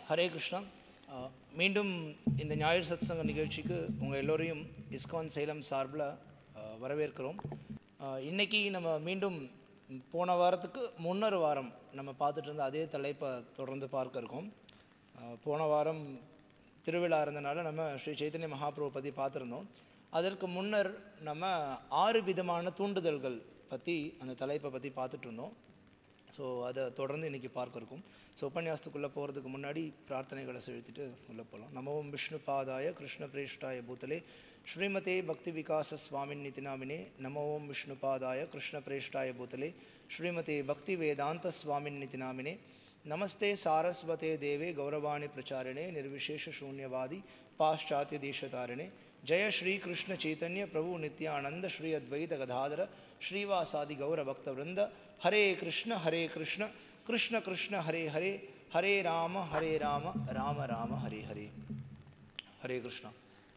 ஹரே கிருஷ்ணா அஹ், மீண்டும் இந்த ஞாயிறு சத்சங்க நிகழ்ச்சிக்கு உங்கள் எல்லோரையும் இஸ்கான் சேலம் சார்பில் அஹ், வரவேற்கிறோம் அஹ், இன்னைக்கு நம்ம மீண்டும் போன வாரத்துக்கு முன்னொரு வாரம் நம்ம பார்த்துட்டு இருந்த அதே தலைப்பை தொடர்ந்து பார்க்க இருக்கோம் அஹ், போன வாரம் திருவிழா இருந்தனால நம்ம ஸ்ரீ சைத்தன்ய மகாபிரபு பற்றி பார்த்துருந்தோம் அதற்கு முன்னர் நம்ம ஆறு விதமான தூண்டுதல்கள் பற்றி அந்த தலைப்பை பற்றி பார்த்துட்டு இருந்தோம் ஸோ அதை தொடர்ந்து இன்னைக்கு பார்க்க இருக்கும் ஸோ உபன்யாசத்துக்குள்ளே போகிறதுக்கு முன்னாடி பிரார்த்தனைகளை செலுத்திட்டு உள்ளே போகலாம் நமோம் விஷ்ணு பாதாய கிருஷ்ண பிரேஷ்டாய பூத்தலே ஸ்ரீமதே பக்தி விகாச சுவாமின் நிதினாமினே நமோம் விஷ்ணு பாதாய கிருஷ்ண பிரேஷ்டாய பூத்தலே ஸ்ரீமதே பக்தி வேதாந்த சுவாமின் நிதினாமினே நமஸ்தே சாரஸ்வதே தேவே கௌரவாணி பிரச்சாரிणे निर्विशेष शून्यवादी पाश्चात्य देशतारिणे जय श्री कृष्ण चैतन्य प्रभु नित्यानंद श्री अद्वैत गदाधर श्रीवासादि गौर भक्त वृंद हरे कृष्ण हरे कृष्ण कृष्ण कृष्ण हरे हरे हरे राम हरे राम राम राम हरे हरे ஹரே கிருஷ்ணா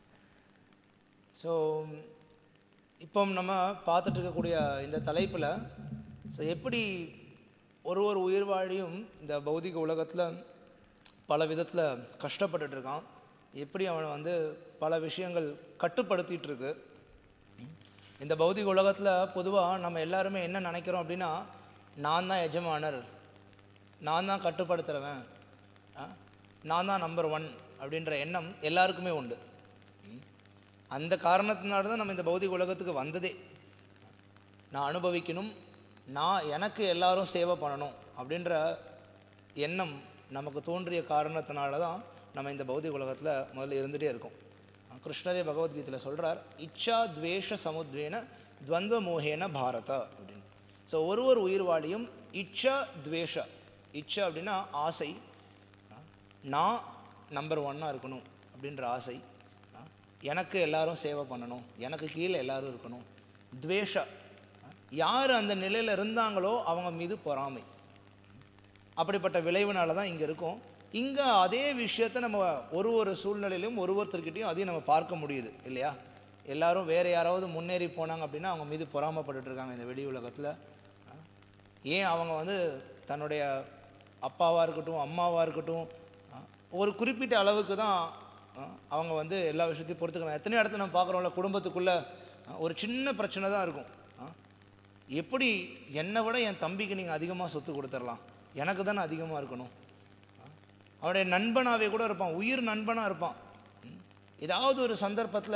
ஸோ இப்போ நம்ம பார்த்துட்டு இருக்கக்கூடிய இந்த தலைப்பில் ஸோ எப்படி ஒரு ஒரு உயிர் வாழியும் இந்த பௌதிக உலகத்தில் பல விதத்தில் கஷ்டப்பட்டுட்டு இருக்கான் எப்படி அவனை வந்து பல விஷயங்கள் கட்டுப்படுத்திட்டு இருக்கு இந்த பௌதிக உலகத்தில் பொதுவாக நம்ம எல்லாருமே என்ன நினைக்கிறோம் அப்படின்னா நான் தான் எஜமானர் நான் தான் கட்டுப்படுத்துகிறவன் ஆ, நான் தான் நம்பர் ஒன் அப்படின்ற எண்ணம் எல்லாருக்குமே உண்டு ம். அந்த காரணத்தினால தான் நம்ம இந்த பௌதிக உலகத்துக்கு வந்ததே நான் அனுபவிக்கணும் நான் எனக்கு எல்லாரும் சேவை பண்ணணும் அப்படின்ற எண்ணம் நமக்கு தோன்றிய காரணத்தினால தான் நம்ம இந்த பௌதிக உலகத்தில் முதல்ல இருந்துகிட்டே இருக்கோம் கிருஷ்ணரே பகவத்கீதையில் சொல்றார் இச்சா துவேஷ சமுத்வேன துவந்த மோகேன பாரத அப்படின்னு ஸோ ஒரு ஒரு உயிர்வாளியும் இச்சா துவேஷ இச்சா அப்படின்னா ஆசை நான் நம்பர் ஒன்னாக இருக்கணும் அப்படின்ற ஆசை எனக்கு எல்லாரும் சேவை பண்ணணும் எனக்கு கீழே எல்லாரும் இருக்கணும் துவேஷ யார் அந்த நிலையில் இருந்தாங்களோ அவங்க மீது பொறாமை அப்படிப்பட்ட விளைவுனால தான் இங்கே இருக்கும் இங்கே அதே விஷயத்த நம்ம ஒரு ஒரு சூழ்நிலையிலும் ஒரு ஒருத்தர்கிட்டையும் அதையும் நம்ம பார்க்க முடியுது இல்லையா எல்லாரும் வேற யாராவது முன்னேறி போனாங்க அப்படின்னா அவங்க மீது பொறாமப்பட்டுட்டு இருக்காங்க இந்த வெளி உலகத்தில் ஏன் அவங்க வந்து தன்னுடைய அப்பாவாக இருக்கட்டும் அம்மாவாக இருக்கட்டும் அஹ், ஒரு குறிப்பிட்ட அளவுக்கு தான் அஹ், அவங்க வந்து எல்லா விஷயத்தையும் பொறுத்துக்கிறாங்க எத்தனை இடத்துல நம்ம பார்க்குறோம்ல குடும்பத்துக்குள்ள அஹ், ஒரு சின்ன பிரச்சனை தான் இருக்கும் அஹ், எப்படி என்னை விட என் தம்பிக்கு நீங்கள் அதிகமாக சொத்து கொடுத்துடலாம் எனக்கு தானே அதிகமாக இருக்கணும் அஹ், அவனுடைய நண்பனாவே கூட இருப்பான் உயிர் நண்பனாக இருப்பான் ம். ஏதாவது ஒரு சந்தர்ப்பத்தில்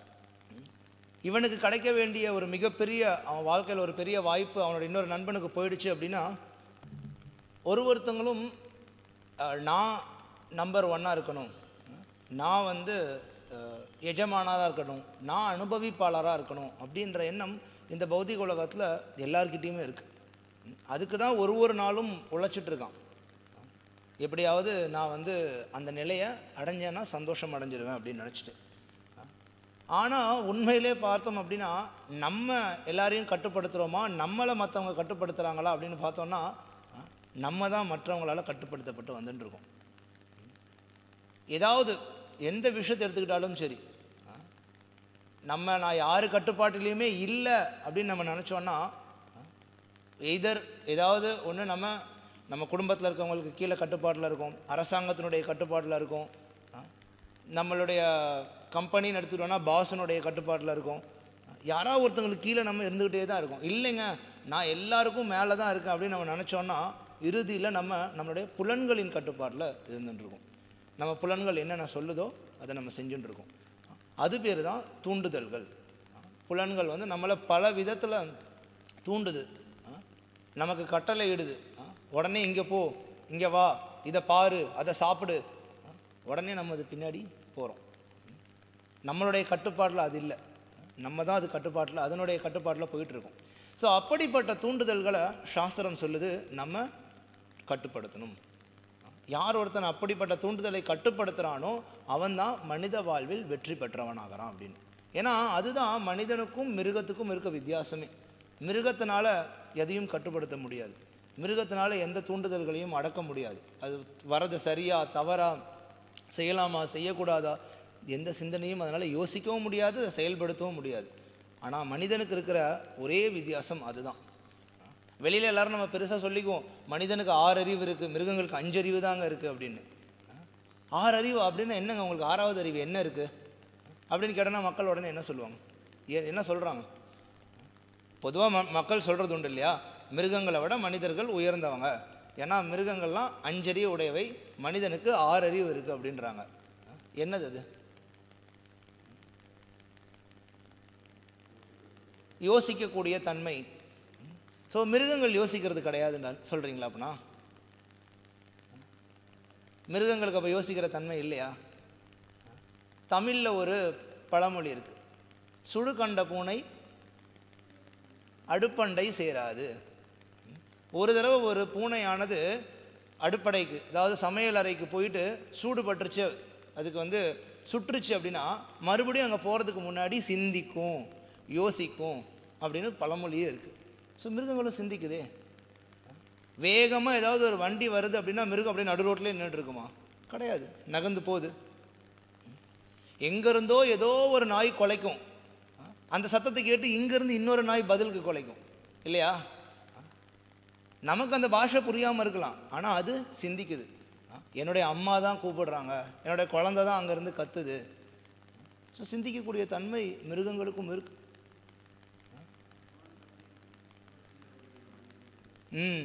இவனுக்கு கிடைக்க வேண்டிய ஒரு மிகப்பெரிய அவன் வாழ்க்கையில் ஒரு பெரிய வாய்ப்பு அவனோட இன்னொரு நண்பனுக்கு போயிடுச்சு அப்படின்னா ஒரு ஒருத்தங்களும் அஹ், நான் நம்பர் ஒன்னாக இருக்கணும் நான் வந்து எஜமானதாக இருக்கணும் நான் அனுபவிப்பாளராக இருக்கணும் அப்படின்ற எண்ணம் இந்த பௌதிக உலகத்தில் எல்லார்கிட்டேயுமே இருக்கு அதுக்கு தான் ஒரு ஒரு நாளும் உழைச்சிட்டு இருக்கான் எப்படியாவது நான் வந்து அந்த நிலையை அடைஞ்சேன்னா சந்தோஷம் அடைஞ்சிருவேன் அப்படின்னு நினச்சிட்டு ஆனால் உண்மையிலே பார்த்தோம் அப்படின்னா நம்ம எல்லாரையும் கட்டுப்படுத்துகிறோமா நம்மளை மற்றவங்க கட்டுப்படுத்துகிறாங்களா அப்படின்னு பார்த்தோம்னா அஹ், நம்ம தான் மற்றவங்களால கட்டுப்படுத்தப்பட்டு வந்துட்டு இருக்கோம் ஏதாவது எந்த விஷயத்தை எடுத்துக்கிட்டாலும் சரி அஹ், நம்ம நான் யாரு கட்டுப்பாட்டிலையுமே இல்லை அப்படின்னு நம்ம நினச்சோன்னா எய்தர் ஏதாவது ஒன்று நம்ம நம்ம குடும்பத்தில் இருக்கவங்களுக்கு கீழே கட்டுப்பாட்டில் இருக்கும் அரசாங்கத்தினுடைய கட்டுப்பாட்டில் இருக்கும் அஹ், நம்மளுடைய கம்பெனின்னு எடுத்துக்கிட்டோம்னா பாஸனுடைய கட்டுப்பாட்டில் இருக்கும் யாராவது ஒருத்தங்களுக்கு கீழே நம்ம இருந்துக்கிட்டே தான் இருக்கும் இல்லைங்க நான் எல்லாருக்கும் மேலே தான் இருக்கேன் அப்படின்னு நம்ம நினச்சோன்னா இறுதியில் நம்ம நம்மளுடைய புலன்களின் கட்டுப்பாட்டில் இருந்துட்டு இருக்கோம் நம்ம புலன்கள் என்னென்ன சொல்லுதோ அதை நம்ம செஞ்சுட்டு இருக்கோம் அது பேர் தான் தூண்டுதல்கள் புலன்கள் வந்து நம்மளை பல விதத்தில் தூண்டுது அஹ் நமக்கு கட்டளை இடுது அஹ் உடனே இங்கே போ இங்கே வா இதை பாரு அதை சாப்பிடு அஹ் உடனே நம்ம அது பின்னாடி போகிறோம் நம்மளுடைய கட்டுப்பாட்டில் அது இல்லை நம்ம தான் அது கட்டுப்பாட்டில் அதனுடைய கட்டுப்பாட்டில் போயிட்டு இருக்கோம் ஸோ அப்படிப்பட்ட தூண்டுதல்களை சாஸ்திரம் சொல்லுது நம்ம கட்டுப்படுத்தணும் யார் ஒருத்தன் அப்படிப்பட்ட தூண்டுதலை கட்டுப்படுத்துறானோ அவன்தான் மனித வாழ்வில் வெற்றி பெற்றவனாகிறான் அப்படின்னு ஏன்னா அதுதான் மனிதனுக்கும் மிருகத்துக்கும் இருக்க வித்தியாசமே மிருகத்தினால எதையும் கட்டுப்படுத்த முடியாது மிருகத்தினால எந்த தூண்டுதல்களையும் அடக்க முடியாது அது வரது சரியா தவறா செய்யலாமா செய்யக்கூடாதா எந்த சிந்தனையும் அதனால யோசிக்கவும் முடியாது அதை செயல்படுத்தவும் முடியாது ஆனா மனிதனுக்கு இருக்கிற ஒரே வித்தியாசம் அதுதான் வெளியில எல்லாரும் நம்ம பெருசா சொல்லிக்குவோம் மனிதனுக்கு ஆறு அறிவு இருக்கு மிருகங்களுக்கு அஞ்சு அறிவு தாங்க இருக்கு அப்படின்னு அஹ் ஆறு அறிவு அப்படின்னா என்னங்க உங்களுக்கு ஆறாவது அறிவு என்ன இருக்கு அப்படின்னு கேட்டோன்னா மக்கள் உடனே என்ன சொல்லுவாங்க ஏ- என்ன சொல்றாங்க பொதுவாக ம மக்கள் சொல்றது உண்டு இல்லையா மிருகங்களை விட மனிதர்கள் உயர்ந்தவங்க ஏன்னா மிருகங்கள்லாம் அஞ்சறிவு உடையவை மனிதனுக்கு ஆறு அறிவு இருக்கு அப்படின்றாங்க என்னது அது யோசிக்கக்கூடிய தன்மை ஸோ மிருகங்கள் யோசிக்கிறது கிடையாதுன்னு சொல்றீங்களா அப்படின்னா மிருகங்களுக்கு அப்போ யோசிக்கிற தன்மை இல்லையா தமிழ்ல ஒரு பழமொழி இருக்கு சுடு கண்ட பூனை அடுப்பண்டை சேராது ஒரு தடவை ஒரு பூனையானது அடுப்படைக்கு அதாவது சமையல் அறைக்கு போயிட்டு சூடு பட்டுருச்சு அதுக்கு வந்து சுற்றுச்சு அப்படின்னா மறுபடியும் அங்கே போகிறதுக்கு முன்னாடி சிந்திக்கும் யோசிக்கும் அப்படின்னு பழமொழியே இருக்கு ஸோ மிருகங்களும் சிந்திக்குதே வேகமா ஏதாவது ஒரு வண்டி வருது அப்படின்னா மிருகம் அப்படியே நடு ரோட்லயே நின்றுட்டு இருக்குமா கிடையாது நகர்ந்து போகுது எங்க இருந்தோ ஏதோ ஒரு நாய் குலைக்கும் அந்த சத்தத்தை கேட்டு இங்க இருந்து இன்னொரு நாய் பதிலுக்கு குலைக்கும் இல்லையா நமக்கு அந்த பாஷை புரியாம இருக்கலாம் ஆனா அது சிந்திக்குது என்னுடைய அம்மா தான் கூப்பிடுறாங்க என்னுடைய குழந்தை தான் அங்க இருந்து கத்துது ஸோ சிந்திக்கக்கூடிய தன்மை மிருகங்களுக்கும் இருக்கு ம்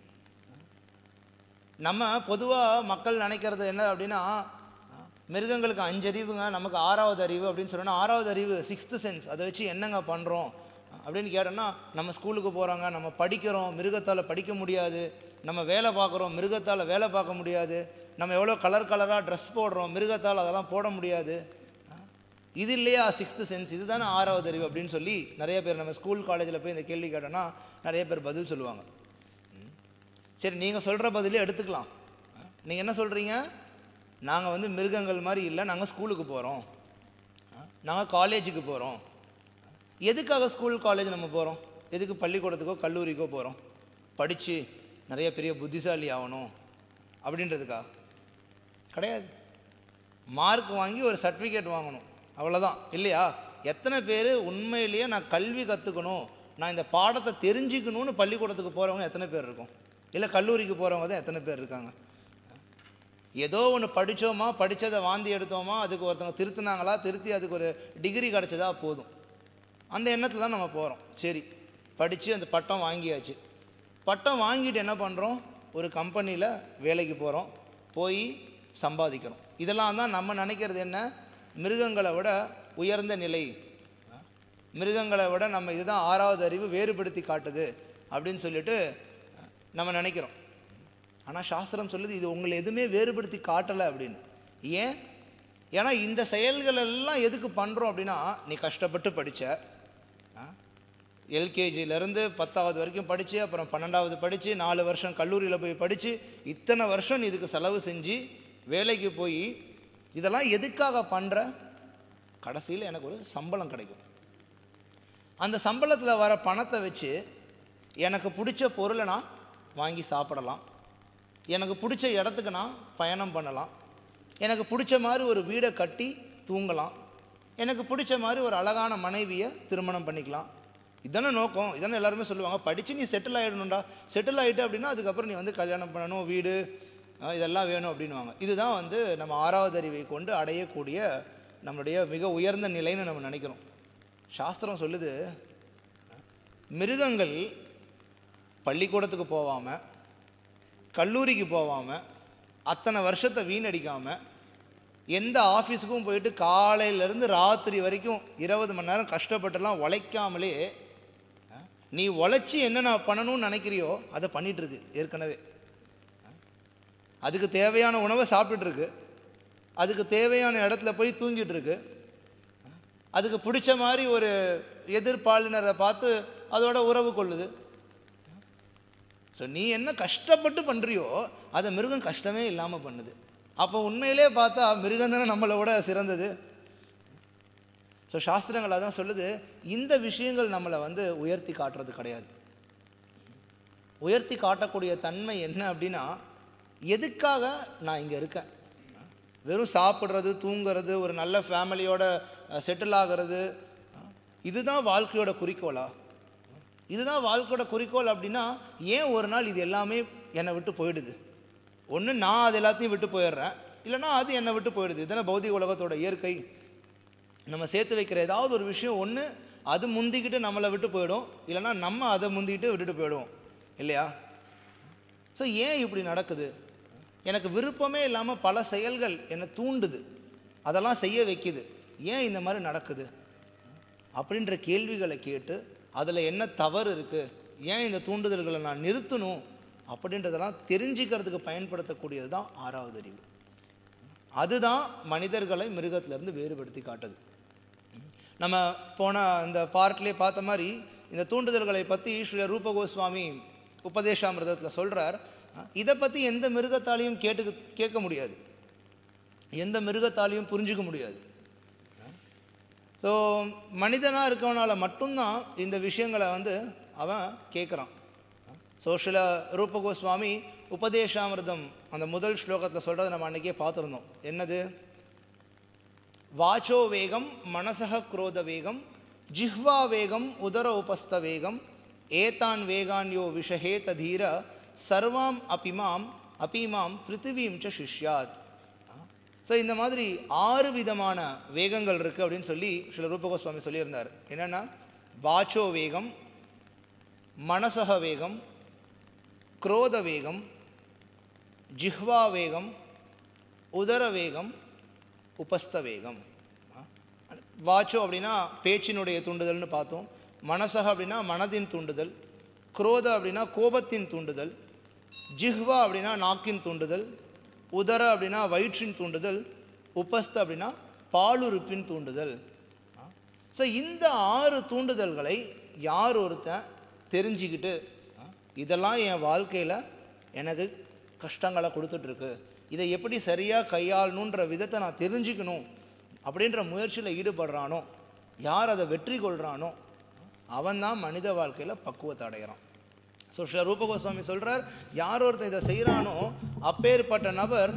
நம்ம பொதுவா மக்கள் நினைக்கிறது என்ன அப்படின்னா மிருகங்களுக்கு அஞ்சு அறிவுங்க நமக்கு ஆறாவது அறிவு அப்படின்னு சொன்னா ஆறாவது அறிவு சிக்ஸ்த் சென்ஸ் அதை வச்சு என்னங்க பண்றோம் அப்படின்னு கேட்டோம்னா நம்ம ஸ்கூலுக்கு போறோங்க நம்ம படிக்கிறோம் மிருகத்தால படிக்க முடியாது நம்ம வேலை பார்க்குறோம் மிருகத்தால வேலை பார்க்க முடியாது நம்ம எவ்வளோ கலர் கலரா ட்ரெஸ் போடுறோம் மிருகத்தால் அதெல்லாம் போட முடியாது இது இல்லையா சிக்ஸ்த் சென்ஸ் இதுதானே ஆறாவது அறிவு அப்படின்னு சொல்லி நிறைய பேர் நம்ம ஸ்கூல் காலேஜில் போய் இந்த கேள்வி கேட்டோம்னா நிறைய பேர் பதில் சொல்லுவாங்க ம். சரி நீங்க சொல்ற பதிலே எடுத்துக்கலாம் நீங்க என்ன சொல்றீங்க நாங்க வந்து மிருகங்கள் மாதிரி இல்லை நாங்க ஸ்கூலுக்கு போறோம் நாங்க காலேஜுக்கு போறோம் எதுக்காக ஸ்கூல் காலேஜ் நம்ம போறோம் எதுக்கு பள்ளிக்கூடத்துக்கோ கல்லூரிக்கோ போறோம் படிச்சு நிறைய பெரிய புத்திசாலி ஆகணும் அப்படின்றதுக்கா கிடையாது மார்க் வாங்கி ஒரு சர்டிஃபிகேட் வாங்கணும் அவ்வளவுதான் இல்லையா எத்தனை பேர் உண்மையிலேயே நான் கல்வி கத்துக்கணும் நான் இந்த பாடத்தை தெரிஞ்சுக்கணும்னு பள்ளிக்கூடத்துக்கு போறவங்க எத்தனை பேர் இருக்கும் இல்ல கல்லூரிக்கு போறவங்க தான் எத்தனை பேர் இருக்காங்க ஏதோ ஒண்ணு படிச்சோமா படிச்சதை வாந்தி எடுத்தோமா அதுக்கு ஒருத்தவங்க திருத்துனாங்களா திருத்தி அதுக்கு ஒரு டிகிரி கிடைச்சதா போதும் அந்த எண்ணத்துல தான் நம்ம போறோம் சரி படிச்சு அந்த பட்டம் வாங்கியாச்சு பட்டம் வாங்கிட்டு என்ன பண்றோம் ஒரு கம்பெனில வேலைக்கு போறோம் போய் சம்பாதிக்கிறோம் இதெல்லாம் தான் நம்ம நினைக்கிறது என்ன மிருகங்களை விட உயர்ந்த நிலை மிருகங்களை விட நம்ம இதுதான் ஆறாவது அறிவு வேறுபடுத்தி காட்டுது அப்படின்னு சொல்லிட்டு நம்ம நினைக்கிறோம் ஆனா சாஸ்திரம் சொல்லுது இது உங்களை எதுவுமே வேறுபடுத்தி காட்டல அப்படின்னு ஏன் ஏன்னா இந்த செயல்கள் எல்லாம் எதுக்கு பண்றோம் அப்படின்னா நீ கஷ்டப்பட்டு படிச்ச எல்கேஜில இருந்து பத்தாவது வரைக்கும் படிச்சு அப்புறம் பன்னெண்டாவது படிச்சு நாலு வருஷம் கல்லூரியில போய் படிச்சு இத்தனை வருஷம் நீ இதுக்கு செலவு செஞ்சு வேலைக்கு போய் இதெல்லாம் எதுக்காக பண்ற கடைசியில் எனக்கு ஒரு சம்பளம் கிடைக்கும் அந்த சம்பளத்துல வர பணத்தை வச்சு எனக்கு பிடிச்ச பொருளை நான் வாங்கி சாப்பிடலாம் எனக்கு பிடிச்ச இடத்துக்கு நான் பயணம் பண்ணலாம் எனக்கு பிடிச்ச மாதிரி ஒரு வீடை கட்டி தூங்கலாம் எனக்கு பிடிச்ச மாதிரி ஒரு அழகான மனைவியை திருமணம் பண்ணிக்கலாம் இதானே நோக்கம் இதானே எல்லாருமே சொல்லுவாங்க படிச்சு நீ செட்டில் ஆயிடணும்டா செட்டில் ஆயிட்ட அப்படின்னா அதுக்கப்புறம் நீ வந்து கல்யாணம் பண்ணணும் வீடு அஹ் இதெல்லாம் வேணும் அப்படின்னுவாங்க இதுதான் வந்து நம்ம ஆறாவது அறிவை கொண்டு அடையக்கூடிய நம்மளுடைய மிக உயர்ந்த நிலைன்னு நம்ம நினைக்கிறோம் சாஸ்திரம் சொல்லுது மிருகங்கள் பள்ளிக்கூடத்துக்கு போகாம கல்லூரிக்கு போகாம அத்தனை வருஷத்தை வீணடிக்காம எந்த ஆஃபீஸுக்கும் போயிட்டு காலையில இருந்து ராத்திரி வரைக்கும் இருபது மணி நேரம் கஷ்டப்பட்டுலாம் உழைக்காமலே அஹ், நீ உழைச்சி என்ன நான் பண்ணணும்னு நினைக்கிறியோ அதை பண்ணிட்டு இருக்கு ஏற்கனவே அஹ், அதுக்கு தேவையான உணவை சாப்பிட்டுட்டு இருக்கு அதுக்கு தேவையான இடத்துல போய் தூங்கிட்டு இருக்கு அஹ், அதுக்கு பிடிச்ச மாதிரி ஒரு எதிர்ப்பாளினரை பார்த்து அதோட உறவு கொள்ளுது ஸோ நீ என்ன கஷ்டப்பட்டு பண்றியோ அதை மிருகம் கஷ்டமே இல்லாம பண்ணுது அப்போ உண்மையிலே பார்த்தா மிருகம் தானே நம்மளை விட சிறந்தது ஸோ சாஸ்திரங்கள் அதான் சொல்லுது இந்த விஷயங்கள் நம்மளை வந்து உயர்த்தி காட்டுறது கிடையாது உயர்த்தி காட்டக்கூடிய தன்மை என்ன அப்படின்னா எதுக்காக நான் இங்க இருக்கேன் வெறும் சாப்பிடுறது தூங்குறது ஒரு நல்ல ஃபேமிலியோட செட்டில் ஆகிறது இதுதான் வாழ்க்கையோட குறிக்கோளா இதுதான் வாழ்க்கையோட குறிக்கோள் அப்படின்னா ஏன் ஒரு நாள் இது எல்லாமே என்னை விட்டு போயிடுது ஒண்ணு நான் அது எல்லாத்தையும் விட்டு போயிடுறேன் இல்லைன்னா அது என்னை விட்டு போயிடுது இதுதானே பௌதிக உலகத்தோட இயற்கை நம்ம சேர்த்து வைக்கிற ஏதாவது ஒரு விஷயம் ஒன்று அது முந்திக்கிட்டு நம்மளை விட்டு போயிடும் இல்லைன்னா நம்ம அதை முந்திக்கிட்டு விட்டுட்டு போயிடுவோம் இல்லையா ஸோ ஏன் இப்படி நடக்குது எனக்கு விருப்பமே இல்லாமல் பல செயல்கள் என்னை தூண்டுது அதெல்லாம் செய்ய வைக்குது ஏன் இந்த மாதிரி நடக்குது அப்படின்ற கேள்விகளை கேட்டு அதில் என்ன தவறு இருக்குது ஏன் இந்த தூண்டுதல்களை நான் நிறுத்தணும் அப்படின்றதெல்லாம் தெரிஞ்சுக்கிறதுக்கு பயன்படுத்தக்கூடியது தான் ஆறாவது அறிவு அதுதான் மனிதர்களை மிருகத்திலிருந்து வேறுபடுத்தி காட்டுது நம்ம போன இந்த பார்ட்லேயே பார்த்த மாதிரி இந்த தூண்டுதல்களை பற்றி ஸ்ரீ ரூப கோஸ்வாமி உபதேசாமிரதத்தில் சொல்றார் இதை பற்றி எந்த மிருகத்தாலையும் கேட்டு கேட்க முடியாது எந்த மிருகத்தாலையும் புரிஞ்சுக்க முடியாது ஸோ மனிதனாக இருக்கவனால மட்டும்தான் இந்த விஷயங்களை வந்து அவன் கேட்குறான் ஸோ சில ரூப கோஸ்வாமி உபதேசாமிர்தம் அந்த முதல் ஸ்லோகத்தில் சொல்கிறத நம்ம அன்னைக்கே பார்த்துருந்தோம் என்னது வாச்சோ வேகம் மனசக குரோத வேகம் ஜிஹ்வா வேகம் உதர உபஸ்த வேகம் ஏதான் வேகான்யோ விஷஹேத தீர சர்வாம் அபிமாம் அபிமாம் பிருத்திவீம் ச சிஷ்யாத் ஸோ இந்த மாதிரி ஆறு விதமான வேகங்கள் இருக்கு அப்படின்னு சொல்லி சில ரூபகோஸ்வாமி சொல்லியிருந்தார் என்னன்னா வாச்சோ வேகம் மனசக வேகம் குரோத வேகம் ஜிஹ்வா வேகம் உதர வேகம் உபஸ்த வேகம் வாச்சோ அப்படின்னா பேச்சினுடைய தூண்டுதல்னு பார்த்தோம் மனசக அப்படின்னா மனதின் தூண்டுதல் குரோத அப்படின்னா கோபத்தின் தூண்டுதல் ஜிஹ்வா அப்படின்னா நாக்கின் தூண்டுதல் உதர அப்படின்னா வயிற்றின் தூண்டுதல் உபஸ்த அப்படின்னா பாலுறுப்பின் தூண்டுதல் ஸோ இந்த ஆறு தூண்டுதல்களை யார் ஒருத்தன் தெரிஞ்சுக்கிட்டு இதெல்லாம் என் வாழ்க்கையில் எனக்கு கஷ்டங்களை கொடுத்துட்ருக்கு இதை எப்படி சரியாக கையாளணுன்ற விதத்தை நான் தெரிஞ்சுக்கணும் அப்படின்ற முயற்சியில் ஈடுபடுறானோ யார் அதை வெற்றி கொள்கிறானோ அவன் தான் மனித வாழ்க்கையில் பக்குவத்தை அடைகிறான் ஸோ ஸ்ரீ ரூபகோஸ்வாமி சொல்றார் யார் ஒருத்தன் இதை செய்கிறானோ அப்பேற்பட்ட நபர்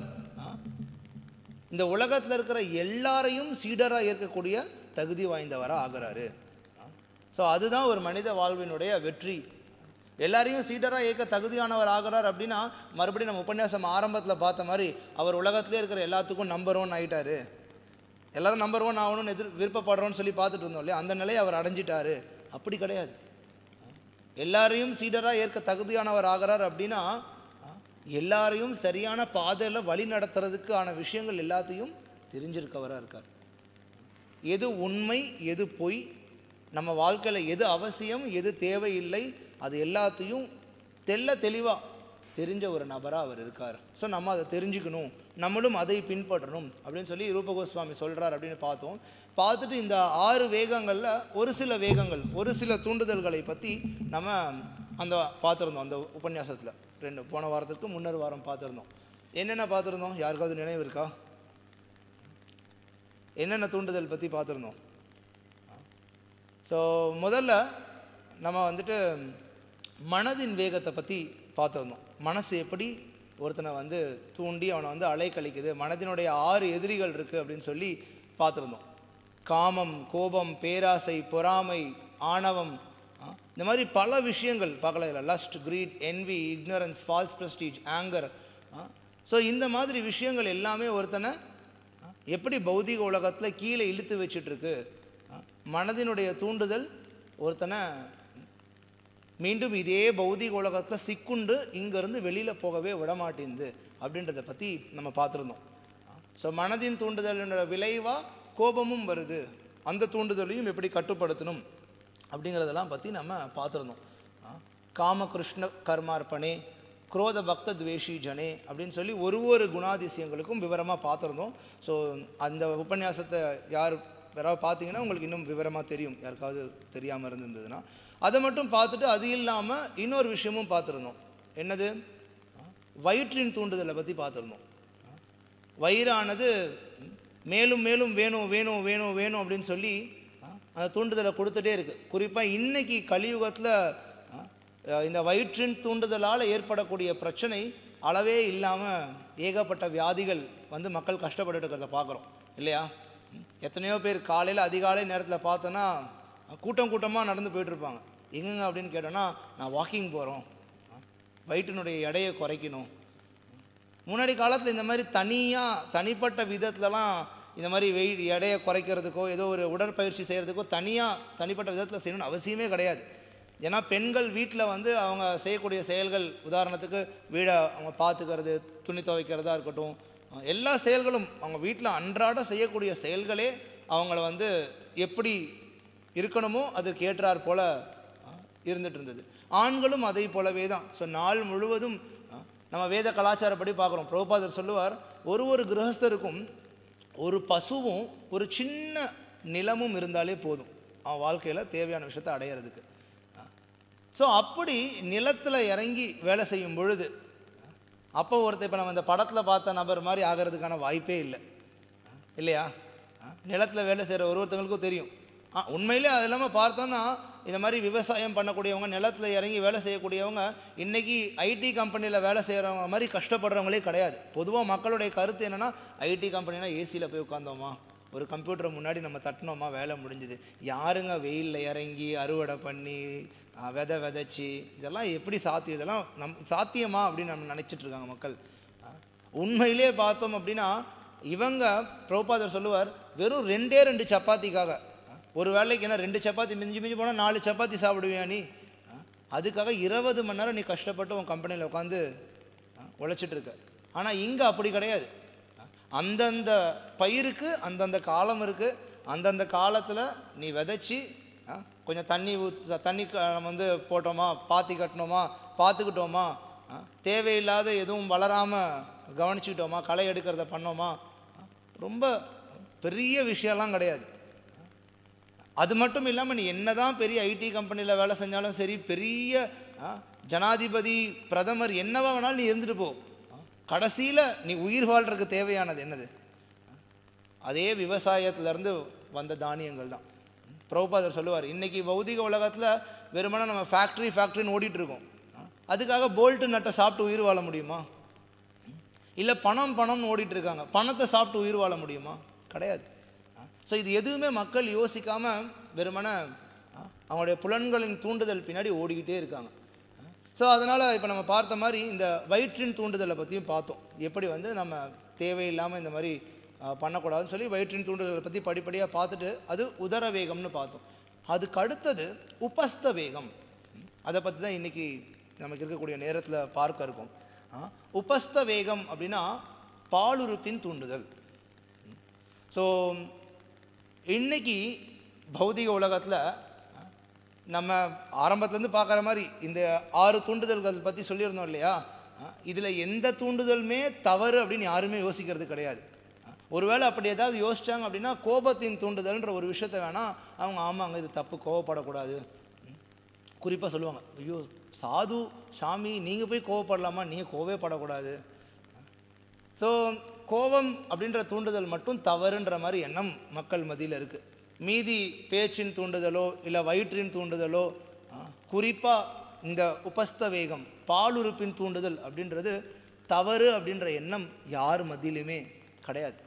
இந்த உலகத்தில் இருக்கிற எல்லாரையும் சீடராக இருக்கக்கூடிய தகுதி வாய்ந்தவராக ஆகிறாரு ஸோ அதுதான் ஒரு மனித வாழ்வினுடைய வெற்றி எல்லாரையும் சீடராக ஏற்க தகுதியானவர் ஆகிறார் அப்படின்னா மறுபடியும் நம்ம உபன்யாசம் ஆரம்பத்தில் பார்த்த மாதிரி அவர் உலகத்திலே இருக்கிற எல்லாத்துக்கும் நம்பர் ஒன் ஆயிட்டாரு எல்லாரும் நம்பர் ஒன் ஆகணும்னு எதிர் விருப்பப்படுறோம்னு சொல்லி பார்த்துட்டு இருந்தோம் இல்லையா அந்த நிலையை அவர் அடைஞ்சிட்டாரு அப்படி கிடையாது எல்லாரையும் சீடராக ஏற்க தகுதியானவர் ஆகிறார் அப்படின்னா எல்லாரையும் சரியான பாதையில் வழி நடத்துறதுக்கான விஷயங்கள் எல்லாத்தையும் தெரிஞ்சிருக்கவராக இருக்கார் எது உண்மை எது பொய் நம்ம வாழ்க்கையில் எது அவசியம் எது தேவையில்லை அது எல்லாத்தையும் தெல்ல தெளிவாக தெரிஞ்ச ஒரு நபராக அவர் இருக்கார் ஸோ நம்ம அதை தெரிஞ்சுக்கணும் நம்மளும் அதை பின்பற்றணும் அப்படின்னு சொல்லி ரூப கோஸ்வாமி சொல்கிறார் அப்படின்னு பார்த்தோம் பார்த்துட்டு இந்த ஆறு வேகங்களில் ஒரு சில வேகங்கள் ஒரு சில தூண்டுதல்களை பற்றி நம்ம அந்த பார்த்துருந்தோம் அந்த உபன்யாசத்தில் ரெண்டு போன வாரத்துக்கு முன்னர் வாரம் பார்த்துருந்தோம் என்னென்ன பார்த்துருந்தோம் யாருக்காவது நினைவு இருக்கா என்னென்ன தூண்டுதல் பற்றி பார்த்துருந்தோம் ஸோ முதல்ல நம்ம வந்துட்டு மனதின் வேகத்தை பற்றி பார்த்துருந்தோம் மனசு எப்படி ஒருத்தனை வந்து தூண்டி அவனை வந்து அலைக்கழிக்குது மனதினுடைய ஆறு எதிரிகள் இருக்குது அப்படின்னு சொல்லி பார்த்துருந்தோம் காமம் கோபம் பேராசை பொறாமை ஆணவம் இந்த மாதிரி பல விஷயங்கள் பார்க்கலாம் இதில் lust greed envy ignorance false prestige anger so இந்த மாதிரி விஷயங்கள் எல்லாமே ஒருத்தனை எப்படி பௌதிக உலகத்தில் கீழே இழுத்து வச்சுட்டு இருக்கு மனதினுடைய தூண்டுதல் ஒருத்தனை மீண்டும் இதே பௌதிக உலகத்தில் சிக்குண்டு இங்கேருந்து வெளியில் போகவே விடமாட்டேங்குது அப்படின்றத பற்றி நம்ம பார்த்துருந்தோம் ஸோ மனதின் தூண்டுதலினோட விளைவாக கோபமும் வருது அந்த தூண்டுதலையும் எப்படி கட்டுப்படுத்தணும் அப்படிங்கிறதெல்லாம் பற்றி நம்ம பார்த்துருந்தோம் காமகிருஷ்ண கர்மார்ப்பணே குரோத பக்த துவேஷி ஜனே அப்படின்னு சொல்லி ஒரு ஒரு குணாதிசயங்களுக்கும் விவரமாக பார்த்துருந்தோம் ஸோ அந்த உபன்யாசத்தை யார் யாராவது பார்த்தீங்கன்னா உங்களுக்கு இன்னும் விவரமாக தெரியும் யாருக்காவது தெரியாமல் இருந்திருந்ததுன்னா அதை மட்டும் பார்த்துட்டு அது இல்லாமல் இன்னொரு விஷயமும் பார்த்துருந்தோம் என்னது வயிற்றின் தூண்டுதலை பற்றி பார்த்துருந்தோம் வயிறானது மேலும் மேலும் வேணும் வேணும் வேணும் வேணும் அப்படின்னு சொல்லி அந்த தூண்டுதலை கொடுத்துட்டே இருக்கு குறிப்பாக இன்னைக்கு கலியுகத்தில் இந்த வயிற்றின் தூண்டுதலால் ஏற்படக்கூடிய பிரச்சனை அளவே இல்லாமல் ஏகப்பட்ட வியாதிகள் வந்து மக்கள் கஷ்டப்பட்டு இருக்கிறத பார்க்குறோம் இல்லையா எத்தனையோ பேர் காலையில் அதிகாலை நேரத்தில் பார்த்தோன்னா கூட்டம் கூட்டமாக நடந்து போயிட்டு இருப்பாங்க எங்கங்க அப்படின்னு கேட்டோன்னா நான் வாக்கிங் போகிறோம் வயிற்றினுடைய எடையை குறைக்கணும் முன்னாடி காலத்தில் இந்த மாதிரி தனியாக தனிப்பட்ட விதத்துலலாம் இந்த மாதிரி வெயிட் எடையை குறைக்கிறதுக்கோ ஏதோ ஒரு உடற்பயிற்சி செய்கிறதுக்கோ தனியாக தனிப்பட்ட விதத்தில் செய்யணும்னு அவசியமே கிடையாது ஏன்னா பெண்கள் வீட்டில் வந்து அவங்க செய்யக்கூடிய செயல்கள் உதாரணத்துக்கு வீடை அவங்க பார்த்துக்கிறது துணி துவைக்கிறதா இருக்கட்டும் அஹ் எல்லா செயல்களும் அவங்க வீட்டில் அன்றாட செய்யக்கூடிய செயல்களே அவங்கள வந்து எப்படி இருக்கணுமோ அதுக்கு ஏற்றாற் போல அஹ், இருந்துட்டு இருந்தது ஆண்களும் அதை போலவே தான் ஸோ நாள் முழுவதும் அஹ், நம்ம வேத கலாச்சாரப்படி பார்க்குறோம் பிரபுபாதர் சொல்லுவார் ஒரு ஒரு கிரகஸ்தருக்கும் ஒரு பசுவும் ஒரு சின்ன நிலமும் இருந்தாலே போதும் அவன் வாழ்க்கையில் தேவையான விஷயத்தை அடையிறதுக்கு ஸோ அப்படி நிலத்துல இறங்கி வேலை செய்யும் பொழுது அப்போ ஒருத்தர் இப்போ நம்ம இந்த படத்தில் பார்த்த நபர் மாதிரி ஆகிறதுக்கான வாய்ப்பே இல்லை இல்லையா நிலத்துல வேலை செய்கிற ஒரு ஒருத்தங்களுக்கும் தெரியும் ஆ உண்மையிலே அது இல்லாமல் பார்த்தோன்னா இந்த மாதிரி விவசாயம் பண்ணக்கூடியவங்க நிலத்துல இறங்கி வேலை செய்யக்கூடியவங்க இன்னைக்கு ஐடி கம்பெனியில் வேலை செய்கிறவங்க மாதிரி கஷ்டப்படுறவங்களே கிடையாது பொதுவாக மக்களுடைய கருத்து என்னன்னா ஐடி கம்பெனினா ஏசியில் போய் உட்காந்தோமா ஒரு கம்ப்யூட்டர் முன்னாடி நம்ம தட்டினோமா வேலை முடிஞ்சுது யாருங்க வெயிலில் இறங்கி அறுவடை பண்ணி அஹ், விதை விதைச்சி இதெல்லாம் எப்படி சாத்தியம் இதெல்லாம் நம் சாத்தியமா அப்படின்னு நம்ம நினைச்சிட்டு இருக்காங்க மக்கள் அஹ், உண்மையிலே பார்த்தோம் அப்படின்னா இவங்க பிரபுபாதர் சொல்லுவார் வெறும் ரெண்டே ரெண்டு சப்பாத்திக்காக அஹ், ஒரு வேளைக்கு என்ன ரெண்டு சப்பாத்தி மிஞ்சி மிஞ்சி போனால் நாலு சப்பாத்தி சாப்பிடுவியா நீ அஹ், அதுக்காக இருபது மணி நேரம் நீ கஷ்டப்பட்டு உன் கம்பெனியில் உட்காந்து உழைச்சிட்டு இருக்க ஆனா இங்க அப்படி கிடையாது அந்தந்த பயிருக்கு அந்தந்த காலம் இருக்கு அந்தந்த காலத்துல நீ விதைச்சி ஆ, கொஞ்சம் தண்ணி ஊத்து தண்ணி க- நம்ம வந்து போட்டோமா பாத்தி கட்டினோமா பார்த்துக்கிட்டோமா ஆ, தேவையில்லாத எதுவும் வளராம கவனிச்சுக்கிட்டோமா களை எடுக்கிறத பண்ணோமா ஆ, ரொம்ப பெரிய விஷயம்லாம் கிடையாது அது மட்டும் இல்லாம நீ என்னதான் பெரிய ஐடி கம்பெனில வேலை செஞ்சாலும் சரி பெரிய ஆ, ஜனாதிபதி பிரதமர் என்னவா வேணாலும் நீ இருந்துட்டு போ ஆ, கடைசியில நீ உயிர் வாழ்றதுக்கு தேவையானது என்னது அதே விவசாயத்துல இருந்து வந்த தானியங்கள் தான் பிரபுபாதர் சொல்லுவார் இன்னைக்கு பௌதிக உலகத்துல வெறுமனே நம்ம ஃபேக்டரி ஃபேக்டரின்னு ஓடிட்டு இருக்கோம் ஆ, அதுக்காக போல்ட்டு நட்டை சாப்பிட்டு உயிர் வாழ முடியுமா இல்ல பணம் பணம்னு ஓடிட்டு இருக்காங்க பணத்தை சாப்பிட்டு உயிர் வாழ முடியுமா கிடையாது ஸோ இது எதுவுமே மக்கள் யோசிக்காம வெறுமனே ஆ, அவங்களுடைய புலன்களின் தூண்டுதல் பின்னாடி ஓடிக்கிட்டே இருக்காங்க ஸோ அதனால இப்போ நம்ம பார்த்த மாதிரி இந்த வயிற்றின் தூண்டுதலை பற்றியும் பார்த்தோம் எப்படி வந்து நம்ம தேவையில்லாமல் இந்த மாதிரி ஆ, பண்ணக்கூடாதுன்னு சொல்லி வயிற்றின் தூண்டுதலை பற்றி படிப்படியாக பார்த்துட்டு அது உதர வேகம்னு பார்த்தோம் அதுக்கு அடுத்தது உபஸ்த வேகம் அதை பற்றி தான் இன்னைக்கு நமக்கு இருக்கக்கூடிய நேரத்தில் பார்க்க இருக்கோம் ஆ, உபஸ்த வேகம் அப்படின்னா பாலுறுப்பின் தூண்டுதல் ஸோ இன்னைக்கு பௌதிக உலகத்துல நம்ம ஆரம்பத்துலேருந்து பார்க்குற மாதிரி இந்த ஆறு தூண்டுதல்கள் பற்றி சொல்லியிருந்தோம் இல்லையா அஹ் இதுல எந்த தூண்டுதலுமே தவறு அப்படின்னு யாருமே யோசிக்கிறது கிடையாது அஹ் ஒருவேளை அப்படி ஏதாவது யோசிச்சாங்க அப்படின்னா கோபத்தின் தூண்டுதல்ன்ற ஒரு விஷயத்த வேணா அவங்க ஆமாங்க இது தப்பு கோவப்படக்கூடாது குறிப்பா சொல்லுவாங்க ஐயோ சாது சாமி நீங்க போய் கோவப்படலாமா நீங்க கோவே படக்கூடாது ஸோ கோபம் அப்படின்ற தூண்டுதல் மட்டும் தவறுன்ற மாதிரி எண்ணம் மக்கள் மத்தியில் இருக்கு மீதி பேச்சின் தூண்டுதலோ இல்லை வயிற்றின் தூண்டுதலோ ஆ, குறிப்பா இந்த உபஸ்த வேகம் பாலுறுப்பின் தூண்டுதல் அப்படின்றது தவறு அப்படின்ற எண்ணம் யார் மத்தியிலுமே கிடையாது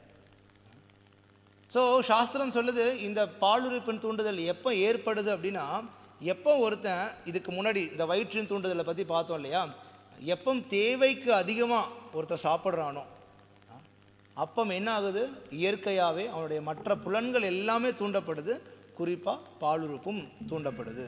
ஸோ சாஸ்திரம் சொல்லுது இந்த பாலுறுப்பின் தூண்டுதல் எப்போ ஏற்படுது அப்படின்னா எப்போ ஒருத்தன் இதுக்கு முன்னாடி இந்த வயிற்றின் தூண்டுதலை பற்றி பார்த்தோம் இல்லையா எப்போ தேவைக்கு அதிகமாக ஒருத்தன் சாப்பிட்றானோ அப்பம் என்ன ஆகுது இயற்கையாகவே அவனுடைய மற்ற புலன்கள் எல்லாமே தூண்டப்படுது குறிப்பாக பாலுறுப்பும் தூண்டப்படுது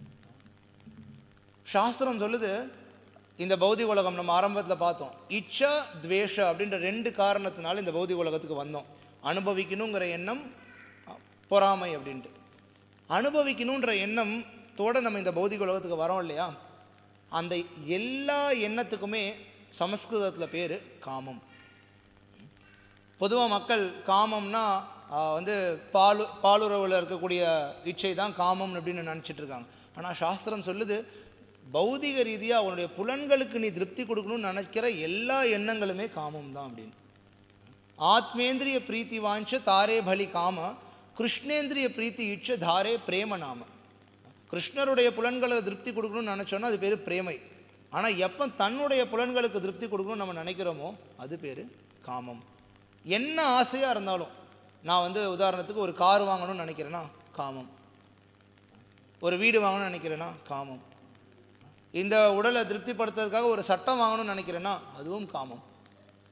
சாஸ்திரம் சொல்லுது இந்த பௌதிக உலகம் நம்ம ஆரம்பத்துல பார்த்தோம் இச்சா துவேஷ அப்படின்ற ரெண்டு காரணத்தினால இந்த பௌதிக உலகத்துக்கு வந்தோம் அனுபவிக்கணுங்கிற எண்ணம் அஹ், பொறாமை அப்படின்ட்டு அனுபவிக்கணுன்ற எண்ணம் தோட நம்ம இந்த பௌதிக உலகத்துக்கு வரோம் இல்லையா அந்த எல்லா எண்ணத்துக்குமே சமஸ்கிருதத்துல பேரு காமம் பொதுவா மக்கள் காமம்னா ஆஹ், வந்து பாலு பாலுறவுல இருக்கக்கூடிய இச்சை தான் காமம் அப்படின்னு நினைச்சிட்டு இருக்காங்க ஆனா சாஸ்திரம் சொல்லுது பௌதிக ரீதியா அவனுடைய புலன்களுக்கு நீ திருப்தி கொடுக்கணும்னு நினைக்கிற எல்லா எண்ணங்களுமே காமம் தான் அப்படின்னு ஆத்மேந்திரிய பிரீத்தி வாஞ்ச தாரே பலி காம கிருஷ்ணேந்திரிய பிரீத்தி இச்ச தாரே பிரேம நாம கிருஷ்ணருடைய புலன்களை திருப்தி கொடுக்கணும்னு நினைச்சோன்னா அது பேரு பிரேமை ஆனா எப்ப தன்னுடைய புலன்களுக்கு திருப்தி கொடுக்கணும்னு நம்ம நினைக்கிறோமோ அது பேரு காமம் என்ன ஆசையா இருந்தாலும் நான் வந்து உதாரணத்துக்கு ஒரு கார் வாங்கணும்னு நினைக்கிறேன்னா காமம் ஒரு வீடு வாங்கணும்னு நினைக்கிறேன்னா காமம் இந்த உடலை திருப்திப்படுத்துறதுக்காக ஒரு சட்டம் வாங்கணும்னு நினைக்கிறேன்னா அதுவும் காமம்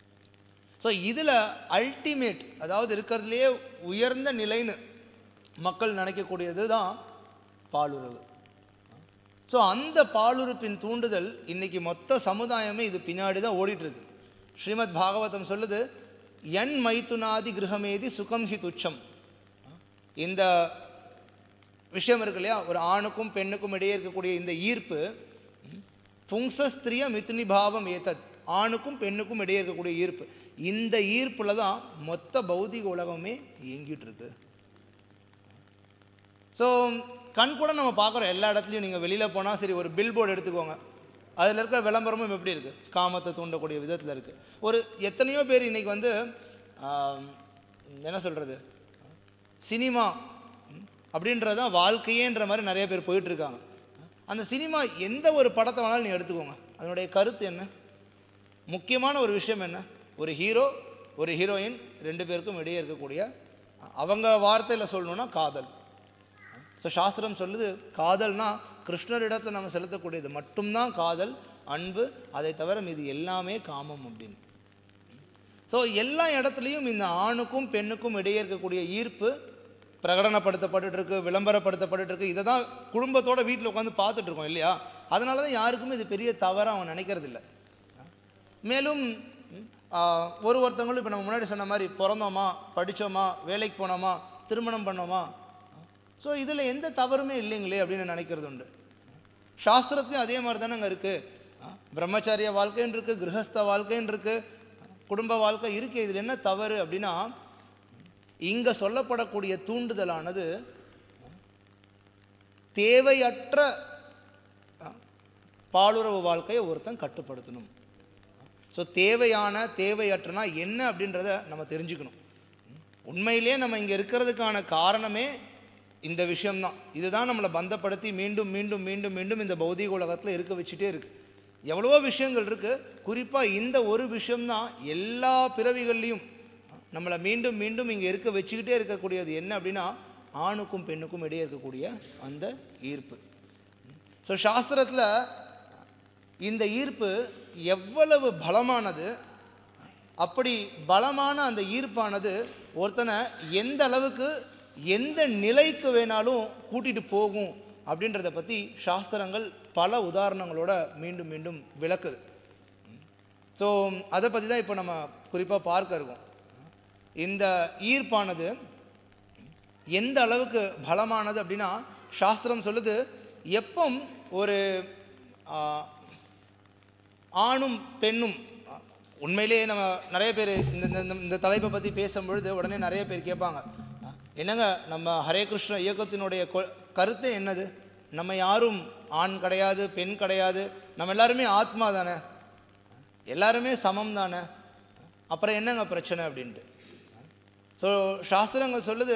ஸோ இதில் அல்டிமேட் அதாவது இருக்கிறதுலையே உயர்ந்த நிலைன்னு மக்கள் நினைக்கக்கூடியது தான் பாலுறவு ஸோ அந்த பாலுறுப்பின் தூண்டுதல் இன்னைக்கு மொத்த சமுதாயமே இது பின்னாடி தான் ஓடிட்டு இருக்கு ஸ்ரீமத் பாகவதம் சொல்லுது என் மைத்துனாதி கிரகமேதி சுகம் ஹி துச்சம் இந்த விஷயம் இருக்கு இல்லையா ஒரு ஆணுக்கும் பெண்ணுக்கும் இடையே இருக்கக்கூடிய இந்த ஈர்ப்பு புங்சஸ்திரிய மிதுனி பாவம் ஏத்தத் ஆணுக்கும் பெண்ணுக்கும் இடையே இருக்கக்கூடிய ஈர்ப்பு இந்த ஈர்ப்புல தான் மொத்த பௌதிக உலகமே இயங்கிட்டு இருக்கு ஸோ கண் கூட நம்ம பார்க்குறோம் எல்லா இடத்துலையும் நீங்கள் வெளியில் போனால் சரி ஒரு பில் போர்டு எடுத்துக்கோங்க அதில் இருக்க விளம்பரமும் எப்படி இருக்குது காமத்தை தூண்டக்கூடிய விதத்தில் இருக்குது ஒரு எத்தனையோ பேர் இன்னைக்கு வந்து ஆம், என்ன சொல்கிறது சினிமா ம், அப்படின்றதான் வாழ்க்கையேன்ற மாதிரி நிறைய பேர் போயிட்டு இருக்காங்க அந்த சினிமா எந்த ஒரு படத்தை வேணாலும் நீ எடுத்துக்கோங்க அதனுடைய கருத்து என்ன முக்கியமான ஒரு விஷயம் என்ன ஒரு ஹீரோ ஒரு ஹீரோயின் ரெண்டு பேருக்கும் இடையே இருக்கக்கூடிய அவங்க வார்த்தையில் சொல்லணும்னா காதல் ஸோ சாஸ்திரம் சொல்லுது காதல்னா கிருஷ்ணரிடத்தில் நம்ம செலுத்தக்கூடியது மட்டும்தான் காதல் அன்பு அதை தவிர மீது எல்லாமே காமம் அப்படின்னு ஸோ எல்லா இடத்துலையும் இந்த ஆணுக்கும் பெண்ணுக்கும் இடையே இருக்கக்கூடிய ஈர்ப்பு பிரகடனப்படுத்தப்பட்டுட்டு இருக்கு விளம்பரப்படுத்தப்பட்டுட்டு இருக்கு இதை தான் குடும்பத்தோட வீட்டில் உட்காந்து பார்த்துட்டு இருக்கோம் இல்லையா அதனால தான் யாருக்குமே இது பெரிய தவறாக அவன் நினைக்கிறது இல்லை மேலும் ம், ஆஹ், ஒரு ஒருத்தவங்களும் இப்போ நம்ம முன்னாடி சொன்ன மாதிரி பிறந்தோமா படிச்சோமா வேலைக்கு போனோமா திருமணம் பண்ணோமா ஸோ இதில் எந்த தவறுமே இல்லைங்களே அப்படின்னு நினைக்கிறது உண்டு சாஸ்திரத்துலையும் அதே மாதிரி தானே அங்கே இருக்கு ஆ, பிரம்மச்சாரிய வாழ்க்கைன்னு இருக்கு கிரகஸ்த வாழ்க்கைன்னு இருக்கு குடும்ப வாழ்க்கை இருக்கு இதில் என்ன தவறு அப்படின்னா இங்க சொல்லப்படக்கூடிய தூண்டுதலானது தேவையற்ற ஆ, பாலுறவு வாழ்க்கையை ஒருத்தன் கட்டுப்படுத்தணும் ஸோ தேவையான தேவையற்றனா என்ன அப்படின்றத நம்ம தெரிஞ்சுக்கணும் உண்மையிலே நம்ம இங்க இருக்கிறதுக்கான காரணமே இந்த விஷயம்தான் இதுதான் நம்மளை பந்தப்படுத்தி மீண்டும் மீண்டும் மீண்டும் மீண்டும் இந்த பௌதீக உலகத்துல இருக்க வச்சுட்டே இருக்கு எவ்வளவோ விஷயங்கள் இருக்கு குறிப்பா இந்த ஒரு விஷயம்தான் எல்லா பிறவிகள்லையும் நம்மளை மீண்டும் மீண்டும் இங்க இருக்க வச்சுக்கிட்டே இருக்கக்கூடியது என்ன அப்படின்னா ஆணுக்கும் பெண்ணுக்கும் இடையே இருக்கக்கூடிய அந்த ஈர்ப்பு ஸோ சாஸ்திரத்துல இந்த ஈர்ப்பு எவ்வளவு பலமானது அப்படி பலமான அந்த ஈர்ப்பானது ஒருத்தனை எந்த அளவுக்கு எந்த நிலைக்கு வேணாலும் கூட்டிட்டு போகும் அப்படின்றத பத்தி சாஸ்திரங்கள் பல உதாரணங்களோட மீண்டும் மீண்டும் விளக்குது ஸோ அதை பத்தி தான் இப்போ நம்ம குறிப்பா பார்க்க இருக்கோம் இந்த ஈர்ப்பானது எந்த அளவுக்கு பலமானது அப்படின்னா சாஸ்திரம் சொல்லுது எப்போ ஒரு ஆஹ், ஆணும் பெண்ணும் அஹ், உண்மையிலேயே நம்ம நிறைய பேர் இந்த இந்த- இந்த- இந்த தலைப்பை பற்றி பேசும்பொழுது உடனே நிறைய பேர் கேட்பாங்க அஹ், என்னங்க நம்ம ஹரே கிருஷ்ண இயக்கத்தினுடைய கொ- கருத்து என்னது நம்ம யாரும் ஆண் கிடையாது பெண் கிடையாது நம்ம எல்லாருமே ஆத்மா தானே எல்லாருமே சமம் தானே அப்புறம் என்னங்க பிரச்சனை அப்படின்ட்டு ஸோ சாஸ்திரங்கள் சொல்லுது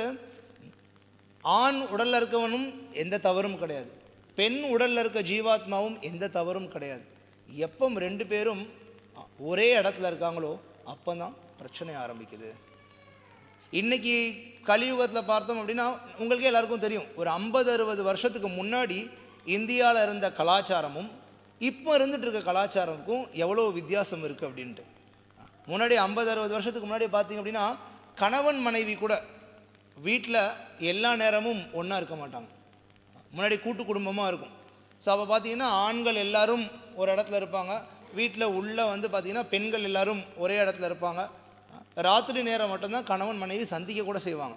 ஆண் உடல்ல இருக்கவனும் எந்த தவறும் கிடையாது பெண் உடல்ல இருக்க ஜீவாத்மாவும் எந்த தவறும் கிடையாது எப்போ ரெண்டு பேரும் அ- ஒரே இடத்துல இருக்காங்களோ அப்பதான் பிரச்சனை ஆரம்பிக்குது இன்னைக்கு கலியுகத்துல பார்த்தோம் அப்படின்னா உங்களுக்கே எல்லாருக்கும் தெரியும் ஒரு ஐம்பது அறுபது வருஷத்துக்கு முன்னாடி இந்தியால இருந்த கலாச்சாரமும் இப்போ இருந்துட்டு இருக்க கலாச்சாரமுக்கும் எவ்வளோ வித்தியாசம் இருக்கு அப்படின்ட்டு முன்னாடி ஐம்பது அறுபது வருஷத்துக்கு முன்னாடி பார்த்தீங்க அப்படின்னா கணவன் மனைவி கூட வீட்டில் எல்லா நேரமும் ஒண்ணா இருக்க மாட்டாங்க முன்னாடி கூட்டு குடும்பமா இருக்கும் ஸோ அப்போ பார்த்தீங்கன்னா ஆண்கள் எல்லாரும் ஒரு இடத்துல இருப்பாங்க வீட்டில் உள்ள வந்து பார்த்தீங்கன்னா பெண்கள் எல்லாரும் ஒரே இடத்துல இருப்பாங்க ராத்திரி நேரம் மட்டும்தான் கணவன் மனைவி சந்திக்க கூட செய்வாங்க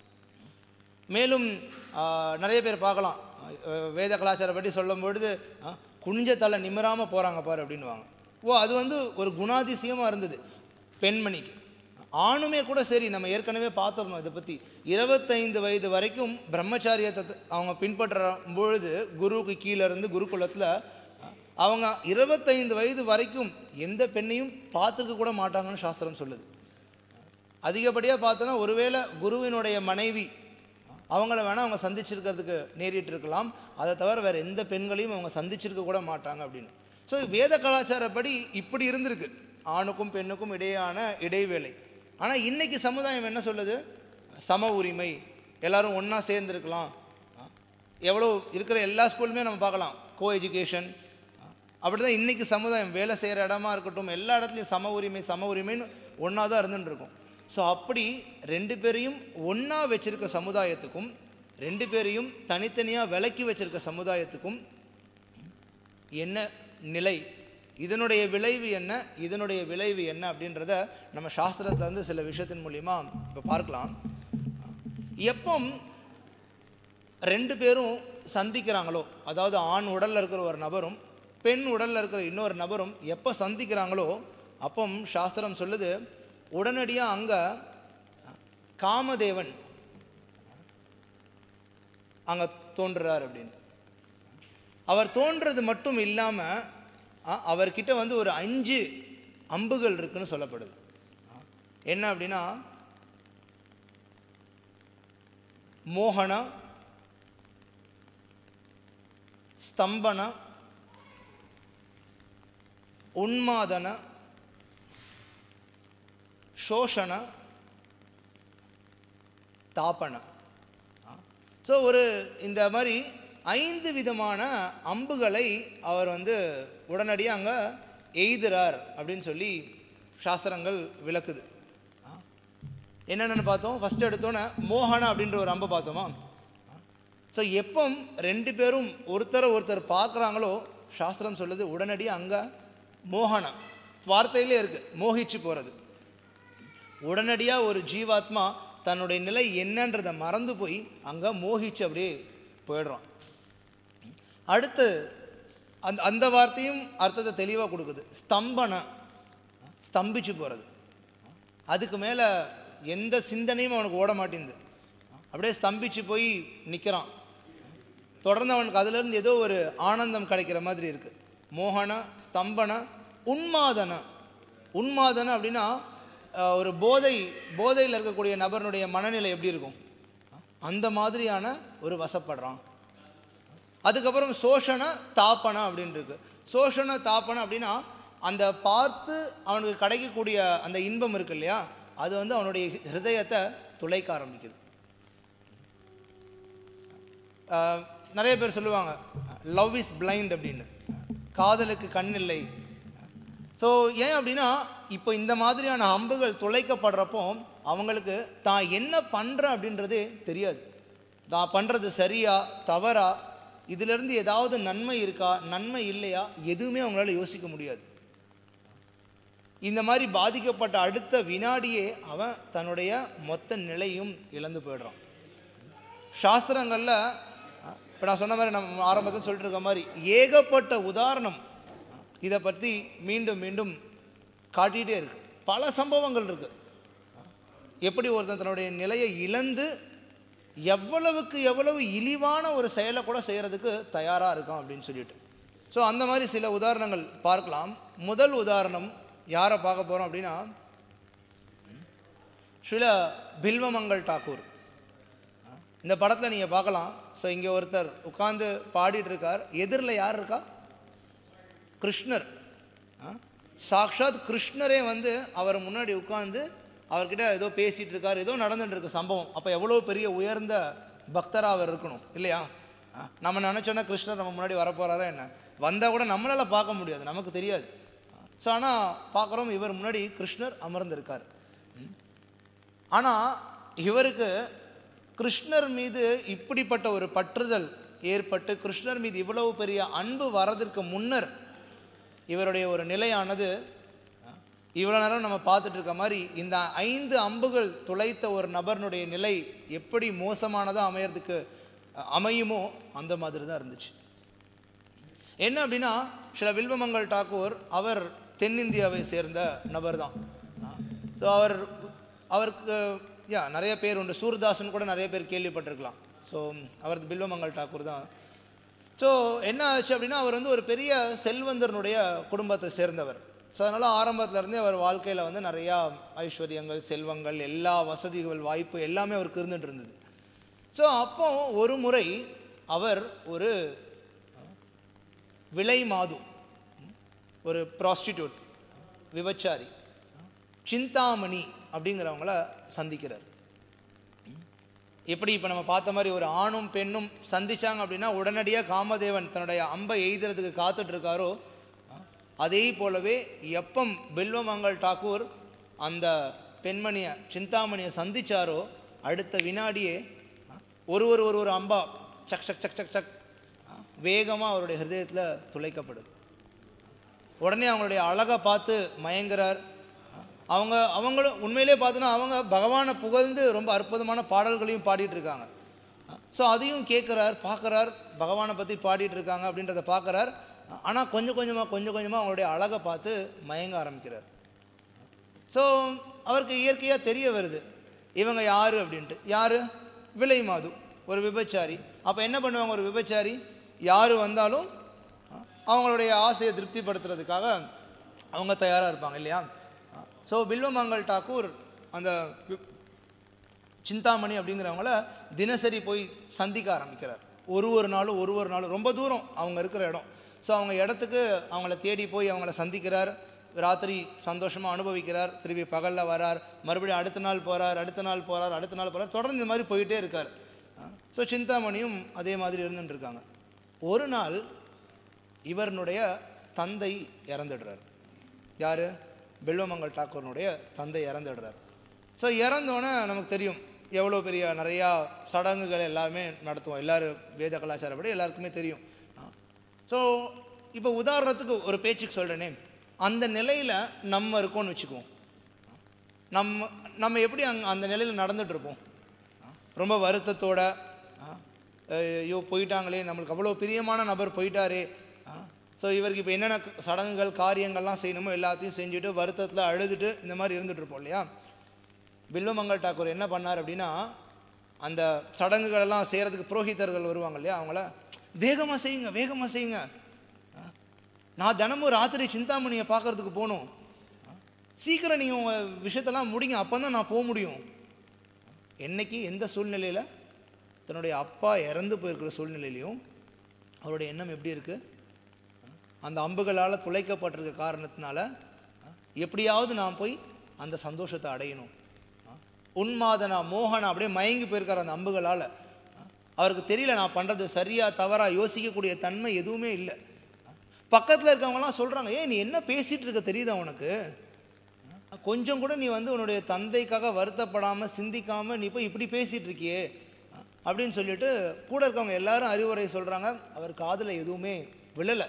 மேலும் ஆஹ், நிறைய பேர் பார்க்கலாம் அஹ், வேத கலாச்சாரம் பற்றி சொல்லும் பொழுது ஆஹ், குனிஞ்ச தலை நிமிராம போறாங்க பாரு அப்படின்னுவாங்க ஓ அது வந்து ஒரு குணாதிசயமா இருந்தது பெண்மணிக்கு ஆணுமே கூட சரி நம்ம ஏற்கனவே பார்த்திருந்தோம் இதை பத்தி இருபத்தைந்து வயது வரைக்கும் பிரம்மச்சாரியத்தை த- அவங்க பின்பற்ற பொழுது குருவுக்கு கீழே இருந்து குருகுலத்துல அவங்க இருபத்தைந்து வயது வரைக்கும் எந்த பெண்ணையும் பார்த்துக்க கூட மாட்டாங்கன்னு சாஸ்திரம் சொல்லுது அதிகப்படியா பார்த்தோன்னா ஒருவேளை குருவினுடைய மனைவி அவங்கள வேணா அவங்க சந்திச்சிருக்கிறதுக்கு நேரிட்டு இருக்கலாம் அதை தவிர வேற எந்த பெண்களையும் அவங்க சந்திச்சிருக்க கூட மாட்டாங்க அப்படின்னு ஸோ வேத கலாச்சாரப்படி இப்படி இருந்திருக்கு ஆணுக்கும் பெண்ணுக்கும் இடையான இடைவேளை ஆனா இன்னைக்கு சமுதாயம் என்ன சொல்லுது சம உரிமை எல்லாரும் ஒண்ணா சேர்ந்திருக்கலாம் எவ்வளோ இருக்கிற எல்லா ஸ்கூலுமே நம்ம பார்க்கலாம் கோ எஜுகேஷன் அப்படிதான் இன்னைக்கு சமுதாயம் வேலை செய்யற இடமா இருக்கட்டும் எல்லா இடத்துலயும் சம உரிமை சம உரிமைன்னு ஒன்றா தான் இருந்துட்டு இருக்கும் ஸோ அப்படி ரெண்டு பேரையும் ஒன்றா வச்சிருக்க சமுதாயத்துக்கும் ரெண்டு பேரையும் தனித்தனியாக விலக்கி வச்சிருக்க சமுதாயத்துக்கும் என்ன நிலை இதனுடைய விளைவு என்ன இதனுடைய விளைவு என்ன அப்படின்றத நம்ம சாஸ்திரத்துல இருந்து சில விஷயத்தின் மூலியமா இப்போ பார்க்கலாம் எப்போ ரெண்டு பேரும் சந்திக்கிறாங்களோ அதாவது ஆண் உடல்ல இருக்கிற ஒரு நபரும் பெண் உடல்ல இருக்கிற இன்னொரு நபரும் எப்போ சந்திக்கிறாங்களோ அப்போ சாஸ்திரம் சொல்லுது உடனடியா அங்க காமதேவன் அங்க தோன்றுறார் அப்படின்னு அவர் தோன்றது மட்டும் இல்லாம அ, அவர்கிட்ட வந்து ஒரு அஞ்சு அம்புகள் இருக்குன்னு சொல்லப்படுது அ, என்ன அப்படின்னா மோகன ஸ்தம்பன உன்மாதன சோஷண தாபன ஸோ ஒரு இந்த மாதிரி ஐந்து விதமான அம்புகளை அவர் வந்து உடனடியாக அங்கே எய்துறார் அப்படின்னு சொல்லி சாஸ்திரங்கள் விளக்குது ஆ. என்னென்னு பார்த்தோம் ஃபர்ஸ்ட் எடுத்தோன்னே மோகன அப்படின்ற ஒரு அம்பை பார்த்தோமா ஸோ எப்போ ரெண்டு பேரும் ஒருத்தரை ஒருத்தர் பார்க்குறாங்களோ சாஸ்திரம் சொல்லுது உடனடியாக அங்கே மோகனம் வார்த்தையிலே இருக்கு மோகிச்சு போகிறது உடனடியாக ஒரு ஜீவாத்மா தன்னுடைய நிலை என்னன்றதை மறந்து போய் அங்கே மோகிச்சு அப்படியே போயிடுறான் அடுத்து அந்த அந்த வார்த்தையும் அர்த்தத்தை தெளிவாக கொடுக்குது ஸ்தம்பன ஸ்தம்பிச்சு போகிறது அதுக்கு மேலே எந்த சிந்தனையும் அவனுக்கு ஓட மாட்டேங்குது அப்படியே ஸ்தம்பிச்சு போய் நிற்கிறான் தொடர்ந்து அவனுக்கு அதுலேருந்து ஏதோ ஒரு ஆனந்தம் கிடைக்கிற மாதிரி இருக்கு மோகன ஸ்தம்பன உன்மாதன உன்மாதன அப்படின்னா அஹ், ஒரு போதை போதையில் இருக்கக்கூடிய நபருடைய மனநிலை எப்படி இருக்கும் அந்த மாதிரியான ஒரு வசப்படுறான் அதுக்கப்புறம் சோஷண தாப்பன அப்படின்னு இருக்கு சோஷண தாப்பன அப்படின்னா அந்த பார்த்து அவனுக்கு கிடைக்கக்கூடிய அந்த இன்பம் இருக்கு இல்லையா அது வந்து அவனுடைய ஹிருதயத்தை துளைக்க ஆரம்பிக்குது ஆஹ் நிறைய பேர் சொல்லுவாங்க லவ் இஸ் பிளைண்ட் அப்படின்னு காதலுக்கு கண் இல்லை ஸோ ஏன் அப்படின்னா இப்போ இந்த மாதிரியான அம்புகள் துளைக்கப்படுறப்போ அவங்களுக்கு தான் என்ன பண்றேன் அப்படின்றதே தெரியாது தான் பண்றது சரியா தவறா இதிலிருந்து ஏதாவது நன்மை இருக்கா நன்மை இல்லையா எதுவுமே அவங்களால யோசிக்க முடியாது இந்த மாதிரி பாதிக்கப்பட்ட அடுத்த வினாடியே அவன் தன்னுடைய மொத்த நிலையும் இழந்து போயிடுறான் சாஸ்திரங்கள்ல இப்போ நான் சொன்ன மாதிரி நம்ம ஆரம்பத்தில் சொல்லிட்டு இருக்க மாதிரி ஏகப்பட்ட உதாரணம் இதை பற்றி மீண்டும் மீண்டும் காட்டிகிட்டே இருக்கு பல சம்பவங்கள் இருக்கு எப்படி ஒருத்தன் தன்னுடைய நிலையை இழந்து எவ்வளவுக்கு எவ்வளவு இழிவான ஒரு செயலை கூட செய்யறதுக்கு தயாரா இருக்கான் அப்படின்னு சொல்லிட்டு ஸோ அந்த மாதிரி சில உதாரணங்கள் பார்க்கலாம் முதல் உதாரணம் யாரை பார்க்க போறோம் அப்படின்னா ஸ்ரீல பில்வமங்கல் டாக்கூர் இந்த படத்துல நீங்க பார்க்கலாம் ஸோ இங்க ஒருத்தர் உட்கார்ந்து பாடிட்டு இருக்கார் எதிரில் யார் இருக்கா கிருஷ்ணர் ஆ? சாக்ஷாத் கிருஷ்ணரே வந்து அவர் முன்னாடி உட்கார்ந்து அவர்கிட்ட ஏதோ பேசிட்டு இருக்கார் ஏதோ நடந்துட்டு இருக்கு சம்பவம் அப்ப எவ்வளவு பெரிய உயர்ந்த பக்தரா அவர் இருக்கணும் இல்லையா ஆ? நம்ம நினைச்சோன்னா கிருஷ்ணர் நம்ம முன்னாடி வரப்போறாரா என்ன வந்தா கூட நம்மளால பார்க்க முடியாது நமக்கு தெரியாது ஸோ ஆனா பார்க்குறோம் இவர் முன்னாடி கிருஷ்ணர் அமர்ந்திருக்கார் ம். ஆனா இவருக்கு கிருஷ்ணர் மீது இப்படிப்பட்ட ஒரு பற்றுதல் ஏற்பட்டு கிருஷ்ணர் மீது இவ்வளவு பெரிய அன்பு வரதற்கு முன்னர் இவருடைய ஒரு நிலையானது இவ்வளவு நேரம் நம்ம பார்த்துட்டு இருக்க மாதிரி இந்த ஐந்து அம்புகள் துளைத்த ஒரு நபர்னுடைய நிலை எப்படி மோசமானதா அமையறதுக்கு அஹ், அமையுமோ அந்த மாதிரி தான் இருந்துச்சு என்ன அப்படின்னா சில வில்வமங்கல் டாக்கூர் அவர் தென்னிந்தியாவை சேர்ந்த நபர் தான் ஸோ அவர் அவருக்கு யா நிறைய பேர் உண்டு சூர்தாசன் கூட நிறைய பேர் கேள்விப்பட்டிருக்கலாம் ஸோ அவர் பில்வமங்கல் டாக்கூர் தான் ஸோ என்ன ஆச்சு அப்படின்னா அவர் வந்து ஒரு பெரிய செல்வந்தரனுடைய குடும்பத்தை சேர்ந்தவர் ஸோ அதனால ஆரம்பத்துல இருந்தே அவர் வாழ்க்கையில வந்து நிறையா ஐஸ்வர்யங்கள் செல்வங்கள் எல்லா வசதிகள் வாய்ப்பு எல்லாமே அவருக்கு இருந்துட்டு இருந்தது ஸோ அப்போ ஒரு முறை அவர் ஒரு விலை மாது ஒரு ப்ராஸ்டிடியூட் விபச்சாரி சிந்தாமணி அப்படிங்கிறவங்கள சந்திக்கிறார் எப்படி இப்போ நம்ம பார்த்த மாதிரி ஒரு ஆணும் பெண்ணும் சந்திச்சாங்க அப்படின்னா உடனடியாக காமதேவன் தன்னுடைய அம்பை எய்துறதுக்கு காத்துட்டு இருக்காரோ அதே போலவே எப்பம் பில்வமங்கல் டாக்கூர் அந்த பெண்மணியை சிந்தாமணியை சந்திச்சாரோ அடுத்த வினாடியே ஆ, ஒரு ஒரு ஒரு ஒரு அம்பா சக் சக் சக் சக் சக் ஆ, வேகமா அவருடைய ஹிருதயத்துல துளைக்கப்படுது உடனே அவங்களுடைய அழகை பார்த்து மயங்குறார் அவங்க அவங்களும் உண்மையிலே பார்த்தோன்னா அவங்க பகவானை புகழ்ந்து ரொம்ப அற்புதமான பாடல்களையும் பாடிட்டு இருக்காங்க ஸோ அதையும் கேட்குறார் பார்க்குறார் பகவானை பற்றி பாடிட்டு இருக்காங்க அப்படின்றத பார்க்குறார் ஆனால் கொஞ்சம் கொஞ்சமாக கொஞ்சம் கொஞ்சமாக அவங்களுடைய அழகை பார்த்து மயங்க ஆரம்பிக்கிறார் ஸோ அவருக்கு இயற்கையாக தெரிய வருது இவங்க யாரு அப்படின்ட்டு யாரு விலை மாது ஒரு விபச்சாரி அப்போ என்ன பண்ணுவாங்க ஒரு விபச்சாரி யாரு வந்தாலும் அவங்களுடைய ஆசையை திருப்திப்படுத்துறதுக்காக அவங்க தயாராக இருப்பாங்க இல்லையா ஸோ பில்வமங்கல் டாக்கூர் அந்த வி- சிந்தாமணி அப்படிங்கிறவங்கள தினசரி போய் சந்திக்க ஆரம்பிக்கிறார் ஒரு ஒரு நாளும் ஒரு ஒரு நாளும் ரொம்ப தூரம் அவங்க இருக்கிற இடம் ஸோ அவங்க இடத்துக்கு அவங்கள தேடி போய் அவங்கள சந்திக்கிறார் ராத்திரி சந்தோஷமா அனுபவிக்கிறார் திருப்பி பகல்ல வரார் மறுபடியும் அடுத்த நாள் போறார் அடுத்த நாள் போறார் அடுத்த நாள் போறார் தொடர்ந்து இந்த மாதிரி போயிட்டே இருக்கார் ஸோ சிந்தாமணியும் அதே மாதிரி இருந்துட்டு இருக்காங்க ஒரு நாள் இவருடைய தந்தை இறந்துடுறார் யாரு பில்வமங்கல் டாக்கூரனுடைய தந்தை இறந்துடுறார் ஸோ இறந்தோன்னே நமக்கு தெரியும் எவ்வளோ பெரிய நிறையா சடங்குகள் எல்லாமே நடத்துவோம் எல்லாரும் வேத கலாச்சாரப்படி எல்லாருக்குமே தெரியும் ஸோ இப்போ உதாரணத்துக்கு ஒரு பேச்சுக்கு சொல்கிறேனே அந்த நிலையில நம்ம இருக்கோம்னு வச்சுக்குவோம் நம்ம நம்ம எப்படி அங்க அந்த நிலையில நடந்துட்டு இருப்போம் ரொம்ப வருத்தத்தோட ஆ, ஐயோ போயிட்டாங்களே நம்மளுக்கு அவ்வளோ பிரியமான நபர் போயிட்டாரே ஸோ இவருக்கு இப்போ என்னென்ன க- சடங்குகள் காரியங்கள்லாம் செய்யணுமோ எல்லாத்தையும் செஞ்சுட்டு வருத்தத்தில் அழுதுட்டு இந்த மாதிரி இருந்துட்டு இருப்போம் இல்லையா பில்வமங்கல் டாக்கூர் என்ன பண்ணார் அப்படின்னா அந்த சடங்குகள் எல்லாம் செய்யறதுக்கு புரோகிதர்கள் வருவாங்க இல்லையா அவங்கள வேகமா செய்யுங்க வேகமா செய்யுங்க ஆ, நான் தினமும் ராத்திரி சிந்தாமணியை பார்க்கறதுக்கு போகணும் ஆ, சீக்கிரம் நீங்க உங்க விஷயத்தெல்லாம் முடிங்க அப்பதான் நான் போக முடியும் என்னைக்கு எந்த சூழ்நிலையில தன்னுடைய அப்பா இறந்து போயிருக்கிற சூழ்நிலையிலையும் அவருடைய எண்ணம் எப்படி இருக்கு அந்த அம்புகளால துளைக்கப்பட்டிருக்க காரணத்தினால அஹ், எப்படியாவது நான் போய் அந்த சந்தோஷத்தை அடையணும் அஹ், உன்மாதனா மோகனா அப்படியே மயங்கி போயிருக்கார் அந்த அம்புகளால அஹ், அவருக்கு தெரியல நான் பண்றது சரியா தவறா யோசிக்கக்கூடிய தன்மை எதுவுமே இல்லை அஹ், பக்கத்துல இருக்கவங்க எல்லாம் சொல்றாங்க ஏய் நீ என்ன பேசிட்டு இருக்க தெரியுதா உனக்கு அஹ், கொஞ்சம் கூட நீ வந்து உன்னுடைய தந்தைக்காக வருத்தப்படாம சிந்திக்காம நீ போய் இப்படி பேசிட்டு இருக்கியே அஹ், அப்படின்னு சொல்லிட்டு கூட இருக்கவங்க எல்லாரும் அறிவுரை சொல்றாங்க அவர் காதுல எதுவுமே விழல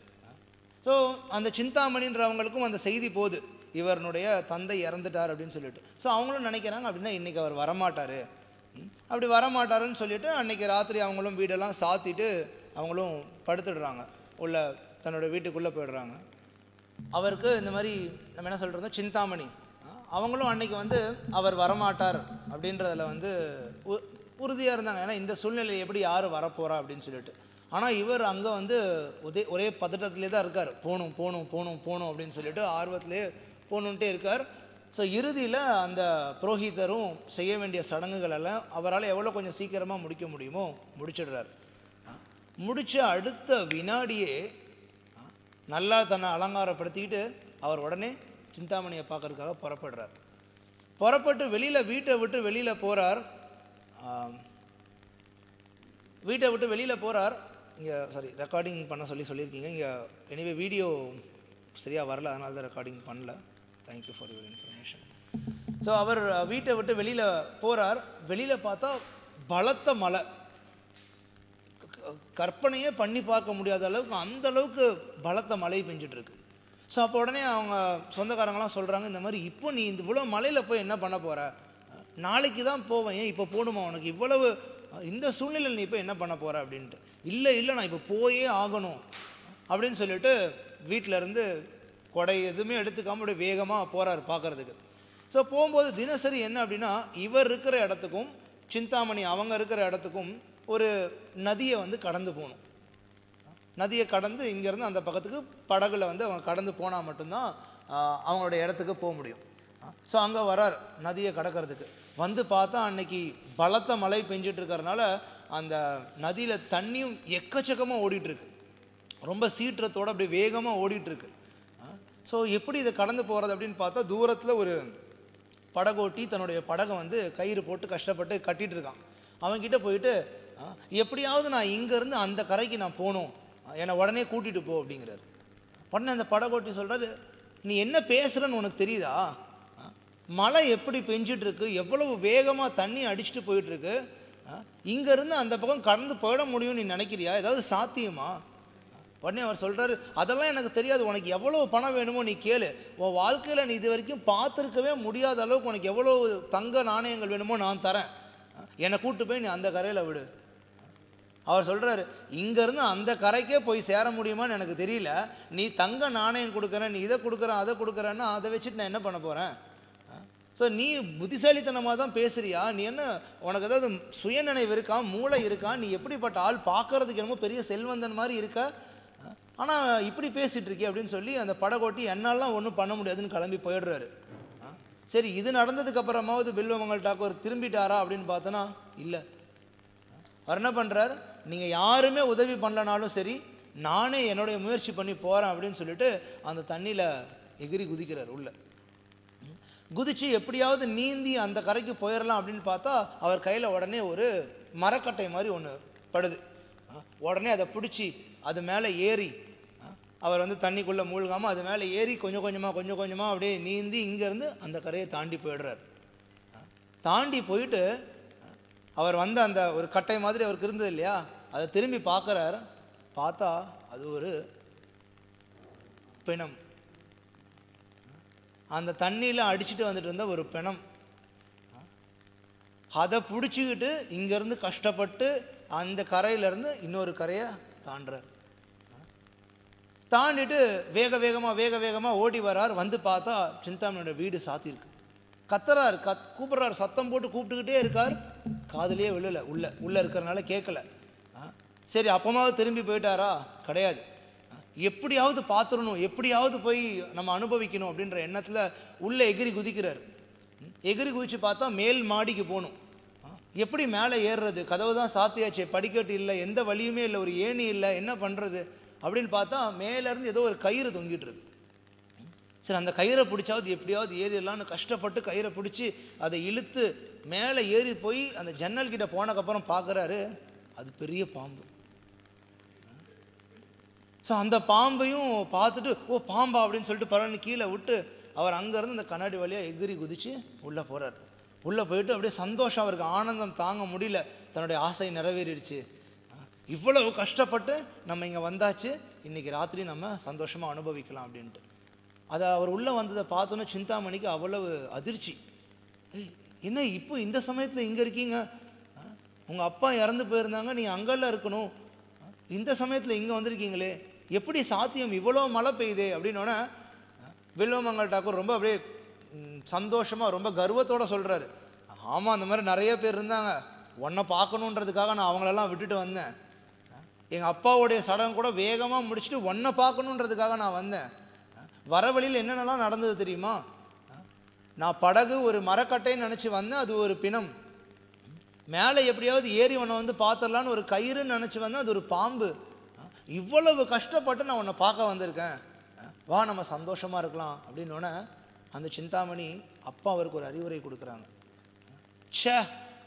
ஸோ அந்த சிந்தாமணின்றவங்களுக்கும் அந்த செய்தி போகுது இவருடைய தந்தை இறந்துட்டார் அப்படின்னு சொல்லிட்டு ஸோ அவங்களும் நினைக்கிறாங்க அப்படின்னா இன்னைக்கு அவர் வரமாட்டாரு ம், அப்படி வரமாட்டாருன்னு சொல்லிட்டு அன்னைக்கு ராத்திரி அவங்களும் வீடெல்லாம் சாத்திட்டு அவங்களும் படுத்துடுறாங்க உள்ள தன்னோட வீட்டுக்குள்ள போயிடுறாங்க அவருக்கு இந்த மாதிரி நம்ம என்ன சொல்றது சிந்தாமணி அஹ் அவங்களும் அன்னைக்கு வந்து அவர் வரமாட்டார் அப்படின்றதுல வந்து உ- உறுதியா இருந்தாங்க ஏன்னா இந்த சூழ்நிலை எப்படி யாரு வரப்போறா அப்படின்னு சொல்லிட்டு ஆனா இவர் அங்க வந்து ஒரே ஒரே பதட்டத்திலே தான் இருக்கார் போகணும் போகணும் போகணும் போகணும் அப்படின்னு சொல்லிட்டு ஆர்வத்திலே போகணுன்ட்டே இருக்கார் ஸோ இறுதியில அந்த புரோஹிதரும் செய்ய வேண்டிய சடங்குகள் எல்லாம் அவரால் எவ்வளவு கொஞ்சம் சீக்கிரமா முடிக்க முடியுமோ முடிச்சிடுறாரு அஹ் முடிச்ச அடுத்த வினாடியே அஹ் நல்லா தன்னை அலங்காரப்படுத்திக்கிட்டு அவர் உடனே சிந்தாமணியை பார்க்கறதுக்காக புறப்படுறார் புறப்பட்டு வெளியில வீட்டை விட்டு வெளியில போறார் ஆம், வீட்டை விட்டு வெளியில போறார் இங்க சாரி ரெக்கார்டிங் பண்ண சொல்லி சொல்லியிருக்கீங்க இங்க எனிவே வீடியோ சரியா வரல அதனால தான் ரெக்கார்டிங் பண்ணல thank you for your information so அவர் அஹ், வீட்டை விட்டு வெளியில போறார் வெளியில பார்த்தா பலத்த மழை க- கற்பனையே பண்ணி பார்க்க முடியாத அளவுக்கு அந்த அளவுக்கு பலத்த மழை பெஞ்சிட்டு இருக்கு ஸோ அப்போ உடனே அவங்க சொந்தக்காரங்களாம் சொல்றாங்க இந்த மாதிரி இப்போ நீ இந்த இவ்வளோ மலையில போய் என்ன பண்ண போற நாளைக்கு தான் போவேன் ஏன் இப்போ போகணுமா உனக்கு இவ்வளவு அஹ், இந்த சூழ்நிலையில் நீ இப்போ என்ன பண்ண போற அப்படின்ட்டு இல்லை இல்லை நான் இப்போ போயே ஆகணும் அப்படின்னு சொல்லிட்டு வீட்ல இருந்து கொடை எதுவுமே எடுத்துக்காம அப்படியே வேகமா போறாரு பார்க்கறதுக்கு ஸோ போகும்போது தினசரி என்ன அப்படின்னா இவர் இருக்கிற இடத்துக்கும் சிந்தாமணி அவங்க இருக்கிற இடத்துக்கும் ஒரு நதியை வந்து கடந்து போகணும் நதியை கடந்து இங்கேருந்து அந்த பக்கத்துக்கு படகுல வந்து அவங்க கடந்து போனால் மட்டும்தான் ஆஹ், அவங்களுடைய இடத்துக்கு போக முடியும் ஸோ அங்கே வரார் நதியை கடக்கிறதுக்கு வந்து பார்த்தா அன்னைக்கு பலத்த மழை பெஞ்சிட்டு இருக்கறனால அந்த நதியில தண்ணியும் எக்கச்சக்கமாக ஓடிட்டு இருக்கு ரொம்ப சீற்றத்தோட அப்படியே வேகமா ஓடிட்டு இருக்கு ஸோ எப்படி இதை கடந்து போறது அப்படின்னு பார்த்தா தூரத்துல ஒரு படகோட்டி தன்னுடைய படகை வந்து கயிறு போட்டு கஷ்டப்பட்டு கட்டிட்டு இருக்கான் அவன் கிட்ட போயிட்டு "ஆ, எப்படியாவது நான் இங்க இருந்து அந்த கரைக்கு நான் போகணும் என்னை உடனே கூட்டிட்டு போ அப்படிங்கிறாரு உடனே அந்த படகோட்டி சொல்றாரு நீ என்ன பேசுறன்னு உனக்கு தெரியுதா ஆ, மழை எப்படி பெஞ்சிட்டு இருக்கு எவ்வளவு வேகமா தண்ணி அடிச்சுட்டு போயிட்டு இருக்கு ஆ, இங்க இருந்து அந்த பக்கம் கடந்து போயிட முடியும் நீ நினைக்கிறியா ஏதாவது சாத்தியமா உடனே அவர் சொல்றாரு அதெல்லாம் எனக்கு தெரியாது உனக்கு எவ்வளவு பணம் வேணுமோ நீ கேளு உன் வாழ்க்கையில நீ இது வரைக்கும் பார்த்துருக்கவே முடியாத அளவுக்கு உனக்கு எவ்வளவு தங்க நாணயங்கள் வேணுமோ நான் தரேன் என்னை கூட்டு போய் நீ அந்த கரையில விடு அவர் சொல்றாரு இங்க இருந்து அந்த கரைக்கே போய் சேர முடியுமான்னு எனக்கு தெரியல நீ தங்க நாணயம் கொடுக்குற நீ இதை கொடுக்குற அதை கொடுக்குறன்னா அதை வச்சுட்டு நான் என்ன பண்ண போறேன் ஸோ நீ புத்திசாலித்தனமா தான் பேசுறியா நீ என்ன உனக்கு ஏதாவது சுயநினைவு இருக்கா மூளை இருக்கா நீ எப்படிப்பட்ட ஆள் பார்க்கறதுக்கு என்னமோ பெரிய செல்வந்தன் மாதிரி இருக்க ஆனா இப்படி பேசிட்டு இருக்கே அப்படின்னு சொல்லி அந்த படகோட்டி என்னாலாம் ஒண்ணும் பண்ண முடியாதுன்னு கிளம்பி போயிடுறாரு ஆ, சரி இது நடந்ததுக்கு அப்புறமாவது பில்வமங்கல் டாக்கூர் திரும்பிட்டாரா அப்படின்னு பார்த்தோன்னா இல்ல அவர் என்ன பண்றார் நீங்க யாருமே உதவி பண்ணலனாலும் சரி நானே என்னுடைய முயற்சி பண்ணி போறேன் அப்படின்னு சொல்லிட்டு அந்த தண்ணியில எகிரி குதிக்கிறார் உள்ள ம். குதிச்சு எப்படியாவது நீந்தி அந்த கரைக்கு போயிடலாம் அப்படின்னு பார்த்தா அவர் கையில உடனே ஒரு மரக்கட்டை மாதிரி ஒண்ணு படுது ஆ, உடனே அதை பிடிச்சி அது மேல ஏறி ஆ, அவர் வந்து தண்ணிக்குள்ள மூழ்காம அது மேல ஏறி கொஞ்சம் கொஞ்சமா கொஞ்சம் கொஞ்சமா அப்படியே நீந்தி இங்க இருந்து அந்த கரையை தாண்டி போயிடுறார் ஆ, தாண்டி போயிட்டு அவர் வந்த அந்த ஒரு கட்டை மாதிரி அவருக்கு இருந்தது இல்லையா அதை திரும்பி பார்க்கறார் பார்த்தா அது ஒரு பிணம் அந்த தண்ணியில அடிச்சிட்டு வந்துட்டு இருந்த ஒரு பிணம் அதை பிடிச்சிக்கிட்டு இங்க இருந்து கஷ்டப்பட்டு அந்த கரையில இருந்து இன்னொரு கரையை தாண்டுறார் தாண்டிட்டு வேக வேகமா வேக வேகமா ஓடி வரார் வந்து பார்த்தா சிந்தாமணியோட வீடு சாத்தியிருக்கு கத்துறார் கத் கூப்பிடுறார் சத்தம் போட்டு கூப்பிட்டுக்கிட்டே இருக்கார் காதுலயே விழல உள்ள உள்ள இருக்கிறனால கேட்கல ஆ, சரி அப்பமாவது திரும்பி போயிட்டாரா கிடையாது ஆ, எப்படியாவது பார்த்துடணும் எப்படியாவது போய் நம்ம அனுபவிக்கணும் அப்படின்ற எண்ணத்துல உள்ள எகிரி குதிக்கிறார் ம், எகிரி குதிச்சு பார்த்தா மேல் மாடிக்கு போகணும் ஆ, எப்படி மேலே ஏறுறது கதவு தான் சாத்தியாச்சே படிக்கட்டு இல்லை எந்த வழியுமே இல்லை ஒரு ஏணி இல்லை என்ன பண்றது அப்படின்னு பார்த்தா மேல இருந்து ஏதோ ஒரு கயிறு தொங்கிட்டு இருக்கு சரி அந்த கயிறை பிடிச்சாவது எப்படியாவது ஏறிடலாம்னு கஷ்டப்பட்டு கயிறை பிடிச்சி அதை இழுத்து மேலே ஏறி போய் அந்த ஜன்னல் கிட்ட போனதுக்கப்புறம் பார்க்கறாரு அது பெரிய பாம்பு ஸோ அந்த பாம்பையும் பார்த்துட்டு ஓ பாம்பா அப்படின்னு சொல்லிட்டு பரவாயில்ல கீழே விட்டு அவர் அங்கேருந்து அந்த கண்ணாடி வழியா எகிரி குதிச்சு உள்ள போறார் உள்ள போயிட்டு அப்படியே சந்தோஷம் அவருக்கு ஆனந்தம் தாங்க முடியல தன்னுடைய ஆசை நிறைவேறிடுச்சு இவ்வளவு கஷ்டப்பட்டு நம்ம இங்க வந்தாச்சு இன்னைக்கு ராத்திரி நம்ம சந்தோஷமா அனுபவிக்கலாம் அப்படின்ட்டு அதை அவர் உள்ள வந்ததை பார்த்தோன்னே சிந்தாமணிக்கு அவ்வளவு அதிர்ச்சி ஏய், என்ன இப்போ இந்த சமயத்துல இங்க இருக்கீங்க ஆ, உங்க அப்பா இறந்து போயிருந்தாங்க நீங்க அங்கெல்லாம் இருக்கணும் ஆ, இந்த சமயத்துல இங்க வந்திருக்கீங்களே எப்படி சாத்தியம் இவ்வளவு மழை பெய்யுதே அப்படின்னோடனே வில்வமங்கல் டாக்கூர் ரொம்ப அப்படியே ம், சந்தோஷமா ரொம்ப கர்வத்தோட சொல்றாரு ஆமா அந்த மாதிரி நிறைய பேர் இருந்தாங்க உன்னை பார்க்கணுன்றதுக்காக நான் அவங்களெல்லாம் விட்டுட்டு வந்தேன் எங்க அப்பாவுடைய சடங்கு கூட வேகமா முடிச்சுட்டு உன்னை பார்க்கணுன்றதுக்காக நான் வந்தேன் வர வழியில் என்னென்னலாம் நடந்தது தெரியுமா நான் படகு ஒரு மரக்கட்டைன்னு நினைச்சு வந்தேன் அது ஒரு பிணம் மேலே எப்படியாவது ஏறி உன்னை வந்து பார்த்துடலான்னு ஒரு கயிறுன்னு நினைச்சு வந்தேன் அது ஒரு பாம்பு இவ்வளவு கஷ்டப்பட்டு நான் உன்னை பார்க்க வந்திருக்கேன் வா நம்ம சந்தோஷமா இருக்கலாம் அப்படின்னோடனே அந்த சிந்தாமணி அப்பா அவருக்கு ஒரு அறிவுரை கொடுக்குறாங்க ச்சே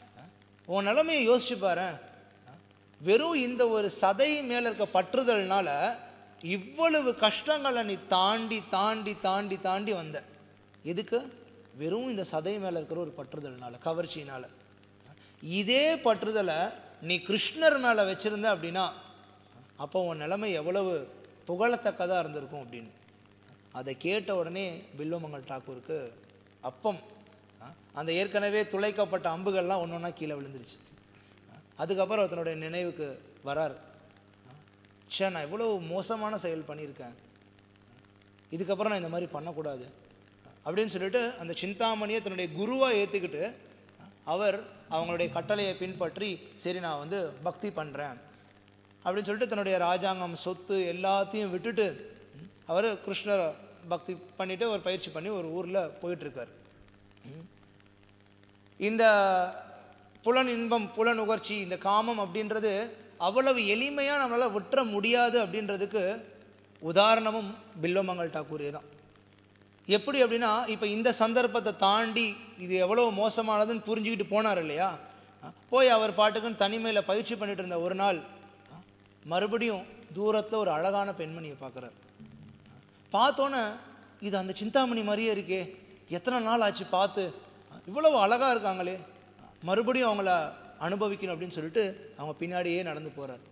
உன் நிலைமையை யோசிச்சு பாரேன் வெறும் இந்த ஒரு சதை மேல இருக்க பற்றுதல்னால இவ்வளவு கஷ்டங்களை நீ தாண்டி தாண்டி தாண்டி தாண்டி வந்த எதுக்கு வெறும் இந்த சதை மேல இருக்கிற ஒரு பற்றுதல்னால கவர்ச்சியினால இதே பற்றுதலை நீ கிருஷ்ணர் மேல வச்சிருந்த அப்படின்னா அப்போ உன் நிலைமை எவ்வளவு புகழத்தக்கதா இருந்திருக்கும் அப்படின்னு அதை கேட்ட உடனே பில்வமங்கல் டாக்கூருக்கு அப்பம் ஆ, அந்த ஏற்கனவே துளைக்கப்பட்ட அம்புகள்லாம் ஒன்று ஒன்றா கீழே விழுந்துருச்சு அதுக்கப்புறம் அவர் தன்னுடைய நினைவுக்கு வரார் ச்சே நான் எவ்வளவு மோசமான செயல் பண்ணியிருக்கேன் இதுக்கப்புறம் நான் இந்த மாதிரி பண்ணக்கூடாது அப்படின்னு சொல்லிட்டு அந்த சிந்தாமணியை தன்னுடைய குருவா ஏத்துக்கிட்டு அவர் அவங்களுடைய கட்டளையை பின்பற்றி சரி நான் வந்து பக்தி பண்றேன் அப்படின்னு சொல்லிட்டு தன்னுடைய ராஜாங்கம் சொத்து எல்லாத்தையும் விட்டுட்டு அவர் கிருஷ்ணரை பக்தி பண்ணிட்டு ஒரு பயிற்சி பண்ணி ஒரு ஊர்ல போயிட்டு இருக்காரு ம். இந்த புலன் இன்பம் புலன் நுகர்ச்சி இந்த காமம் அப்படின்றது அவ்வளவு எளிமையா நம்மளால விட்டுற முடியாது அப்படின்றதுக்கு உதாரணமும் பில்வமங்கல் டாக்கூரே தான் எப்படி அப்படின்னா இப்ப இந்த சந்தர்ப்பத்தை தாண்டி இது எவ்வளவு மோசமானதுன்னு புரிஞ்சுக்கிட்டு போனார் இல்லையா அஹ் போய் அவர் பாட்டுக்குன்னு தனிமையில பயிற்சி பண்ணிட்டு இருந்த ஒரு நாள் அஹ் மறுபடியும் தூரத்துல ஒரு அழகான பெண்மணியை பார்க்கறார் பார்த்தோன்னே இது அந்த சிந்தாமணி மாதிரியே இருக்கே எத்தனை நாள் ஆச்சு பார்த்து இவ்வளவு அழகா இருக்காங்களே மறுபடியும் அவங்கள அனுபவிக்கணும் அப்படின்னு சொல்லிட்டு அவங்க பின்னாடியே நடந்து போறார்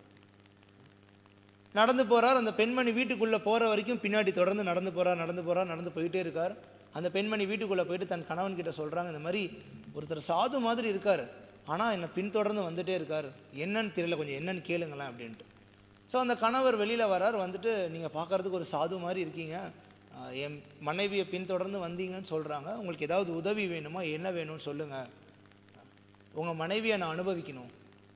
நடந்து போறார் அந்த பெண்மணி வீட்டுக்குள்ள போற வரைக்கும் பின்னாடி தொடர்ந்து நடந்து போறார் நடந்து போறார் நடந்து போயிட்டே இருக்கார் அந்த பெண்மணி வீட்டுக்குள்ள போயிட்டு தன் கணவன் கிட்ட சொல்றாங்க இந்த மாதிரி ஒருத்தர் சாது மாதிரி இருக்காரு ஆனா என்னை பின்தொடர்ந்து வந்துட்டே இருக்காரு என்னன்னு தெரியல கொஞ்சம் என்னன்னு கேளுங்களேன் அப்படின்ட்டு ஸோ அந்த கணவர் வெளியில வரார் வந்துட்டு நீங்க பார்க்கறதுக்கு ஒரு சாது மாதிரி இருக்கீங்க ஆஹ் என் மனைவியை பின்தொடர்ந்து வந்தீங்கன்னு சொல்றாங்க உங்களுக்கு ஏதாவது உதவி வேணுமா என்ன வேணும்னு சொல்லுங்க உங்க மனைவியை நான் அனுபவிக்கணும்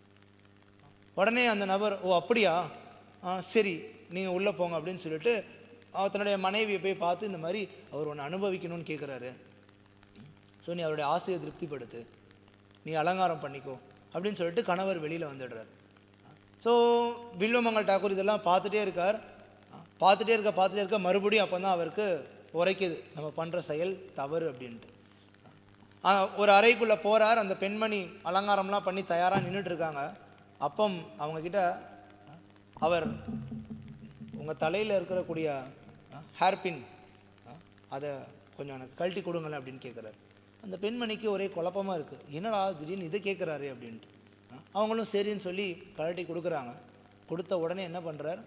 உடனே அந்த நபர் ஓ அப்படியா ஆ சரி நீங்க உள்ள போங்க அப்படின்னு சொல்லிட்டு அவர் தன்னுடைய மனைவியை போய் பார்த்து இந்த மாதிரி அவர் ஒன்று அனுபவிக்கணும்னு கேட்குறாரு ஸோ நீ அவருடைய ஆசையை திருப்திப்படுத்து நீ அலங்காரம் பண்ணிக்கோ அப்படின்னு சொல்லிட்டு கணவர் வெளியில வந்துடுறார் ஸோ வில்வமங்கல் டாக்கூர் இதெல்லாம் பார்த்துட்டே இருக்கார் பார்த்துட்டே இருக்க பார்த்துட்டே இருக்க மறுபடியும் அப்போ தான் அவருக்கு உரைக்குது நம்ம பண்ற செயல் தவறு அப்படின்ட்டு ஆஹ் ஒரு அறைக்குள்ள போறார் அந்த பெண்மணி அலங்காரம்லாம் பண்ணி தயாரா நின்னுட்டு இருக்காங்க அப்பம் அவங்க கிட்ட அவர் உங்க தலையில இருக்கக்கூடிய ஹேர்பின் அதை கொஞ்சம் எனக்கு கழட்டி கொடுங்களேன் அப்படின்னு கேட்குறாரு அந்த பெண்மணிக்கு ஒரே குழப்பமா இருக்கு என்னடா திடீர்னு இதை கேட்குறாரு அப்படின்ட்டு அஹ் அவங்களும் சரின்னு சொல்லி கழட்டி கொடுக்குறாங்க கொடுத்த உடனே என்ன பண்றார்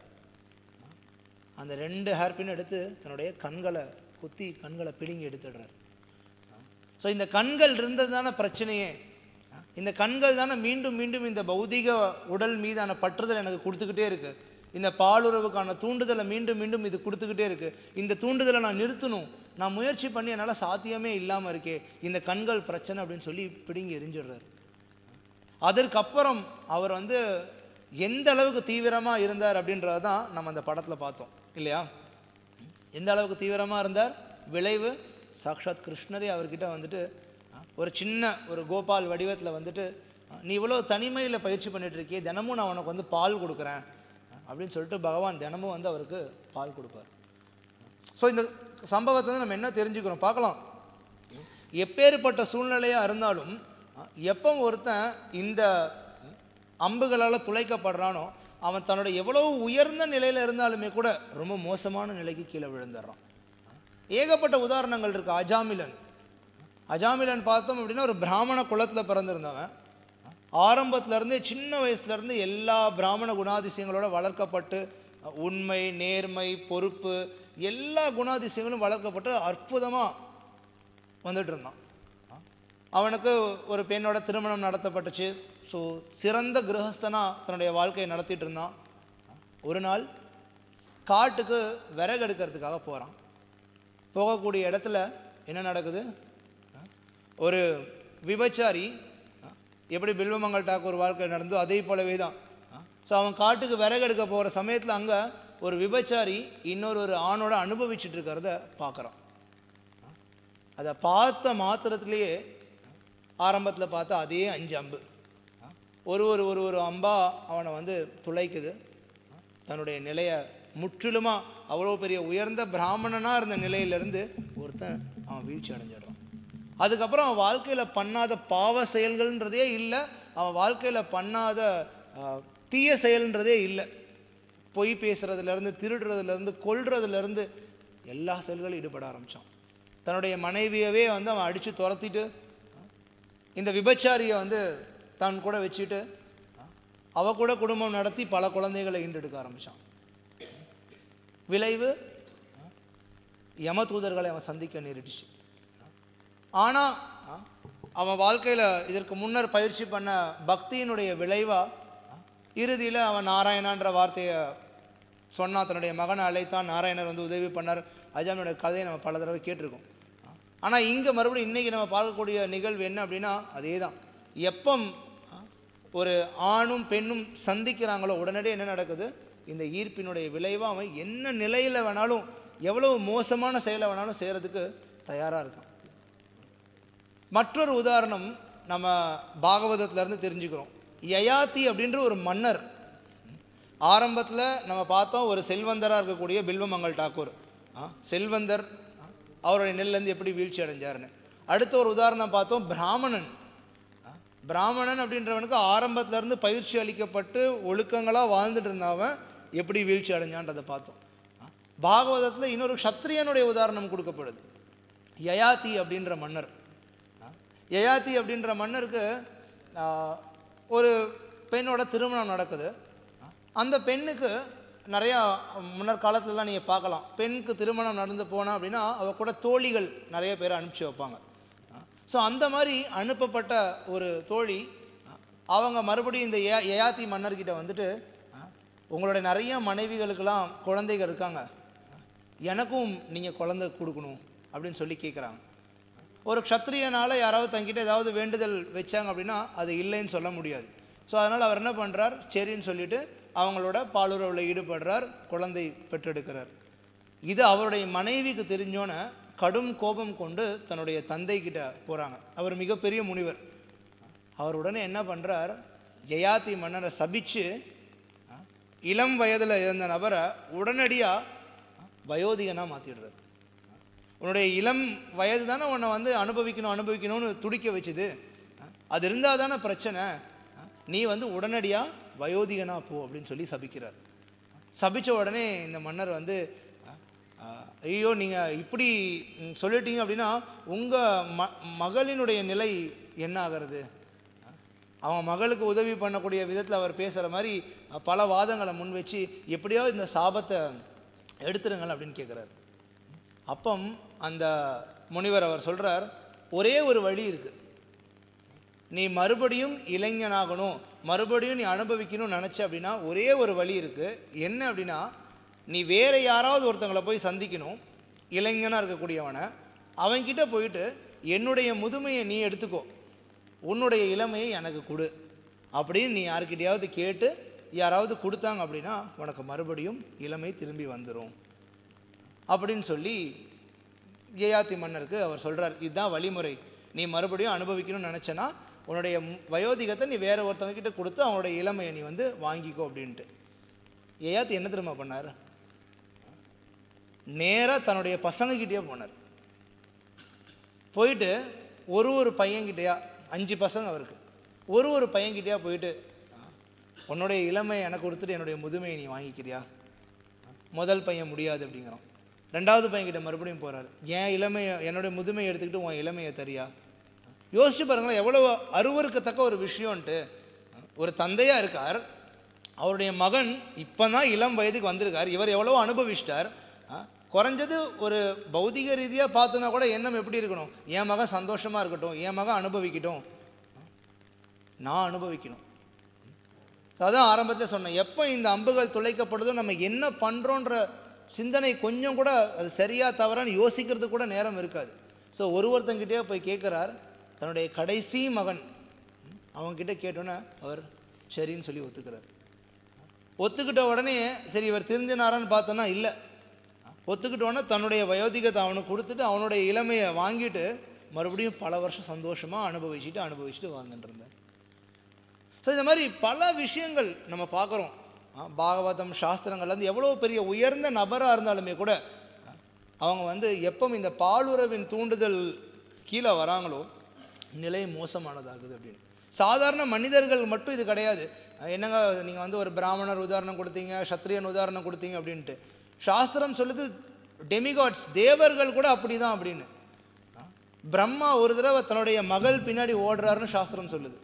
அந்த ரெண்டு ஹேர்பின் எடுத்து தன்னுடைய கண்களை குத்தி கண்களை பிடுங்கி எடுத்துடுறார் ஸோ இந்த கண்கள் இருந்தது தானே பிரச்சனையே இந்த கண்கள் தானே மீண்டும் மீண்டும் இந்த பௌதிக உடல் மீதான பற்றுதல் எனக்கு கொடுத்துக்கிட்டே இருக்கு இந்த பாலுறவுக்கான தூண்டுதலை மீண்டும் மீண்டும் இது கொடுத்துக்கிட்டே இருக்கு இந்த தூண்டுதலை நான் நிறுத்தணும் நான் முயற்சி பண்ணி என்னால் சாத்தியமே இல்லாமல் இருக்கே இந்த கண்கள் பிரச்சனை அப்படின்னு சொல்லி பிடுங்கி எரிஞ்சிடுறாரு அதற்கப்புறம் அவர் வந்து எந்த அளவுக்கு தீவிரமா இருந்தார் அப்படின்றத தான் நம்ம அந்த படத்துல பார்த்தோம் இல்லையா எந்த அளவுக்கு தீவிரமா இருந்தார் விளைவு சாக்ஷாத் கிருஷ்ணரே அவர்கிட்ட வந்துட்டு அஹ், ஒரு சின்ன ஒரு கோபால் வடிவத்துல வந்துட்டு அஹ், நீ இவ்வளவு தனிமையில பயிற்சி பண்ணிட்டு இருக்கியே தினமும் நான் உனக்கு வந்து பால் கொடுக்குறேன் அஹ், அப்படின்னு சொல்லிட்டு பகவான் தினமும் வந்து அவருக்கு பால் கொடுப்பார் ஸோ இந்த சம்பவத்தை வந்து நம்ம என்ன தெரிஞ்சுக்கிறோம் பார்க்கலாம் எப்பேற்பட்ட சூழ்நிலையா இருந்தாலும் அஹ், எப்போ ஒருத்தன் இந்த அம்புகளால துளைக்கப்படுறானோ அவன் தன்னோட எவ்வளவு உயர்ந்த நிலையில இருந்தாலுமே கூட ரொம்ப மோசமான நிலைக்கு கீழே விழுந்துடுறான் ஏகப்பட்ட உதாரணங்கள் இருக்கு அஜாமிலன் அஜாமிலன் பார்த்தோம் அப்படின்னா ஒரு பிராமண குலத்துல பிறந்திருந்தவன் ஆரம்பத்துல இருந்தே சின்ன வயசுல இருந்து எல்லா பிராமண குணாதிசயங்களோட வளர்க்கப்பட்டு உண்மை நேர்மை பொறுப்பு எல்லா குணாதிசயங்களும் வளர்க்கப்பட்டு அற்புதமா வந்துட்டு இருந்தான் அவனுக்கு ஒரு பெண்ணோட திருமணம் நடத்தப்பட்டுச்சு ஸோ சிறந்த கிரகஸ்தனா தன்னுடைய வாழ்க்கையை நடத்திட்டு இருந்தான் ஒரு நாள் காட்டுக்கு விறகு எடுக்கிறதுக்காக போறான் போகக்கூடிய இடத்துல என்ன நடக்குது ஒரு விபச்சாரி எப்படி பில்வமங்கல் டாக்கூர் வாழ்க்கை நடந்தோ அதே போலவே தான் ஸோ அவன் காட்டுக்கு விறகு எடுக்க போற சமயத்துல அங்க ஒரு விபச்சாரி இன்னொரு ஒரு ஆணோட அனுபவிச்சுட்டு இருக்கிறத பார்க்கறான் அதை பார்த்த மாத்திரத்திலேயே ஆரம்பத்துல பார்த்தா அதே அஞ்சு அம்பு ஒரு ஒரு ஒரு ஒரு அம்பா அவனை வந்து துளைக்குது தன்னுடைய நிலைய முற்றிலுமா அவ்வளவு பெரிய உயர்ந்த பிராமணனா இருந்த நிலையிலிருந்து ஒருத்தன் அவன் வீழ்ச்சி அடைஞ்சிடுறான் அதுக்கப்புறம் அவன் வாழ்க்கையில பண்ணாத பாவ செயல்கள்ன்றதே இல்லை அவன் வாழ்க்கையில பண்ணாத ஆஹ், தீய செயல்ன்றதே இல்லை பொய் பேசுறதுல இருந்து திருடுறதுல இருந்து கொல்றதுல இருந்து எல்லா செயல்களும் ஈடுபட ஆரம்பிச்சான் தன்னுடைய மனைவியவே வந்து அவன் அடிச்சு துரத்திட்டு இந்த விபச்சாரியை வந்து தன் கூட வச்சுட்டு அவ கூட குடும்பம் நடத்தி பல குழந்தைகளை ஈண்டெடுக்க ஆரம்பிச்சான் விளைவு யம தூதர்களை அவன் சந்திக்க நேரிடுச்சு ஆனா அவன் வாழ்க்கையில இதற்கு முன்னர் பயிற்சி பண்ண பக்தியினுடைய விளைவா இறுதியில அவன் நாராயணான்ற வார்த்தையை சொன்னா தன்னுடைய மகனை அழைத்தான் நாராயணர் வந்து உதவி பண்ணார் அஜாமியோட கதையை நம்ம பல தடவை கேட்டிருக்கோம் ஆனா இங்க மறுபடியும் இன்னைக்கு நம்ம பார்க்கக்கூடிய நிகழ்வு என்ன அப்படின்னா அதேதான் எப்பம் ஒரு ஆணும் பெண்ணும் சந்திக்கிறாங்களோ உடனடியே என்ன நடக்குது இந்த ஈர்ப்பினுடைய விளைவா அவன் என்ன நிலையில வேணாலும் எவ்வளவு மோசமான செயலை வேணாலும் செய்யறதுக்கு தயாரா இருக்கான் மற்றொரு உதாரணம் நம்ம பாகவதத்துல இருந்து தெரிஞ்சுக்கிறோம் யயாதி அப்படின்ற ஒரு மன்னர் ஆரம்பத்துல நம்ம பார்த்தோம் ஒரு செல்வந்தரா இருக்கக்கூடிய பில்வமங்கல் டாக்கூர் ஆ, செல்வந்தர் ஆ, அவருடைய நெல்லேருந்து எப்படி வீழ்ச்சி அடைஞ்சாருன்னு அடுத்த ஒரு உதாரணம் பார்த்தோம் பிராமணன் ஆ, பிராமணன் அப்படின்றவனுக்கு ஆரம்பத்துல இருந்து பயிற்சி அளிக்கப்பட்டு ஒழுக்கங்களா வாழ்ந்துட்டு இருந்தவன் எப்படி வீழ்ச்சி அடைஞ்சான்றதை பார்த்தோம் ஆ, பாகவதத்துல இன்னொரு சத்திரியனுடைய உதாரணம் கொடுக்கப்படுது யயாதி அப்படின்ற மன்னர் ஆ, யயாதி அப்படின்ற மன்னருக்கு ஆ, ஒரு பெண்ணோட திருமணம் நடக்குது ஆ, அந்த பெண்ணுக்கு நிறையா முன்னர் காலத்துலலாம் நீங்கள் பார்க்கலாம் பெண்ணுக்கு திருமணம் நடந்து போனா அப்படின்னா அவ கூட தோழிகள் நிறைய பேரை அனுப்பிச்சு வைப்பாங்க ஸோ அந்த மாதிரி அனுப்பப்பட்ட ஒரு தோழி ஆ, அவங்க மறுபடியும் இந்த ய- யயாதி மன்னர்கிட்ட வந்துட்டு ஆ, உங்களுடைய நிறைய மனைவிகளுக்கெல்லாம் குழந்தைகள் இருக்காங்க எனக்கும் நீங்கள் குழந்தை கொடுக்கணும் அப்படின்னு சொல்லி கேட்குறாங்க ஒரு க்ஷத்ரியனால யாராவது தங்கிட்ட ஏதாவது வேண்டுதல் வச்சாங்க அப்படின்னா அது இல்லைன்னு சொல்ல முடியாது ஸோ அதனால் அவர் என்ன பண்ணுறார் சரின்னு சொல்லிட்டு அவங்களோட பாலுறவில் ஈடுபடுறார் குழந்தை பெற்றெடுக்கிறார் இது அவருடைய மனைவிக்கு தெரிஞ்சோன்னே கடும் கோபம் கொண்டு தன்னுடைய தந்தை கிட்ட போகிறாங்க அவர் மிகப்பெரிய முனிவர் அவர் உடனே என்ன பண்ணுறார் ஜெயாதி மன்னரை சபிச்சு ஆ, இளம் வயதில் இருந்த நபரை உடனடியாக வயோதிகனாக மாற்றிடுறார் உன்னுடைய இளம் வயது தானே உன்னை வந்து அனுபவிக்கணும் அனுபவிக்கணும்னு துடிக்க வச்சுது ஆ, அது இருந்தால் தானே பிரச்சனை ஆ, நீ வந்து உடனடியாக வயோதிகனா போ அப்படின்னு சொல்லி சபிக்கிறார் சபிச்ச உடனே இந்த மன்னர் வந்து அஹ், அஹ், ஐயோ நீங்க இப்படி ம், சொல்லிட்டீங்க அப்படின்னா உங்க ம மகளினுடைய நிலை என்ன ஆகிறது அவங்க மகளுக்கு உதவி பண்ணக்கூடிய விதத்துல அவர் பேசுற மாதிரி அஹ், பல வாதங்களை முன் வச்சு எப்படியாவது இந்த சாபத்தை எடுத்துருங்கள் அப்படின்னு கேட்குறாரு அப்பம் அந்த முனிவர் அவர் சொல்றார் ஒரே ஒரு வழி இருக்கு நீ மறுபடியும் இளைஞனாகணும் மறுபடியும் நீ அனுபவிக்கணும்னு நினைச்ச அப்படின்னா ஒரே ஒரு வழி இருக்கு என்ன அப்படின்னா நீ வேற யாராவது ஒருத்தங்களை போய் சந்திக்கணும் இளைஞனா இருக்கக்கூடியவனை அவன்கிட்ட போயிட்டு என்னுடைய முதுமையை நீ எடுத்துக்கோ உன்னுடைய இளமையை எனக்கு கொடு அப்படின்னு நீ யாருக்கிட்டையாவது கேட்டு யாராவது கொடுத்தாங்க அப்படின்னா உனக்கு மறுபடியும் இளமை திரும்பி வந்துடும் அப்படின்னு சொல்லி ஏயாத்தி மன்னருக்கு அவர் சொல்றார் இதுதான் வழிமுறை நீ மறுபடியும் அனுபவிக்கணும்னு நினைச்சனா உன்னுடைய மு- வயோதிகத்தை நீ வேற ஒருத்தவங்க கிட்ட கொடுத்து அவனுடைய இளமையை நீ வந்து வாங்கிக்கோ அப்படின்ட்டு ஏயாத்தி என்ன தெரியுமா பண்ணார் நேரா தன்னுடைய பசங்க கிட்டயே போனார் போயிட்டு ஒரு ஒரு பையன்கிட்டயா அஞ்சு பசங்க அவருக்கு ஒரு ஒரு பையன்கிட்டயா போயிட்டு உன்னுடைய இளமையை எனக்கு கொடுத்துட்டு என்னுடைய முதுமையை நீ வாங்கிக்கிறியா முதல் பையன் முடியாது அப்படிங்கிறான் ரெண்டாவது பையன்கிட்ட மறுபடியும் போறாரு என் இளமையை என்னுடைய முதுமையை எடுத்துக்கிட்டு உன் இளமையை தரியா யோசிச்சு பாருங்களேன் எவ்வளவு அருவருக்கத்தக்க ஒரு விஷயம்ன்ட்டு ஒரு தந்தையா இருக்கார் அவருடைய மகன் இப்பதான் இளம் வயதுக்கு வந்திருக்கார் இவர் எவ்வளவோ அனுபவிச்சிட்டார் ஆ, குறைஞ்சது ஒரு பௌதிக ரீதியா பார்த்தோன்னா கூட எண்ணம் எப்படி இருக்கணும் என் மகன் சந்தோஷமா இருக்கட்டும் என் மகன் அனுபவிக்கட்டும் நான் அனுபவிக்கணும் அதான் ஆரம்பத்தில் சொன்னேன் எப்போ இந்த அம்புகள் துளைக்கப்படுதோ நம்ம என்ன பண்றோன்ற சிந்தனை கொஞ்சம் கூட அது சரியா தவறான்னு யோசிக்கிறது கூட நேரம் இருக்காது ஸோ ஒரு ஒருத்தங்கிட்டே போய் கேட்குறார் தன்னுடைய கடைசி மகன் ம், அவன்கிட்ட கேட்டோன்னே அவர் சரின்னு சொல்லி ஒத்துக்கிறார் ஒத்துக்கிட்ட உடனே சரி இவர் திருந்தினாரான்னு பார்த்தோன்னா இல்லை ஒத்துக்கிட்ட உடனே தன்னுடைய வயோதிகத்தை அவனுக்கு கொடுத்துட்டு அவனுடைய இளமையை வாங்கிட்டு மறுபடியும் பல வருஷம் சந்தோஷமா அனுபவிச்சுட்டு அனுபவிச்சுட்டு வாழ்ந்துட்டு இருந்தார் ஸோ இந்த மாதிரி பல விஷயங்கள் நம்ம பார்க்குறோம் பாகவதம் சாஸ்திரங்கள்ல இருந்து எவ்வளோ பெரிய உயர்ந்த நபராக இருந்தாலுமே கூட ஆ, அவங்க வந்து எப்போ இந்த பாலுறவின் தூண்டுதல் கீழே வராங்களோ நிலை மோசமானதாகுது அப்படின்னு சாதாரண மனிதர்கள் மட்டும் இது கிடையாது அஹ் என்னங்க நீங்க வந்து ஒரு பிராமணர் உதாரணம் கொடுத்தீங்க சத்திரியன் உதாரணம் கொடுத்தீங்க அப்படின்ட்டு சாஸ்திரம் சொல்லுது டெமிகாட்ஸ் தேவர்கள் கூட அப்படிதான் அப்படின்னு ஆ, பிரம்மா ஒரு தடவை தன்னுடைய மகள் பின்னாடி ஓடுறாருன்னு சாஸ்திரம் சொல்லுது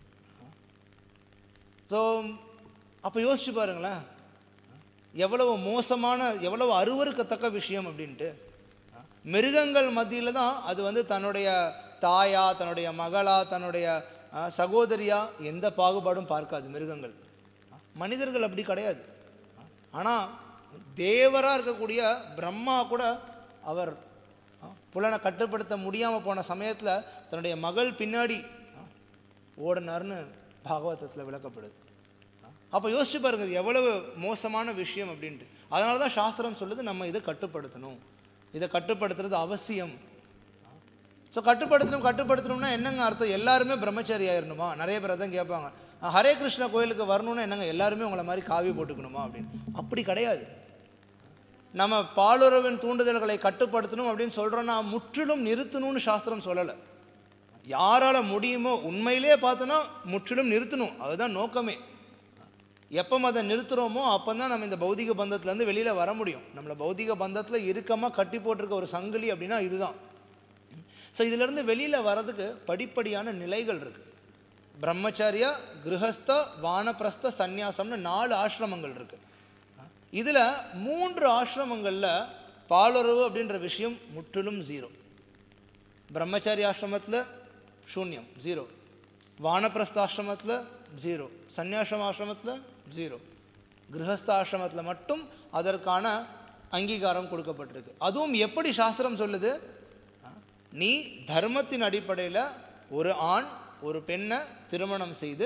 ஸோ அப்போ யோசிச்சு பாருங்களேன் எவ்வளவு மோசமான எவ்வளவு அருவருக்கத்தக்க விஷயம் அப்படின்ட்டு மிருகங்கள் மத்தியில தான் அது வந்து தன்னுடைய தாயா தன்னுடைய மகளா தன்னுடைய அஹ், சகோதரியா எந்த பாகுபாடும் பார்க்காது மிருகங்கள் மனிதர்கள் அப்படி கிடையாது ஆனா தேவரா இருக்கக்கூடிய பிரம்மா கூட அவர் அஹ், புலனை கட்டுப்படுத்த முடியாம போன சமயத்துல தன்னுடைய மகள் பின்னாடி அஹ், ஓடினார்னு பாகவதத்துல விளக்கப்படுது அப்ப யோசிச்சு பாருங்க இது எவ்வளவு மோசமான விஷயம் அப்படின்ட்டு அதனால தான் சாஸ்திரம் சொல்லுது நம்ம இதை கட்டுப்படுத்தணும் இதை கட்டுப்படுத்துறது அவசியம் ஸோ கட்டுப்படுத்தணும் கட்டுப்படுத்தணும்னா என்னங்க அர்த்தம் எல்லாருமே பிரம்மச்சாரி ஆயிரணுமா நிறைய பேர் அதான் கேட்பாங்க அஹ் ஹரே கிருஷ்ண கோயிலுக்கு வரணும்னா என்னங்க எல்லாருமே உங்களை மாதிரி காவி போட்டுக்கணுமா அப்படின்னு அப்படி கிடையாது நம்ம பாலுறவின் தூண்டுதல்களை கட்டுப்படுத்தணும் அப்படின்னு சொல்றோம்னா முற்றிலும் நிறுத்தணும்னு சாஸ்திரம் சொல்லலை யாரால முடியுமோ உண்மையிலே பார்த்தோன்னா முற்றிலும் நிறுத்தணும் அதுதான் நோக்கமே எப்போ அதை நிறுத்துறோமோ அப்பதான் நம்ம இந்த பௌதிக பந்தத்துல இருந்து வெளியில வர முடியும் நம்மள பௌதிக பந்தத்துல இறுக்கமா கட்டி போட்டிருக்க ஒரு சங்கிலி அப்படின்னா இதுதான் ஸோ இதிலிருந்து வெளியில வர்றதுக்கு படிப்படியான நிலைகள் இருக்கு பிரம்மச்சரியா கிரகஸ்த வானப்பிரஸ்த சந்நியாசம்னு நாலு ஆசிரமங்கள் இருக்கு இதுல மூன்று ஆசிரமங்கள்ல பாலுறவு அப்படின்ற விஷயம் முற்றிலும் ஜீரோ பிரம்மச்சாரி ஆசிரமத்துல சூன்யம் ஜீரோ வானப்பிரஸ்த ஆசிரமத்துல ஜீரோ சந்நியாசம் ஆசிரமத்துல ஜீரோ கிரகஸ்த ஆசிரமத்துல மட்டும் அதற்கான அங்கீகாரம் கொடுக்கப்பட்டிருக்கு அதுவும் எப்படி சாஸ்திரம் சொல்லுது நீ தர்மத்தின் அடிப்படையில ஒரு ஆண் ஒரு பெண்ணை திருமணம் செய்து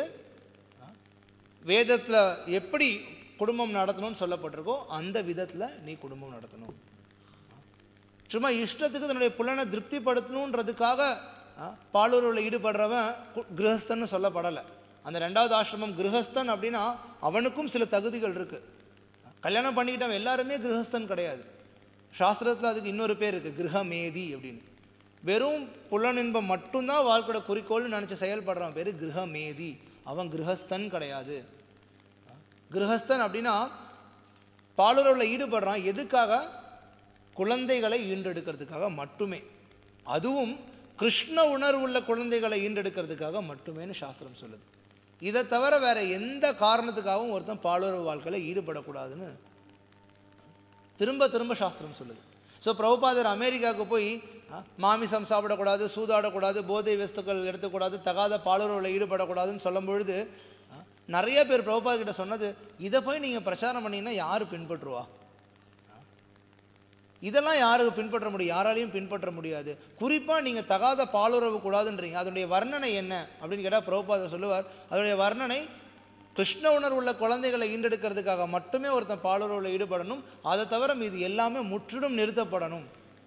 வேதத்துல எப்படி குடும்பம் நடத்தணும்னு சொல்லப்பட்டிருக்கோ அந்த விதத்துல நீ குடும்பம் நடத்தணும் சும்மா இஷ்டத்துக்கு தன்னுடைய புலனை திருப்திப்படுத்தணுன்றதுக்காக பாலுறவுல ஈடுபடுறவன் கு- கிரகஸ்தன்னு சொல்லப்படலை அந்த ரெண்டாவது ஆசிரமம் கிரகஸ்தன் அப்படின்னா அவனுக்கும் சில தகுதிகள் இருக்கு கல்யாணம் பண்ணிக்கிட்டவன் எல்லாருமே கிரகஸ்தன் கிடையாது சாஸ்திரத்துல அதுக்கு இன்னொரு பேர் இருக்கு கிரகமேதி அப்படின்னு வெறும் புலனின்பம் மட்டும்தான் வாழ்க்கையோட குறிக்கோள்னு நினைச்சு செயல்படுறவன் பேரு கிரகமேதி அவன் கிரகஸ்தன் கிடையாது கிரகஸ்தன் அப்படின்னா பாலுறவுல ஈடுபடுறான் எதுக்காக குழந்தைகளை ஈண்டெடுக்கிறதுக்காக மட்டுமே அதுவும் கிருஷ்ண உணர்வுள்ள குழந்தைகளை ஈண்டெடுக்கிறதுக்காக மட்டுமேன்னு சாஸ்திரம் சொல்லுது இதை தவிர வேற எந்த காரணத்துக்காகவும் ஒருத்தன் பாலுறவு வாழ்க்கையில ஈடுபடக்கூடாதுன்னு திரும்ப திரும்ப சாஸ்திரம் சொல்லுது ஸோ பிரபுபாதர் அமெரிக்காவுக்கு போய் ஆ, மாமிசம் சாப்பிடக்கூடாது சூதாடக்கூடாது போதை வஸ்துக்கள் எடுத்துக்கூடாது தகாத பாலுறவுல ஈடுபடக்கூடாதுன்னு சொல்லும் பொழுது ஆ, நிறைய பேர் பிரபுபாத் கிட்ட சொன்னது இதை போய் நீங்க பிரச்சாரம் பண்ணீங்கன்னா யாரு பின்பற்றுவா இதெல்லாம் யாருக்கு பின்பற்ற முடியும் யாராலையும் பின்பற்ற முடியாது குறிப்பா நீங்க தகாத பாலுறவு கூடாதுன்றீங்க அதனுடைய வர்ணனை என்ன அப்படின்னு கேட்டா பிரபுபாதர் சொல்லுவார் அதனுடைய வர்ணனை கிருஷ்ண உணர்வுள்ள குழந்தைகளை ஈண்டெடுக்கிறதுக்காக மட்டுமே ஒருத்தன் பாலுறவுல ஈடுபடணும் அதை தவிர மீது எல்லாமே முற்றிலும் நிறுத்தப்படணும்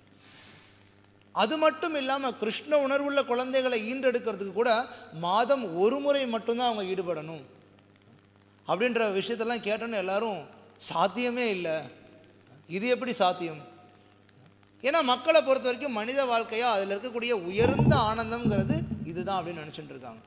அது மட்டும் இல்லாம கிருஷ்ண உணர்வுள்ள குழந்தைகளை ஈண்டெடுக்கிறதுக்கு கூட மாதம் ஒரு முறை மட்டும்தான் அவங்க ஈடுபடணும் அப்படின்ற விஷயத்தெல்லாம் கேட்டோன்னு எல்லாரும் சாத்தியமே இல்லை இது எப்படி சாத்தியம் ஏன்னா மக்களை பொறுத்த வரைக்கும் மனித வாழ்க்கையா அதுல இருக்கக்கூடிய உயர்ந்த ஆனந்தம்ங்கிறது இதுதான் அப்படின்னு நினைச்சிட்டு இருக்காங்க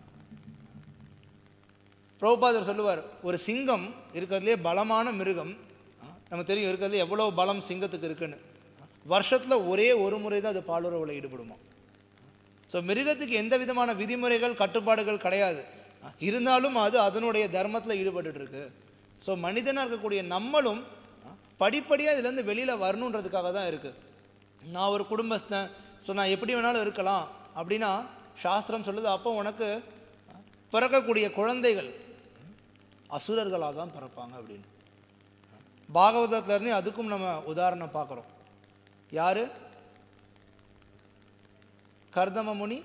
பிரபுபாதர் சொல்லுவார் ஒரு சிங்கம் இருக்கிறதுலே பலமான மிருகம் நமக்கு தெரியும் இருக்கிறதுல எவ்வளவு பலம் சிங்கத்துக்கு இருக்குன்னு வருஷத்துல ஒரே ஒரு முறை தான் அது பாலுறவுல ஈடுபடுமா ஸோ மிருகத்துக்கு எந்த விதமான விதிமுறைகள் கட்டுப்பாடுகள் கிடையாது இருந்தாலும் அது அதனுடைய தர்மத்துல ஈடுபட்டுட்டு இருக்கு ஸோ மனிதனா இருக்கக்கூடிய நம்மளும் படிப்படியா இதுல இருந்து வெளியில வரணுன்றதுக்காக தான் இருக்கு நான் ஒரு குடும்பஸ்தன் ஸோ நான் எப்படி வேணாலும் இருக்கலாம் அப்படின்னா சாஸ்திரம் சொல்லுது அப்போ உனக்கு பிறக்கக்கூடிய குழந்தைகள் அசுரர்களாக தான் பிறப்பாங்க அப்படின்னு பாகவதத்துல இருந்து அதுக்கும் நம்ம உதாரணம் பார்க்குறோம் யாரு கர்தம முனி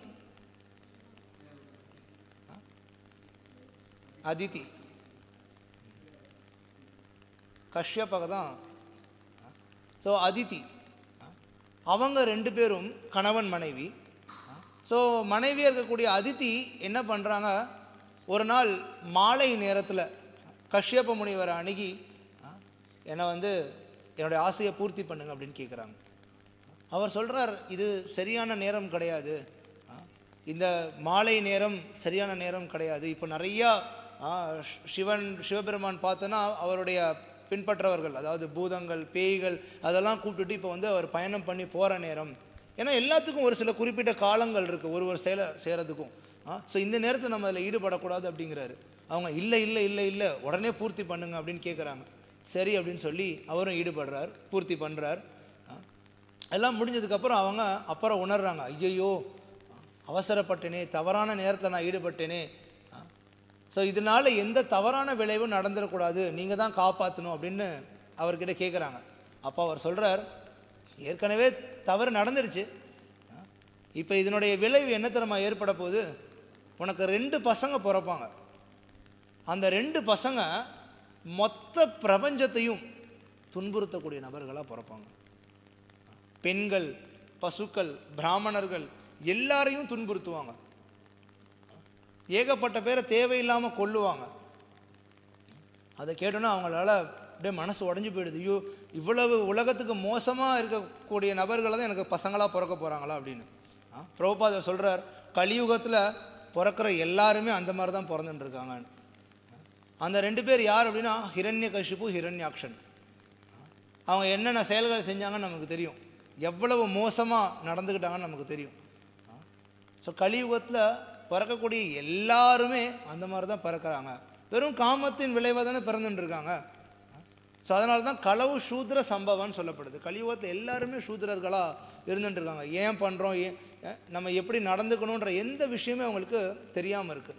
அதிதி கஷ்யபக தான் ஸோ அதிதி அவங்க ரெண்டு பேரும் கணவன் மனைவி ஸோ மனைவியாக இருக்கக்கூடிய அதிதி என்ன பண்ணுறாங்க ஒரு நாள் மாலை நேரத்தில் கஷ்யப முனிவரை அணுகி என்னை வந்து என்னுடைய ஆசையை பூர்த்தி பண்ணுங்க அப்படின்னு கேட்குறாங்க அவர் சொல்றார் இது சரியான நேரம் கிடையாது ஆ, இந்த மாலை நேரம் சரியான நேரம் கிடையாது இப்போ நிறையா ஆ, ஷ்- சிவன் சிவபெருமான் பார்த்தோன்னா அவருடைய பின்பற்றவர்கள் அதாவது பூதங்கள் பேய்கள் அதெல்லாம் கூப்பிட்டுட்டு இப்போ வந்து அவர் பயணம் பண்ணி போற நேரம் ஏன்னா எல்லாத்துக்கும் ஒரு சில குறிப்பிட்ட காலங்கள் இருக்கு ஒரு ஒரு செயலை செய்யறதுக்கும் ஸோ இந்த நேரத்தை நம்ம அதில் ஈடுபடக்கூடாது அப்படிங்கிறாரு அவங்க இல்லை இல்லை இல்லை இல்லை உடனே பூர்த்தி பண்ணுங்க அப்படின்னு கேட்குறாங்க சரி அப்படின்னு சொல்லி அவரும் ஈடுபடுறார் பூர்த்தி பண்றார் ஆ, எல்லாம் முடிஞ்சதுக்கு அப்புறம் அவங்க அப்புறம் உணர்றாங்க ஐயையோ அவசரப்பட்டேனே தவறான நேரத்தில் நான் ஈடுபட்டேனே ஸோ இதனால எந்த தவறான விளைவும் நடந்துடக்கூடாது நீங்க தான் காப்பாற்றணும் அப்படின்னு அவர்கிட்ட கேட்குறாங்க அப்போ அவர் சொல்றார் ஏற்கனவே தவறு நடந்துருச்சு இப்போ இதனுடைய விளைவு என்ன தெரியுமா ஏற்பட போகுது உனக்கு ரெண்டு பசங்க பிறப்பாங்க அந்த ரெண்டு பசங்க மொத்த பிரபஞ்சத்தையும் துன்புறுத்தக்கூடிய நபர்களா பிறப்பாங்க பெண்கள் பசுக்கள் பிராமணர்கள் எல்லாரையும் துன்புறுத்துவாங்க ஏகப்பட்ட பேரை தேவையில்லாம கொல்லுவாங்க அதை கேட்டோன்னா அவங்களால அப்படியே மனசு உடைஞ்சு போயிடுது ஐயோ இவ்வளவு உலகத்துக்கு மோசமா இருக்கக்கூடிய நபர்களை தான் எனக்கு பசங்களா பிறக்க போறாங்களா அப்படின்னு ஆ, பிரபுபாதர் சொல்றார் கலியுகத்துல பிறக்கிற எல்லாருமே அந்த மாதிரி தான் பிறந்துட்டு இருக்காங்க அந்த ரெண்டு பேர் யார் அப்படின்னா ஹிரண்ய கஷிப்பு ஹிரண்யாக்ஷன் அவங்க என்னென்ன செயல்கள் செஞ்சாங்கன்னு நமக்கு தெரியும் எவ்வளவு மோசமா நடந்துக்கிட்டாங்கன்னு நமக்கு தெரியும் ஸோ கலியுகத்துல பிறக்கக்கூடிய எல்லாருமே அந்த மாதிரி தான் பிறக்கறாங்க வெறும் காமத்தின் விளைவாக தானே பிறந்துட்டு இருக்காங்க ஸோ அதனால தான் களவு சூத்திர சம்பவம்னு சொல்லப்படுது கலியுகத்தில் எல்லாருமே சூத்திரர்களா இருந்துட்டு இருக்காங்க ஏன் பண்றோம் ஏன் அஹ் நம்ம எப்படி நடந்துக்கணுன்ற எந்த விஷயமே அவங்களுக்கு தெரியாம இருக்கு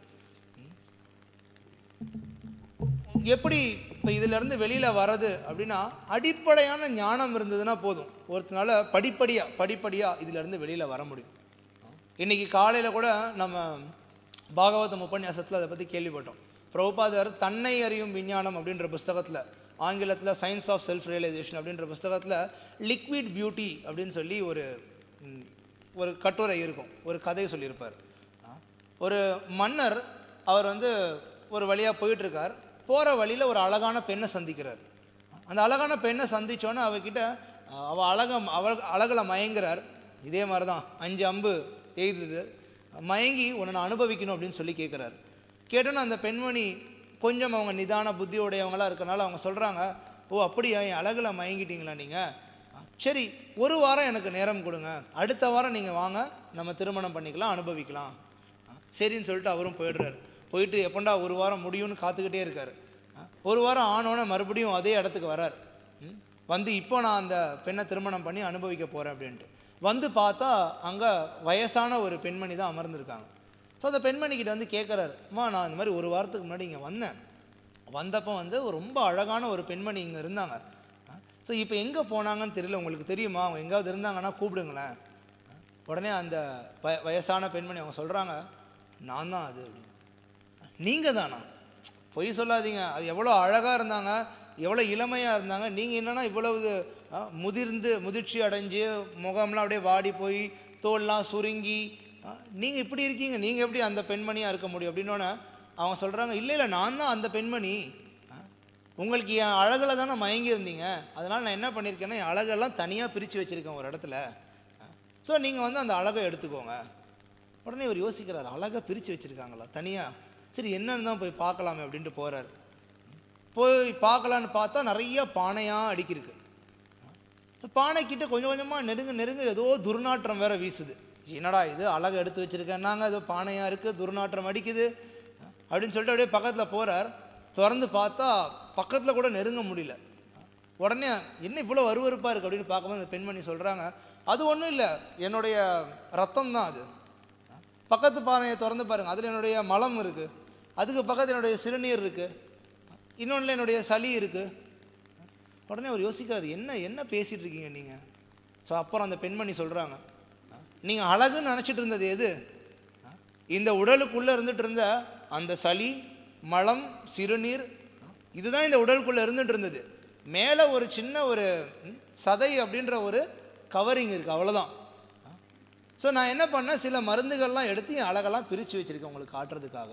எப்படி இப்போ இதுல இருந்து வெளியில வர்றது அப்படின்னா அடிப்படையான ஞானம் இருந்ததுன்னா போதும் ஒருத்தனால படிப்படியா படிப்படியா இதுல இருந்து வெளியில வர முடியும் இன்னைக்கு காலையில கூட நம்ம பாகவதம் உபன்யாசத்துல அதை பத்தி கேள்விப்பட்டோம் பிரபுபாதர் தன்னை அறியும் விஞ்ஞானம் அப்படின்ற புஸ்தகத்துல ஆங்கிலத்துல சயின்ஸ் ஆஃப் செல்ஃப் ரியலைசேஷன் அப்படின்ற புஸ்தகத்துல லிக்விட் பியூட்டி அப்படின்னு சொல்லி ஒரு ம், ஒரு கட்டுரை இருக்கும் ஒரு கதை சொல்லியிருப்பார் ஆ, ஒரு மன்னர் அவர் வந்து ஒரு வழியா போயிட்டு இருக்கார் போற வழியில ஒரு அழகான பெண்ணை சந்திக்கிறார் அந்த அழகான பெண்ணை சந்திச்சோன்னே அவகிட்ட அஹ், அவ அழக அவ அழகுல மயங்குறார் இதே மாதிரி தான் அஞ்சு அம்பு எய்துது மயங்கி உன்னை நான் அனுபவிக்கணும் அப்படின்னு சொல்லி கேட்குறாரு கேட்டோன்னே அந்த பெண்மணி கொஞ்சம் அவங்க நிதான புத்தியுடையவங்களா இருக்கனால அவங்க சொல்றாங்க ஓ அப்படியா என் அழகுல மயங்கிட்டீங்களா நீங்க சரி ஒரு வாரம் எனக்கு நேரம் கொடுங்க அடுத்த வாரம் நீங்க வாங்க நம்ம திருமணம் பண்ணிக்கலாம் அனுபவிக்கலாம் சரின்னு சொல்லிட்டு அவரும் போயிடுறாரு போயிட்டு எப்பண்டா ஒரு வாரம் முடியும்னு காத்துக்கிட்டே இருக்காரு அஹ் ஒரு வாரம் ஆனோடனே மறுபடியும் அதே இடத்துக்கு வரார் ம்? வந்து இப்போ நான் அந்த பெண்ணை திருமணம் பண்ணி அனுபவிக்க போறேன் அப்படின்ட்டு வந்து பார்த்தா அங்க வயசான ஒரு பெண்மணி தான் அமர்ந்திருக்காங்க ஸோ அந்த பெண்மணி கிட்ட வந்து கேட்குறாரு அம்மா நான் இந்த மாதிரி ஒரு வாரத்துக்கு முன்னாடி இங்க வந்தேன் வந்தப்போ வந்து ஒரு ரொம்ப அழகான ஒரு பெண்மணி இங்க இருந்தாங்க ஸோ இப்போ எங்க போனாங்கன்னு தெரியல உங்களுக்கு தெரியுமா அவங்க எங்காவது இருந்தாங்கன்னா கூப்பிடுங்களேன் உடனே அந்த வய வயசான பெண்மணி அவங்க சொல்றாங்க நான் தான் அது அப்படின்னு நீங்க தானா பொய் சொல்லாதீங்க அது எவ்வளவு அழகா இருந்தாங்க எவ்வளவு இளமையா இருந்தாங்க நீங்க என்னன்னா இவ்வளவு ஆ, முதிர்ந்து முதிர்ச்சி அடைஞ்சு முகம்லாம் அப்படியே வாடி போய் தோல்லாம் சுருங்கி ஆ, நீங்க இப்படி இருக்கீங்க நீங்க எப்படி அந்த பெண்மணியா இருக்க முடியும் அப்படின்னோடனே அவங்க சொல்றாங்க இல்ல இல்ல நான் தான் அந்த பெண்மணி ஆ, உங்களுக்கு என் அழகுல தானே மயங்கி இருந்தீங்க அதனால நான் என்ன பண்ணியிருக்கேன்னா என் அழகெல்லாம் தனியா பிரிச்சு வச்சிருக்கேன் ஒரு இடத்துல ஸோ நீங்க வந்து அந்த அழகை எடுத்துக்கோங்க உடனே இவர் யோசிக்கிறார் அழகா பிரிச்சு வச்சிருக்காங்களா தனியா சரி என்னன்னு தான் போய் பார்க்கலாமே அப்படின்ட்டு போறாரு போய் பார்க்கலான்னு பார்த்தா நிறைய பானையா அடுக்கிருக்கு இந்த பானை கிட்ட கொஞ்சம் கொஞ்சமா நெருங்க நெருங்க ஏதோ துர்நாற்றம் வேற வீசுது என்னடா இது அழகா எடுத்து வச்சிருக்கேன்னாங்க ஏதோ பானையா இருக்கு துர்நாற்றம் அடிக்குது அப்படின்னு சொல்லிட்டு அப்படியே பக்கத்துல போறார் திறந்து பார்த்தா பக்கத்துல கூட நெருங்க முடியல உடனே என்ன இவ்வளவு அருவருப்பா இருக்கு அப்படின்னு பார்க்கும்போது அந்த பெண்மணி சொல்றாங்க அது ஒண்ணும் இல்ல என்னுடைய ரத்தம் தான் அது பக்கத்து பானையை திறந்து பாருங்க அதுல என்னுடைய மலம் இருக்கு அதுக்கு பக்கத்துல என்னுடைய சிறுநீர் இருக்கு இன்னொன்னுல என்னுடைய சளி இருக்கு உடனே அவர் யோசிக்கிறாரு என்ன என்ன பேசிட்டு இருக்கீங்க நீங்க ஸோ அப்புறம் அந்த பெண்மணி சொல்றாங்க நீங்க அழகுன்னு நினைச்சிட்டு இருந்தது எது இந்த உடலுக்குள்ள இருந்துட்டு இருந்த அந்த சளி மலம் சிறுநீர் இதுதான் இந்த உடலுக்குள்ள இருந்துட்டு இருந்தது மேல ஒரு சின்ன ஒரு ம், சதை அப்படின்ற ஒரு கவரிங் இருக்கு அவ்வளவுதான் ஸோ நான் என்ன பண்ணேன் சில மருந்துகள்லாம் எடுத்து என் அழகெல்லாம் பிரிச்சு வச்சிருக்கேன் உங்களுக்கு காட்டுறதுக்காக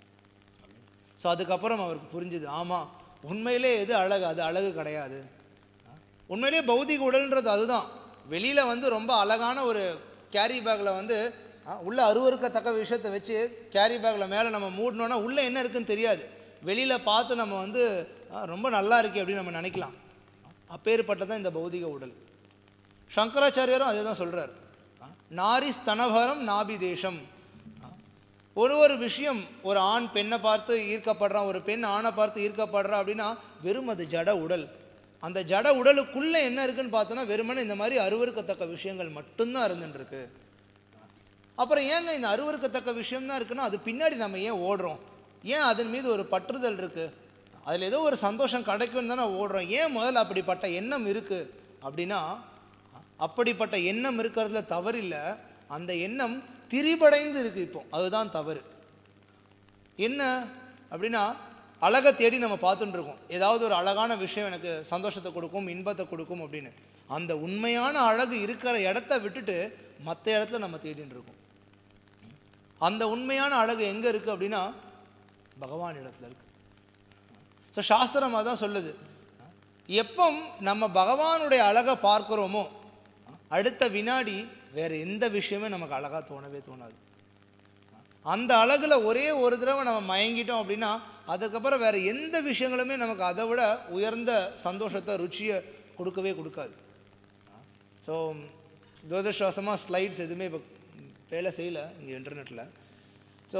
ஸோ அதுக்கப்புறம் அவருக்கு புரிஞ்சுது ஆமா உண்மையிலே எது அழகு அது அழகு கிடையாது உண்மையிலேயே பௌதிக உடல்ன்றது அதுதான் வெளியில வந்து ரொம்ப அழகான ஒரு கேரி பேக்ல வந்து ஆ, உள்ள அருவருக்கத்தக்க விஷயத்தை வச்சு கேரி பேக்ல மேல நம்ம மூடணும்னா உள்ள என்ன இருக்குன்னு தெரியாது வெளியில பார்த்து நம்ம வந்து ஆ, ரொம்ப நல்லா இருக்கே அப்படின்னு நம்ம நினைக்கலாம் அப்பேற்பட்டதான் இந்த பௌதிக உடல் சங்கராச்சாரியரும் அதே தான் சொல்றார் ஆ, நாரி ஸ்தனபரம் நாபி தேசம் ஆ, ஒரு ஒரு விஷயம் ஒரு ஆண் பெண்ணை பார்த்து ஈர்க்கப்படுறான் ஒரு பெண் ஆணை பார்த்து ஈர்க்கப்படுறா அப்படின்னா வெறும் அது ஜட உடல் அந்த ஜட உடலுக்குள்ள என்ன இருக்குன்னு பார்த்தோன்னா வெறுமனே இந்த மாதிரி அருவருக்கத்தக்க விஷயங்கள் மட்டும்தான் இருந்துட்டு இருக்கு அப்புறம் ஏங்க இந்த அருவருக்கத்தக்க விஷயம் தான் இருக்குன்னா அது பின்னாடி நம்ம ஏன் ஓடுறோம் ஏன் அதன் மீது ஒரு பற்றுதல் இருக்கு அதுல ஏதோ ஒரு சந்தோஷம் கிடைக்கும்னு தானே ஓடுறோம் ஏன் முதல்ல அப்படிப்பட்ட எண்ணம் இருக்கு அப்படின்னா அப்படிப்பட்ட எண்ணம் இருக்கிறதுல தவறில்லை அந்த எண்ணம் திரிபடைந்து இருக்கு இப்போ அதுதான் தவறு என்ன அப்படின்னா அழகை தேடி நம்ம பார்த்துட்டு இருக்கோம் ஏதாவது ஒரு அழகான விஷயம் எனக்கு சந்தோஷத்தை கொடுக்கும் இன்பத்தை கொடுக்கும் அப்படின்னு அந்த உண்மையான அழகு இருக்கிற இடத்த விட்டுட்டு மற்ற இடத்துல நம்ம தேடிட்டு இருக்கோம் அந்த உண்மையான அழகு எங்க இருக்கு அப்படின்னா பகவான் இடத்துல இருக்கு ஸோ சாஸ்திரம் அதான் சொல்லுது எப்போ நம்ம பகவானுடைய அழகை பார்க்கிறோமோ அடுத்த வினாடி வேற எந்த விஷயமே நமக்கு அழகா தோணவே தோணாது அந்த அழகுல ஒரே ஒரு தடவை நம்ம மயங்கிட்டோம் அப்படின்னா அதுக்கப்புறம் வேற எந்த விஷயங்களுமே நமக்கு அதை விட உயர்ந்த சந்தோஷத்தை ருச்சியை கொடுக்கவே கொடுக்காது ஸோ துரதிருஷ்டவசமாக ஸ்லைட்ஸ் எதுவுமே இப்போ வேலை செய்யல இங்கே இன்டர்நெட்டில் ஸோ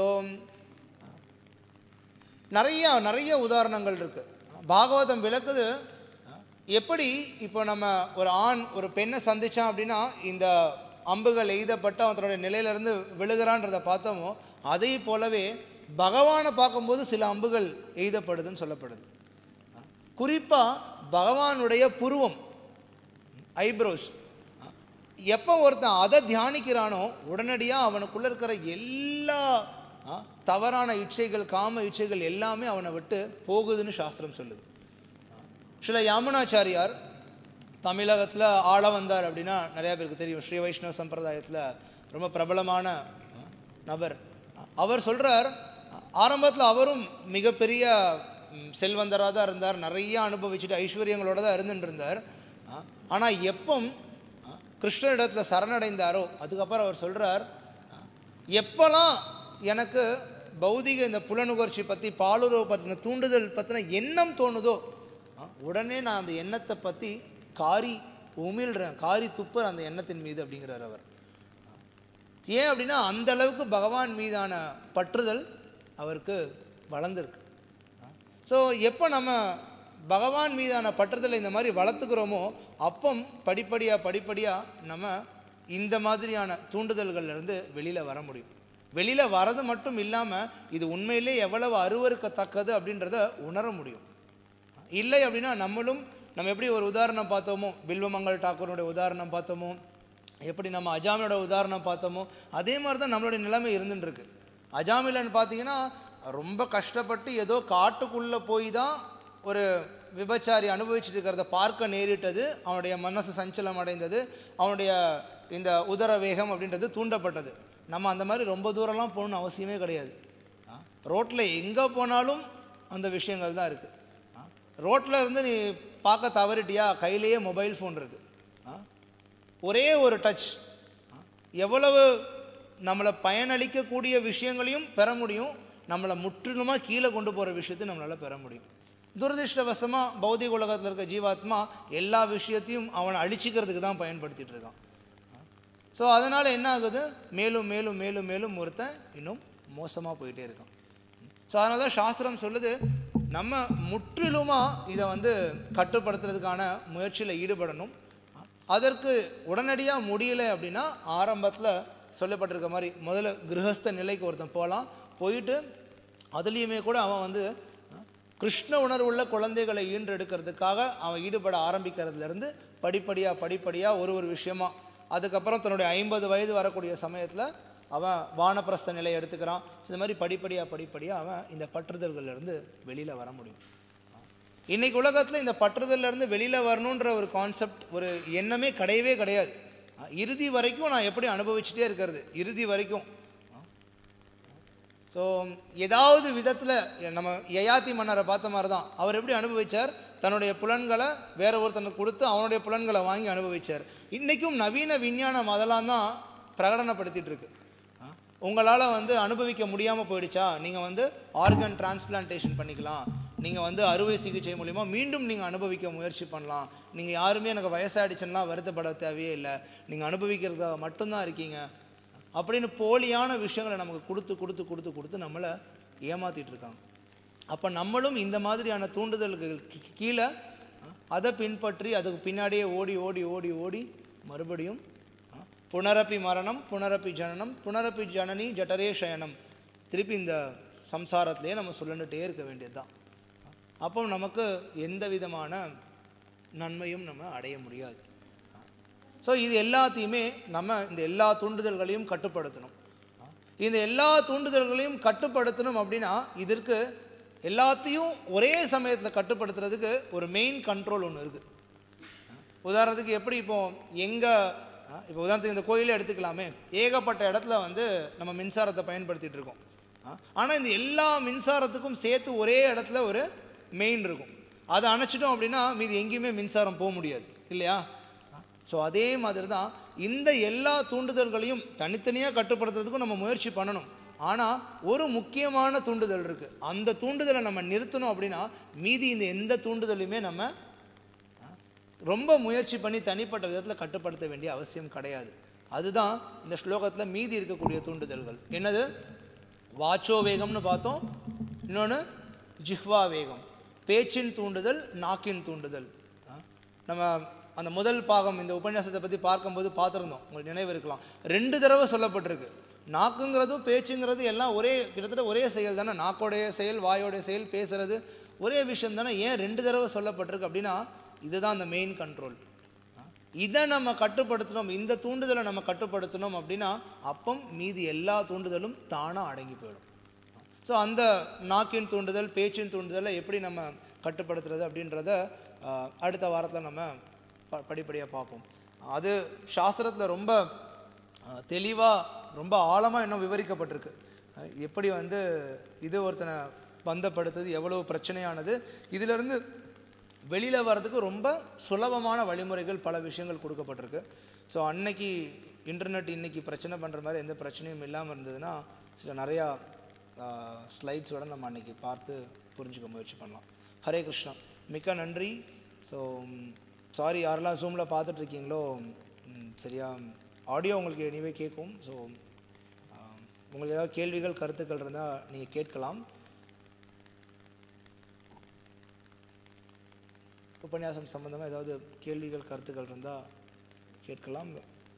நிறைய நிறைய உதாரணங்கள் இருக்கு பாகவதம் விளக்குது எப்படி இப்போ நம்ம ஒரு ஆண் ஒரு பெண்ணை சந்திச்சான் அப்படின்னா இந்த அம்புகள் எய்தப்பட்டு அவன் தன்னுடைய நிலையிலிருந்து விழுகிறான்றதை பார்த்தோமோ அதே போலவே பகவானை பார்க்கும்போது சில அம்புகள் எய்தப்படுதுன்னு சொல்லப்படுது குறிப்பா பகவானுடைய புருவம் ஐப்ரோஸ் எப்போ ஒருத்தன் அதை தியானிக்கிறானோ உடனடியா அவனுக்குள்ள இருக்கிற எல்லா ஆ, தவறான இச்சைகள் காம இச்சைகள் எல்லாமே அவனை விட்டு போகுதுன்னு சாஸ்திரம் சொல்லுது சில யாமுனாச்சாரியார் தமிழகத்துல ஆள வந்தார் அப்படின்னா நிறைய பேருக்கு தெரியும் ஸ்ரீ வைஷ்ணவ சம்பிரதாயத்துல ரொம்ப பிரபலமான ஆ, நபர் அவர் சொல்றார் ஆரம்பத்துல அவரும் மிகப்பெரிய ம், செல்வந்தரா தான் இருந்தார் நிறைய அனுபவிச்சுட்டு ஐஸ்வர்யங்களோட தான் இருந்துட்டு இருந்தார் ஆ, ஆனா எப்பம் ஆ, கிருஷ்ணரிடத்துல சரணடைந்தாரோ அதுக்கப்புறம் அவர் சொல்றார் ஆ, எப்பெல்லாம் எனக்கு பௌதிக இந்த புலனுகர்ச்சி பத்தி பாலுறவு பத்தின தூண்டுதல் பத்தின எண்ணம் தோணுதோ ஆ, உடனே நான் அந்த எண்ணத்தை பத்தி காரி உமிழ்றேன் காரி துப்புறேன் அந்த எண்ணத்தின் மீது அப்படிங்கிறார் அவர் ஏன் அப்படின்னா அந்த அளவுக்கு பகவான் மீதான பற்றுதல் அவருக்கு வளர்ந்துருக்கு ஸோ எப்போ நம்ம பகவான் மீதான பற்றுதலை இந்த மாதிரி வளர்த்துக்கிறோமோ அப்பம் படிப்படியா படிப்படியா நம்ம இந்த மாதிரியான தூண்டுதல்கள்ல இருந்து வெளியில வர முடியும் வெளியில வரது மட்டும் இல்லாம இது உண்மையிலே எவ்வளவு அருவருக்கத்தக்கது அப்படின்றத உணர முடியும் இல்லை அப்படின்னா நம்மளும் நம்ம எப்படி ஒரு உதாரணம் பார்த்தோமோ பில்வமங்கல் டாக்கூருடைய உதாரணம் பார்த்தோமோ எப்படி நம்ம அஜாமியோட உதாரணம் பார்த்தோமோ அதே மாதிரி தான் நம்மளுடைய நிலைமை இருந்துட்டு இருக்கு அஜாமிலன் பார்த்தீங்கன்னா ரொம்ப கஷ்டப்பட்டு ஏதோ காட்டுக்குள்ள போய் தான் ஒரு விபச்சாரி அனுபவிச்சுட்டு இருக்கிறத பார்க்க நேரிட்டது அவனுடைய மனசு சஞ்சலம் அடைந்தது அவனுடைய இந்த உதர வேகம் அப்படின்றது தூண்டப்பட்டது நம்ம அந்த மாதிரி ரொம்ப தூரம்லாம் போகணும்னு அவசியமே கிடையாது ரோட்ல எங்க போனாலும் அந்த விஷயங்கள் தான் இருக்கு ஆ, ரோட்ல இருந்து நீ பார்க்க தவறிட்டியா கையிலேயே மொபைல் ஃபோன் இருக்கு ஆ, ஒரே ஒரு டச் எவ்வளவு நம்மளை பயனளிக்கக்கூடிய விஷயங்களையும் பெற முடியும் நம்மளை முற்றிலுமா கீழே கொண்டு போற விஷயத்தையும் நம்மளால பெற முடியும் துரதிருஷ்டவசமா பௌதிக உலகத்துல இருக்க ஜீவாத்மா எல்லா விஷயத்தையும் அவனை அழிச்சிக்கிறதுக்கு தான் பயன்படுத்திட்டு இருக்கான் ஸோ அதனால என்ன ஆகுது மேலும் மேலும் மேலும் மேலும் ஒருத்தன் இன்னும் மோசமா போயிட்டே இருக்கான் ஸோ அதனால தான் சாஸ்திரம் சொல்லுது நம்ம முற்றிலுமா இதை வந்து கட்டுப்படுத்துறதுக்கான முயற்சியில் ஈடுபடணும் அதற்கு உடனடியாக முடியல அப்படின்னா ஆரம்பத்தில் சொல்லப்பட்டிருக்க மாதிரி முதல்ல கிரகஸ்த நிலைக்கு ஒருத்தன் போகலாம் போயிட்டு அதுலேயுமே கூட அவன் வந்து கிருஷ்ண உணர்வுள்ள குழந்தைகளை ஈன்றெடுக்கிறதுக்காக அவன் ஈடுபட ஆரம்பிக்கிறதுல இருந்து படிப்படியா படிப்படியா ஒரு ஒரு விஷயமா அதுக்கப்புறம் தன்னுடைய ஐம்பது வயது வரக்கூடிய சமயத்துல அவன் வானப்பிரஸ்த நிலையை எடுத்துக்கிறான் இந்த மாதிரி படிப்படியா படிப்படியா அவன் இந்த பற்றுதல்கள்ல இருந்து வெளியில வர முடியும் இன்னைக்கு உலகத்துல இந்த பற்றுதல்ல இருந்து வெளியில வரணுன்ற ஒரு கான்செப்ட் ஒரு எண்ணமே கிடையவே கிடையாது அஹ் இறுதி வரைக்கும் நான் எப்படி அனுபவிச்சுட்டே இருக்கிறது இறுதி வரைக்கும் ஸோ ஏதாவது விதத்துல நம்ம யயாதி மன்னரை பார்த்த மாதிரி தான் அவர் எப்படி அனுபவிச்சார் தன்னுடைய புலன்களை வேற ஒருத்தனுக்கு கொடுத்து அவனுடைய புலன்களை வாங்கி அனுபவிச்சார் இன்னைக்கும் நவீன விஞ்ஞானம் அதெல்லாம் தான் பிரகடனப்படுத்திட்டு இருக்கு ஆ, உங்களால வந்து அனுபவிக்க முடியாம போயிடுச்சா நீங்க வந்து ஆர்கன் டிரான்ஸ்பிளான்டேஷன் பண்ணிக்கலாம் நீங்க வந்து அறுவை சிகிச்சை மூலியமா மீண்டும் நீங்க அனுபவிக்க முயற்சி பண்ணலாம் நீங்க யாருமே எனக்கு வயசாயிடுச்சுன்னா வருத்தப்பட தேவையே இல்லை நீங்க அனுபவிக்கிறதுக்காக மட்டும்தான் இருக்கீங்க அப்படின்னு போலியான விஷயங்களை நமக்கு கொடுத்து கொடுத்து கொடுத்து கொடுத்து நம்மளை ஏமாத்திட்டு இருக்காங்க அப்ப நம்மளும் இந்த மாதிரியான தூண்டுதலுக்கு கீ- கீழே அஹ், அதை பின்பற்றி அதுக்கு பின்னாடியே ஓடி ஓடி ஓடி ஓடி மறுபடியும் அஹ், புனரப்பி மரணம் புனரப்பி ஜனனம் புனரப்பி ஜனனி ஜட்டரே சயனம் திருப்பி இந்த சம்சாரத்திலேயே நம்ம சொல்லிட்டே இருக்க வேண்டியதுதான் அப்போ நமக்கு எந்த விதமான நன்மையும் நம்ம அடைய முடியாது ஸோ இது எல்லாத்தையுமே நம்ம இந்த எல்லா தூண்டுதல்களையும் கட்டுப்படுத்தணும் இந்த எல்லா தூண்டுதல்களையும் கட்டுப்படுத்தணும் அப்படின்னா இதற்கு எல்லாத்தையும் ஒரே சமயத்துல கட்டுப்படுத்துறதுக்கு ஒரு மெயின் கண்ட்ரோல் ஒன்று இருக்கு உதாரணத்துக்கு எப்படி இப்போ எங்க அஹ், இப்போ உதாரணத்துக்கு இந்த கோயிலே எடுத்துக்கலாமே ஏகப்பட்ட இடத்துல வந்து நம்ம மின்சாரத்தை பயன்படுத்திட்டு இருக்கோம் அஹ், ஆனா இந்த எல்லா மின்சாரத்துக்கும் சேர்த்து ஒரே இடத்துல ஒரு மெயின் இருக்கும் அதை அணைச்சிட்டோம் அப்படின்னா மீதி எங்கேயுமே மின்சாரம் போக முடியாது இல்லையா ஸோ அதே மாதிரி தான் இந்த எல்லா தூண்டுதல்களையும் தனித்தனியா கட்டுப்படுத்துறதுக்கும் நம்ம முயற்சி பண்ணணும் ஆனா ஒரு முக்கியமான தூண்டுதல் இருக்கு அந்த தூண்டுதலை நம்ம நிறுத்தணும் அப்படின்னா மீதி இந்த எந்த தூண்டுதலையுமே நம்ம அஹ், ரொம்ப முயற்சி பண்ணி தனிப்பட்ட விதத்துல கட்டுப்படுத்த வேண்டிய அவசியம் கிடையாது அதுதான் இந்த ஸ்லோகத்துல மீதி இருக்கக்கூடிய தூண்டுதல்கள் என்னது வாச்சோ வேகம்னு பார்த்தோம் இன்னொன்னு ஜிஹ்வா வேகம் பேச்சின் தூண்டுதல் நாக்கின் தூண்டுதல் ஆ? நம்ம அந்த முதல் பாகம் இந்த உபன்யாசத்தை பத்தி பார்க்கும்போது பார்த்திருந்தோம் உங்களுக்கு நினைவு இருக்கலாம் ரெண்டு தடவை சொல்லப்பட்டிருக்கு நாக்குங்கிறதும் பேச்சுங்கிறது எல்லாம் ஒரே கிட்டத்தட்ட ஒரே செயல் தானே நாக்கோடைய செயல் வாயோடைய செயல் பேசுறது ஒரே விஷயம் தானே ஏன் ரெண்டு தடவை சொல்லப்பட்டிருக்கு அப்படின்னா இதுதான் அந்த மெயின் கண்ட்ரோல் இதை நம்ம கட்டுப்படுத்தணும் இந்த தூண்டுதலை நம்ம கட்டுப்படுத்தணும் அப்படின்னா அப்பம் மீதி எல்லா தூண்டுதலும் தானா அடங்கி போயிடும் ஸோ அந்த நாக்கின் தூண்டுதல் பேச்சின் தூண்டுதலை எப்படி நம்ம கட்டுப்படுத்துறது அப்படின்றத ஆஹ், அடுத்த வாரத்தில் நம்ம ப படிப்படியாக பார்ப்போம் அது சாஸ்திரத்தில் ரொம்ப ஆஹ், தெளிவா ரொம்ப ஆழமா இன்னும் விவரிக்கப்பட்டிருக்கு அஹ், எப்படி வந்து இது ஒருத்தனை பந்தப்படுத்துது எவ்வளவு பிரச்சனையானது இதுல இருந்து வெளியில வர்றதுக்கு ரொம்ப சுலபமான வழிமுறைகள் பல விஷயங்கள் கொடுக்கப்பட்டிருக்கு ஸோ அன்னைக்கு இன்டர்நெட் இன்னைக்கு பிரச்சனை பண்ற மாதிரி எந்த பிரச்சனையும் இல்லாம இருந்ததுன்னா சில நிறையா ஸ்லைட்ஸோட நம்ம அன்னைக்கு பார்த்து புரிஞ்சுக்க முயற்சி பண்ணலாம் ஹரே கிருஷ்ணா மிக்க நன்றி ஸோ சாரி யாரெல்லாம் ஜூமில் பார்த்துட்டு இருக்கீங்களோ ம், சரியா ஆடியோ உங்களுக்கு எனிவே கேட்கும் ஸோ உங்களுக்கு ஏதாவது கேள்விகள் கருத்துக்கள் இருந்தால் நீங்கள் கேட்கலாம் உபன்யாசம் சம்பந்தமா ஏதாவது கேள்விகள் கருத்துக்கள் இருந்தால் கேட்கலாம்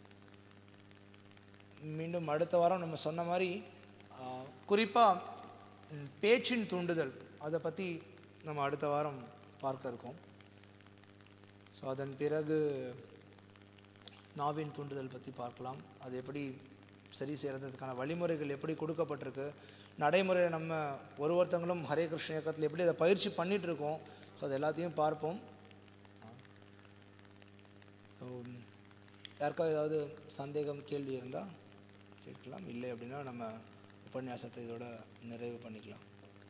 மீண்டும் அடுத்த வாரம் நம்ம சொன்ன மாதிரி ஆஹ், குறிப்பா ம், பேச்சின் தூண்டுதல் அதை பத்தி நம்ம அடுத்த வாரம் பார்க்க இருக்கோம் ஸோ அதன் பிறகு நாவின் தூண்டுதல் பத்தி பார்க்கலாம் அது எப்படி சரி செய்யறதுக்கான வழிமுறைகள் எப்படி கொடுக்கப்பட்டிருக்கு நடைமுறையில் நம்ம ஒரு ஒருத்தங்களும் ஹரே கிருஷ்ண இயக்கத்தில் எப்படி அதை பயிற்சி பண்ணிட்டு இருக்கோம் ஸோ அது எல்லாத்தையும் பார்ப்போம் ஸோ யாருக்காவது ஏதாவது சந்தேகம் கேள்வி இருந்தால் கேட்கலாம் இல்லை அப்படின்னா நம்ம உபன்யாசத்தை இதோட நிறைவு பண்ணிக்கலாம்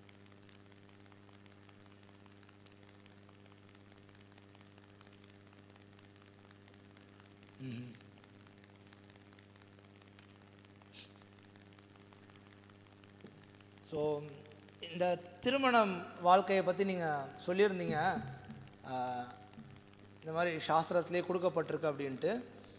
ம்ஹும். ஸோ இந்த திருமணம் வாழ்க்கையை பற்றி நீங்கள் சொல்லியிருந்தீங்க ஆஹ், இந்த மாதிரி சாஸ்திரத்திலே கொடுக்கப்பட்டிருக்கு அப்படின்ட்டு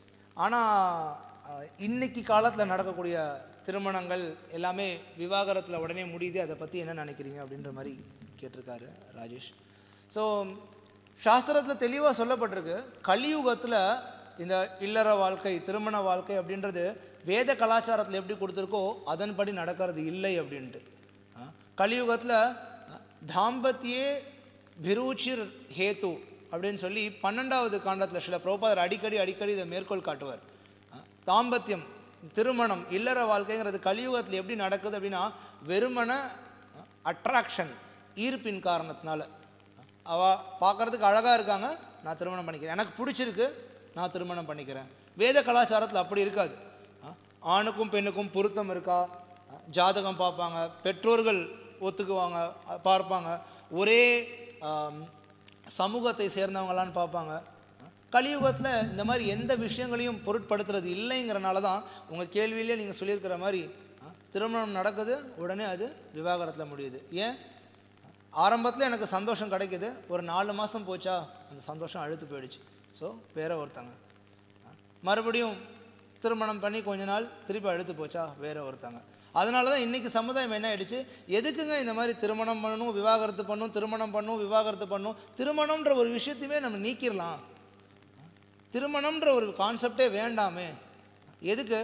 ஆனால் இன்னைக்கு காலத்தில் நடக்கக்கூடிய திருமணங்கள் எல்லாமே விவாகரத்தில் உடனே முடியுது அதை பற்றி என்ன நினைக்கிறீங்க அப்படின்ற மாதிரி கேட்டிருக்காரு ராஜேஷ் ஸோ சாஸ்திரத்தில் தெளிவாக சொல்லப்பட்டிருக்கு கலியுகத்தில் இந்த இல்லற வாழ்க்கை திருமண வாழ்க்கை அப்படின்றது வேத கலாச்சாரத்தில் எப்படி கொடுத்துருக்கோ அதன்படி நடக்கிறது இல்லை அப்படின்ட்டு ஆ, கலியுகத்துல அஹ், தாம்பத்தியே பிருச்சிர் ஹேத்து அப்படின்னு சொல்லி பன்னெண்டாவது காண்டத்துல சில பிரபுபாதர் அடிக்கடி அடிக்கடி இதை மேற்கோள் காட்டுவார் அஹ், தாம்பத்தியம் திருமணம் இல்லற வாழ்க்கைங்கிறது கலியுகத்துல எப்படி நடக்குது அப்படின்னா வெறுமன அட்ராக்ஷன் ஈர்ப்பின் காரணத்தினால அவ பார்க்கறதுக்கு அழகா இருக்காங்க நான் திருமணம் பண்ணிக்கிறேன் எனக்கு பிடிச்சிருக்கு நான் திருமணம் பண்ணிக்கிறேன் வேத கலாச்சாரத்துல அப்படி இருக்காது அஹ், ஆணுக்கும் பெண்ணுக்கும் பொருத்தம் இருக்கா அஹ், ஜாதகம் பார்ப்பாங்க பெற்றோர்கள் ஒத்துக்குவாங்க அஹ், பார்ப்பாங்க ஒரே ஆம், சமூகத்தை சேர்ந்தவங்களான்னு பார்ப்பாங்க அஹ், கலியுகத்துல இந்த மாதிரி எந்த விஷயங்களையும் பொருட்படுத்துறது இல்லைங்கிறனால தான் உங்க கேள்வியிலே நீங்க சொல்லியிருக்கிற மாதிரி அஹ், திருமணம் நடக்குது உடனே அது விவாகரத்துல முடியுது ஏன் ஆரம்பத்துல எனக்கு சந்தோஷம் கிடைக்குது ஒரு நாலு மாசம் போச்சா அந்த சந்தோஷம் அழுத்து போயிடுச்சு ஸோ வேற ஒருத்தங்க அஹ், மறுபடியும் திருமணம் பண்ணி கொஞ்ச நாள் திருப்பி அழுத்து போச்சா வேற ஒருத்தங்க அதனால தான் இன்னைக்கு சமுதாயம் என்ன ஆயிடுச்சு எதுக்குங்க இந்த மாதிரி திருமணம் பண்ணணும் விவாகரத்து பண்ணணும் திருமணம் பண்ணணும் விவாகரத்து பண்ணணும் திருமணம்ன்ற ஒரு விஷயத்தையுமே நம்ம நீக்கிடலாம் திருமணம்ன்ற ஒரு கான்செப்டே வேண்டாமே எதுக்கு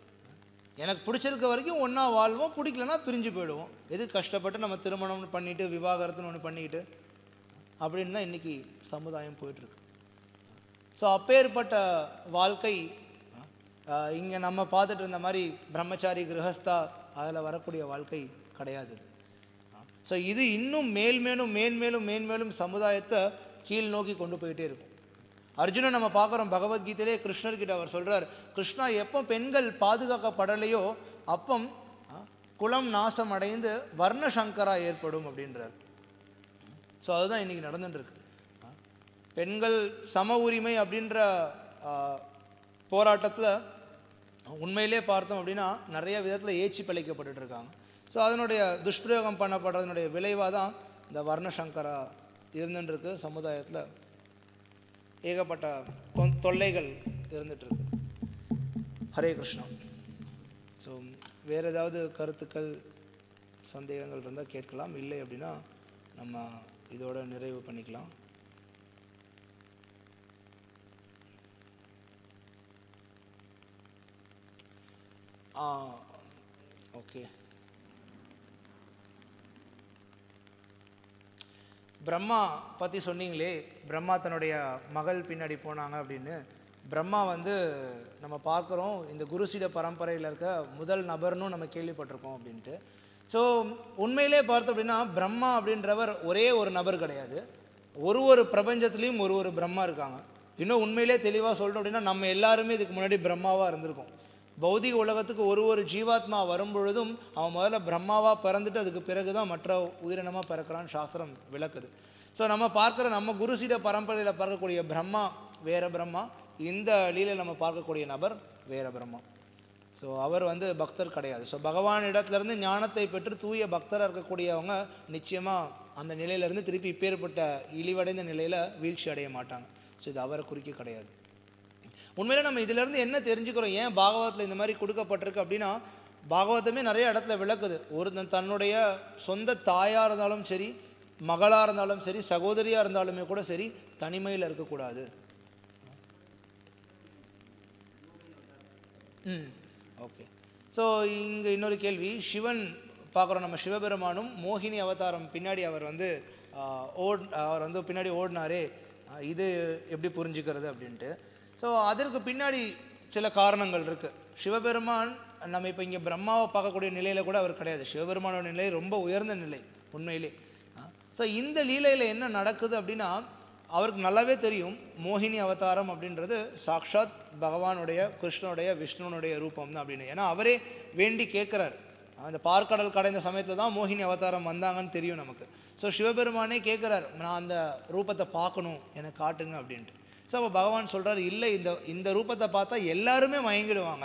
எனக்கு பிடிச்சிருக்க வரைக்கும் ஒண்ணா வாழ்வோம் பிடிக்கலனா பிரிஞ்சு போயிடுவோம் எதுக்கு கஷ்டப்பட்டு நம்ம திருமணம்னு பண்ணிட்டு விவாகரத்துன்னு ஒன்று பண்ணிக்கிட்டு அப்படின்னு தான் இன்னைக்கு சமுதாயம் போயிட்டு இருக்கு ஸோ அப்பேற்பட்ட வாழ்க்கை ஆஹ், இங்க நம்ம பார்த்துட்டு இருந்த மாதிரி பிரம்மச்சாரி கிரகஸ்தா அதில் வரக்கூடிய வாழ்க்கை கிடையாது ஸோ இது இன்னும் மேல்மேலும் மேன்மேலும் மேன்மேலும் சமுதாயத்தை கீழ் நோக்கி கொண்டு போயிட்டே இருக்கும் அர்ஜுனன் நம்ம பார்க்குறோம் பகவத்கீதையிலே கிருஷ்ணர்கிட்ட அவர் சொல்றார் கிருஷ்ணா எப்போ பெண்கள் பாதுகாக்கப்படலையோ அப்பம் ஆ, குலம் நாசம் அடைந்து வர்ண சங்கரா ஏற்படும் அப்படின்றார் ஸோ அதுதான் இன்னைக்கு நடந்துட்டு இருக்கு ஆ, பெண்கள் சம உரிமை அப்படின்ற ஆ, போராட்டத்துல உண்மையிலே பார்த்தோம் அப்படின்னா நிறைய விதத்துல ஏச்சி பிழைக்கப்பட்டுட்டு இருக்காங்க ஸோ அதனுடைய துஷ்பிரயோகம் பண்ணப்படுறதனுடைய விளைவாக தான் இந்த வர்ண சங்கரா இருந்துட்டு இருக்கு சமுதாயத்துல ஏகப்பட்ட தொ- தொல்லைகள் இருந்துட்டு இருக்கு ஹரே கிருஷ்ணா ஸோ வேறு ஏதாவது கருத்துக்கள் சந்தேகங்கள் இருந்தால் கேட்கலாம் இல்லை அப்படின்னா நம்ம இதோட நிறைவு பண்ணிக்கலாம் ஆ ஓகே பிரம்மா பற்றி சொன்னீங்களே பிரம்மா தன்னுடைய மகள் பின்னாடி போனாங்க அப்படின்னு பிரம்மா வந்து நம்ம பார்க்குறோம் இந்த குருசீட பரம்பரையில் இருக்க முதல் நபர்னு நம்ம கேள்விப்பட்டிருக்கோம் அப்படின்ட்டு ஸோ உண்மையிலே பார்த்தோம் அப்படின்னா பிரம்மா அப்படின்றவர் ஒரே ஒரு நபர் கிடையாது ஒரு ஒரு பிரபஞ்சத்துலேயும் ஒரு ஒரு பிரம்மா இருக்காங்க இன்னும் உண்மையிலே தெளிவாக சொல்லணும் அப்படின்னா நம்ம எல்லாருமே இதுக்கு முன்னாடி பிரம்மாவாக இருந்திருக்கோம் பௌதிக உலகத்துக்கு ஒரு ஒரு ஜீவாத்மா வரும் பொழுதும் அவன் முதல்ல பிரம்மாவா பிறந்துட்டு அதுக்கு பிறகு தான் மற்ற உயிரினமாக பிறக்கிறான்னு சாஸ்திரம் விளக்குது ஸோ நம்ம பார்க்குற நம்ம குருசீட பரம்பரையில் பார்க்கக்கூடிய பிரம்மா வேற பிரம்மா இந்த லீலையில் நம்ம பார்க்கக்கூடிய நபர் வேற பிரம்மா ஸோ அவர் வந்து பக்தர் கிடையாது ஸோ பகவான் இடத்துலேருந்து ஞானத்தை பெற்று தூய பக்தராக இருக்கக்கூடியவங்க நிச்சயமாக அந்த நிலையிலேருந்து திருப்பி இப்பேற்பட்ட இழிவடைந்த நிலையில் வீழ்ச்சி அடைய மாட்டாங்க ஸோ இது அவரை குறிக்க கிடையாது உண்மையில நம்ம இதுல இருந்து என்ன தெரிஞ்சுக்கிறோம் ஏன் பாகவதத்துல இந்த மாதிரி கொடுக்கப்பட்டிருக்கு அப்படின்னா பாகவதமே நிறைய இடத்துல விளக்குது ஒருத்தன் தன்னுடைய சொந்த தாயா இருந்தாலும் சரி மகளா இருந்தாலும் சரி சகோதரியா இருந்தாலுமே கூட சரி தனிமையில இருக்கக்கூடாது ம் ஓகே ஸோ இங்க இன்னொரு கேள்வி சிவன் பார்க்குறோம் நம்ம சிவபெருமானும் மோகினி அவதாரம் பின்னாடி அவர் வந்து ஆஹ், ஓட் அவர் வந்து பின்னாடி ஓடினாரே ஆஹ், இது எப்படி புரிஞ்சுக்கிறது அப்படின்ட்டு ஸோ அதற்கு பின்னாடி சில காரணங்கள் இருக்கு சிவபெருமான் நம்ம இப்போ இங்கே பிரம்மாவை பார்க்கக்கூடிய நிலையில கூட அவர் கிடையாது சிவபெருமானோட நிலை ரொம்ப உயர்ந்த நிலை உண்மையிலே ஸோ இந்த லீலையில என்ன நடக்குது அப்படின்னா அவருக்கு நல்லாவே தெரியும் மோகினி அவதாரம் அப்படின்றது சாக்ஷாத் பகவானுடைய கிருஷ்ணனுடைய விஷ்ணுனுடைய ரூபம் தான் அப்படின்னு ஏன்னா அவரே வேண்டி கேட்குறாரு அந்த பார்க்கடல் கடைந்த சமயத்துல தான் மோகினி அவதாரம் வந்தாங்கன்னு தெரியும் நமக்கு ஸோ சிவபெருமானே கேட்குறாரு நான் அந்த ரூபத்தை பார்க்கணும் எனக்கு காட்டுங்க அப்படின்ட்டு ஸோ அப்போ பகவான் சொல்றாரு இல்லை இந்த இந்த ரூபத்தை பார்த்தா எல்லாருமே மயங்கிடுவாங்க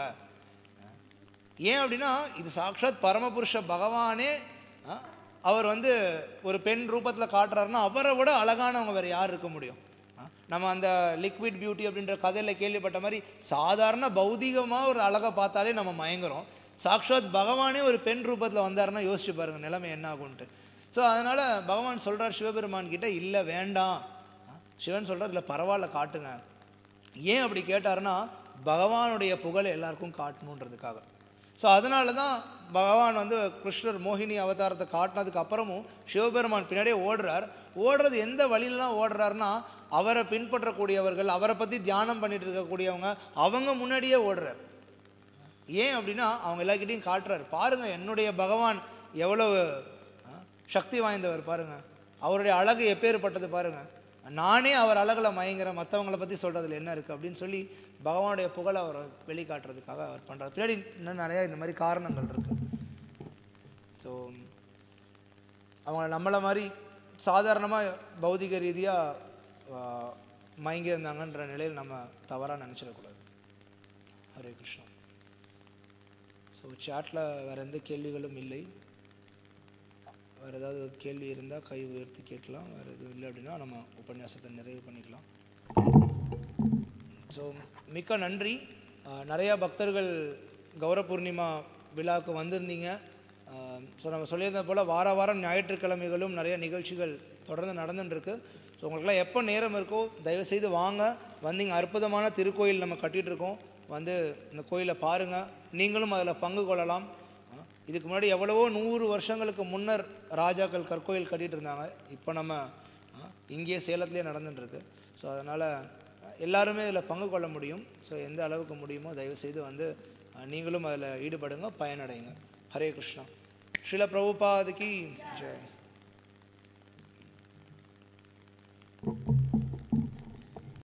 ஏன் அப்படின்னா இது சாக்ஷாத் பரமபுருஷ பகவானே ஆ, அவர் வந்து ஒரு பெண் ரூபத்துல காட்டுறாருன்னா அவரை விட அழகானவங்க வேற யார் இருக்க முடியும் ஆ, நம்ம அந்த லிக்விட் பியூட்டி அப்படின்ற கதையில கேள்விப்பட்ட மாதிரி சாதாரண பௌதிகமா ஒரு அழகை பார்த்தாலே நம்ம மயங்குறோம் சாக்ஷாத் பகவானே ஒரு பெண் ரூபத்துல வந்தாருன்னா யோசிச்சு பாருங்க நிலைமை என்ன ஆகும்ட்டு ஸோ அதனால பகவான் சொல்றார் சிவபெருமான் கிட்ட இல்ல வேண்டாம் ஆ, சிவன் சொல்றார் இல்ல பரவாயில்ல காட்டுங்க ஏன் அப்படி கேட்டாருன்னா பகவானுடைய புகழை எல்லாருக்கும் காட்டணுன்றதுக்காக ஸோ அதனால தான் பகவான் வந்து கிருஷ்ணர் மோகினி அவதாரத்தை காட்டினதுக்கு அப்புறமும் சிவபெருமான் பின்னாடியே ஓடுறார் ஓடுறது எந்த வழியிலலாம் ஓடுறாருன்னா அவரை பின்பற்றக்கூடியவர்கள் அவரை பத்தி தியானம் பண்ணிட்டு இருக்கக்கூடியவங்க அவங்க முன்னாடியே ஓடுறார் ஏன் அப்படின்னா அவங்க எல்லார்கிட்டையும் காட்டுறாரு பாருங்க என்னுடைய பகவான் எவ்வளவு ஆ, சக்தி வாய்ந்தவர் பாருங்க அவருடைய அழகு எப்பேற்பட்டது பாருங்க நானே அவர் அழகுல மயங்குறேன் மற்றவங்களை பத்தி சொல்றதுல என்ன இருக்கு அப்படின்னு சொல்லி பகவானுடைய புகழை அவர் வெளிக்காட்டுறதுக்காக அவர் பண்றாரு பின்னாடி இன்னும் நிறைய இந்த மாதிரி காரணங்கள் இருக்கு ஸோ அவங்க நம்மளை மாதிரி சாதாரணமா பௌதிக ரீதியா ஆ, மயங்கி இருந்தாங்கன்ற நிலையில் நம்ம தவறா நினைச்சிடக்கூடாது ஹரே கிருஷ்ணா ஸோ சேட்டில் வேற எந்த கேள்விகளும் இல்லை வேற ஏதாவது கேள்வி இருந்தால் கை உயர்த்தி கேட்கலாம் வேற எதுவும் இல்லை அப்படின்னா நம்ம உபன்யாசத்தை நிறைவு பண்ணிக்கலாம் ஸோ மிக்க நன்றி ஆஹ் நிறைய பக்தர்கள் கௌர பூர்ணிமா விழாவுக்கு வந்திருந்தீங்க ஸோ நம்ம சொல்லியிருந்த போல் வார வாரம் ஞாயிற்றுக்கிழமைகளும் நிறைய நிகழ்ச்சிகள் தொடர்ந்து நடந்துட்டு இருக்கு ஸோ உங்களுக்குலாம் எப்போ நேரம் இருக்கோ தயவு செய்து வாங்க வந்து இங்கே அற்புதமான திருக்கோயில் நம்ம கட்டிட்டு இருக்கோம் வந்து இந்த கோயிலை பாருங்க நீங்களும் அதில் பங்கு கொள்ளலாம் ஆ, இதுக்கு முன்னாடி எவ்வளவோ நூறு வருஷங்களுக்கு முன்னர் ராஜாக்கள் கற்கோயில் கட்டிட்டு இருந்தாங்க இப்போ நம்ம ஆ, இங்கேயே சேலத்திலே நடந்துட்டு இருக்கு ஸோ அதனால் எல்லாருமே இதில் பங்கு கொள்ள முடியும் ஸோ எந்த அளவுக்கு முடியுமோ தயவு செய்து வந்து ஆ, நீங்களும் அதில் ஈடுபடுங்க பயனடைங்க ஹரே கிருஷ்ணா ஸ்ரீல பிரபுபாதுக்கு ஜெய்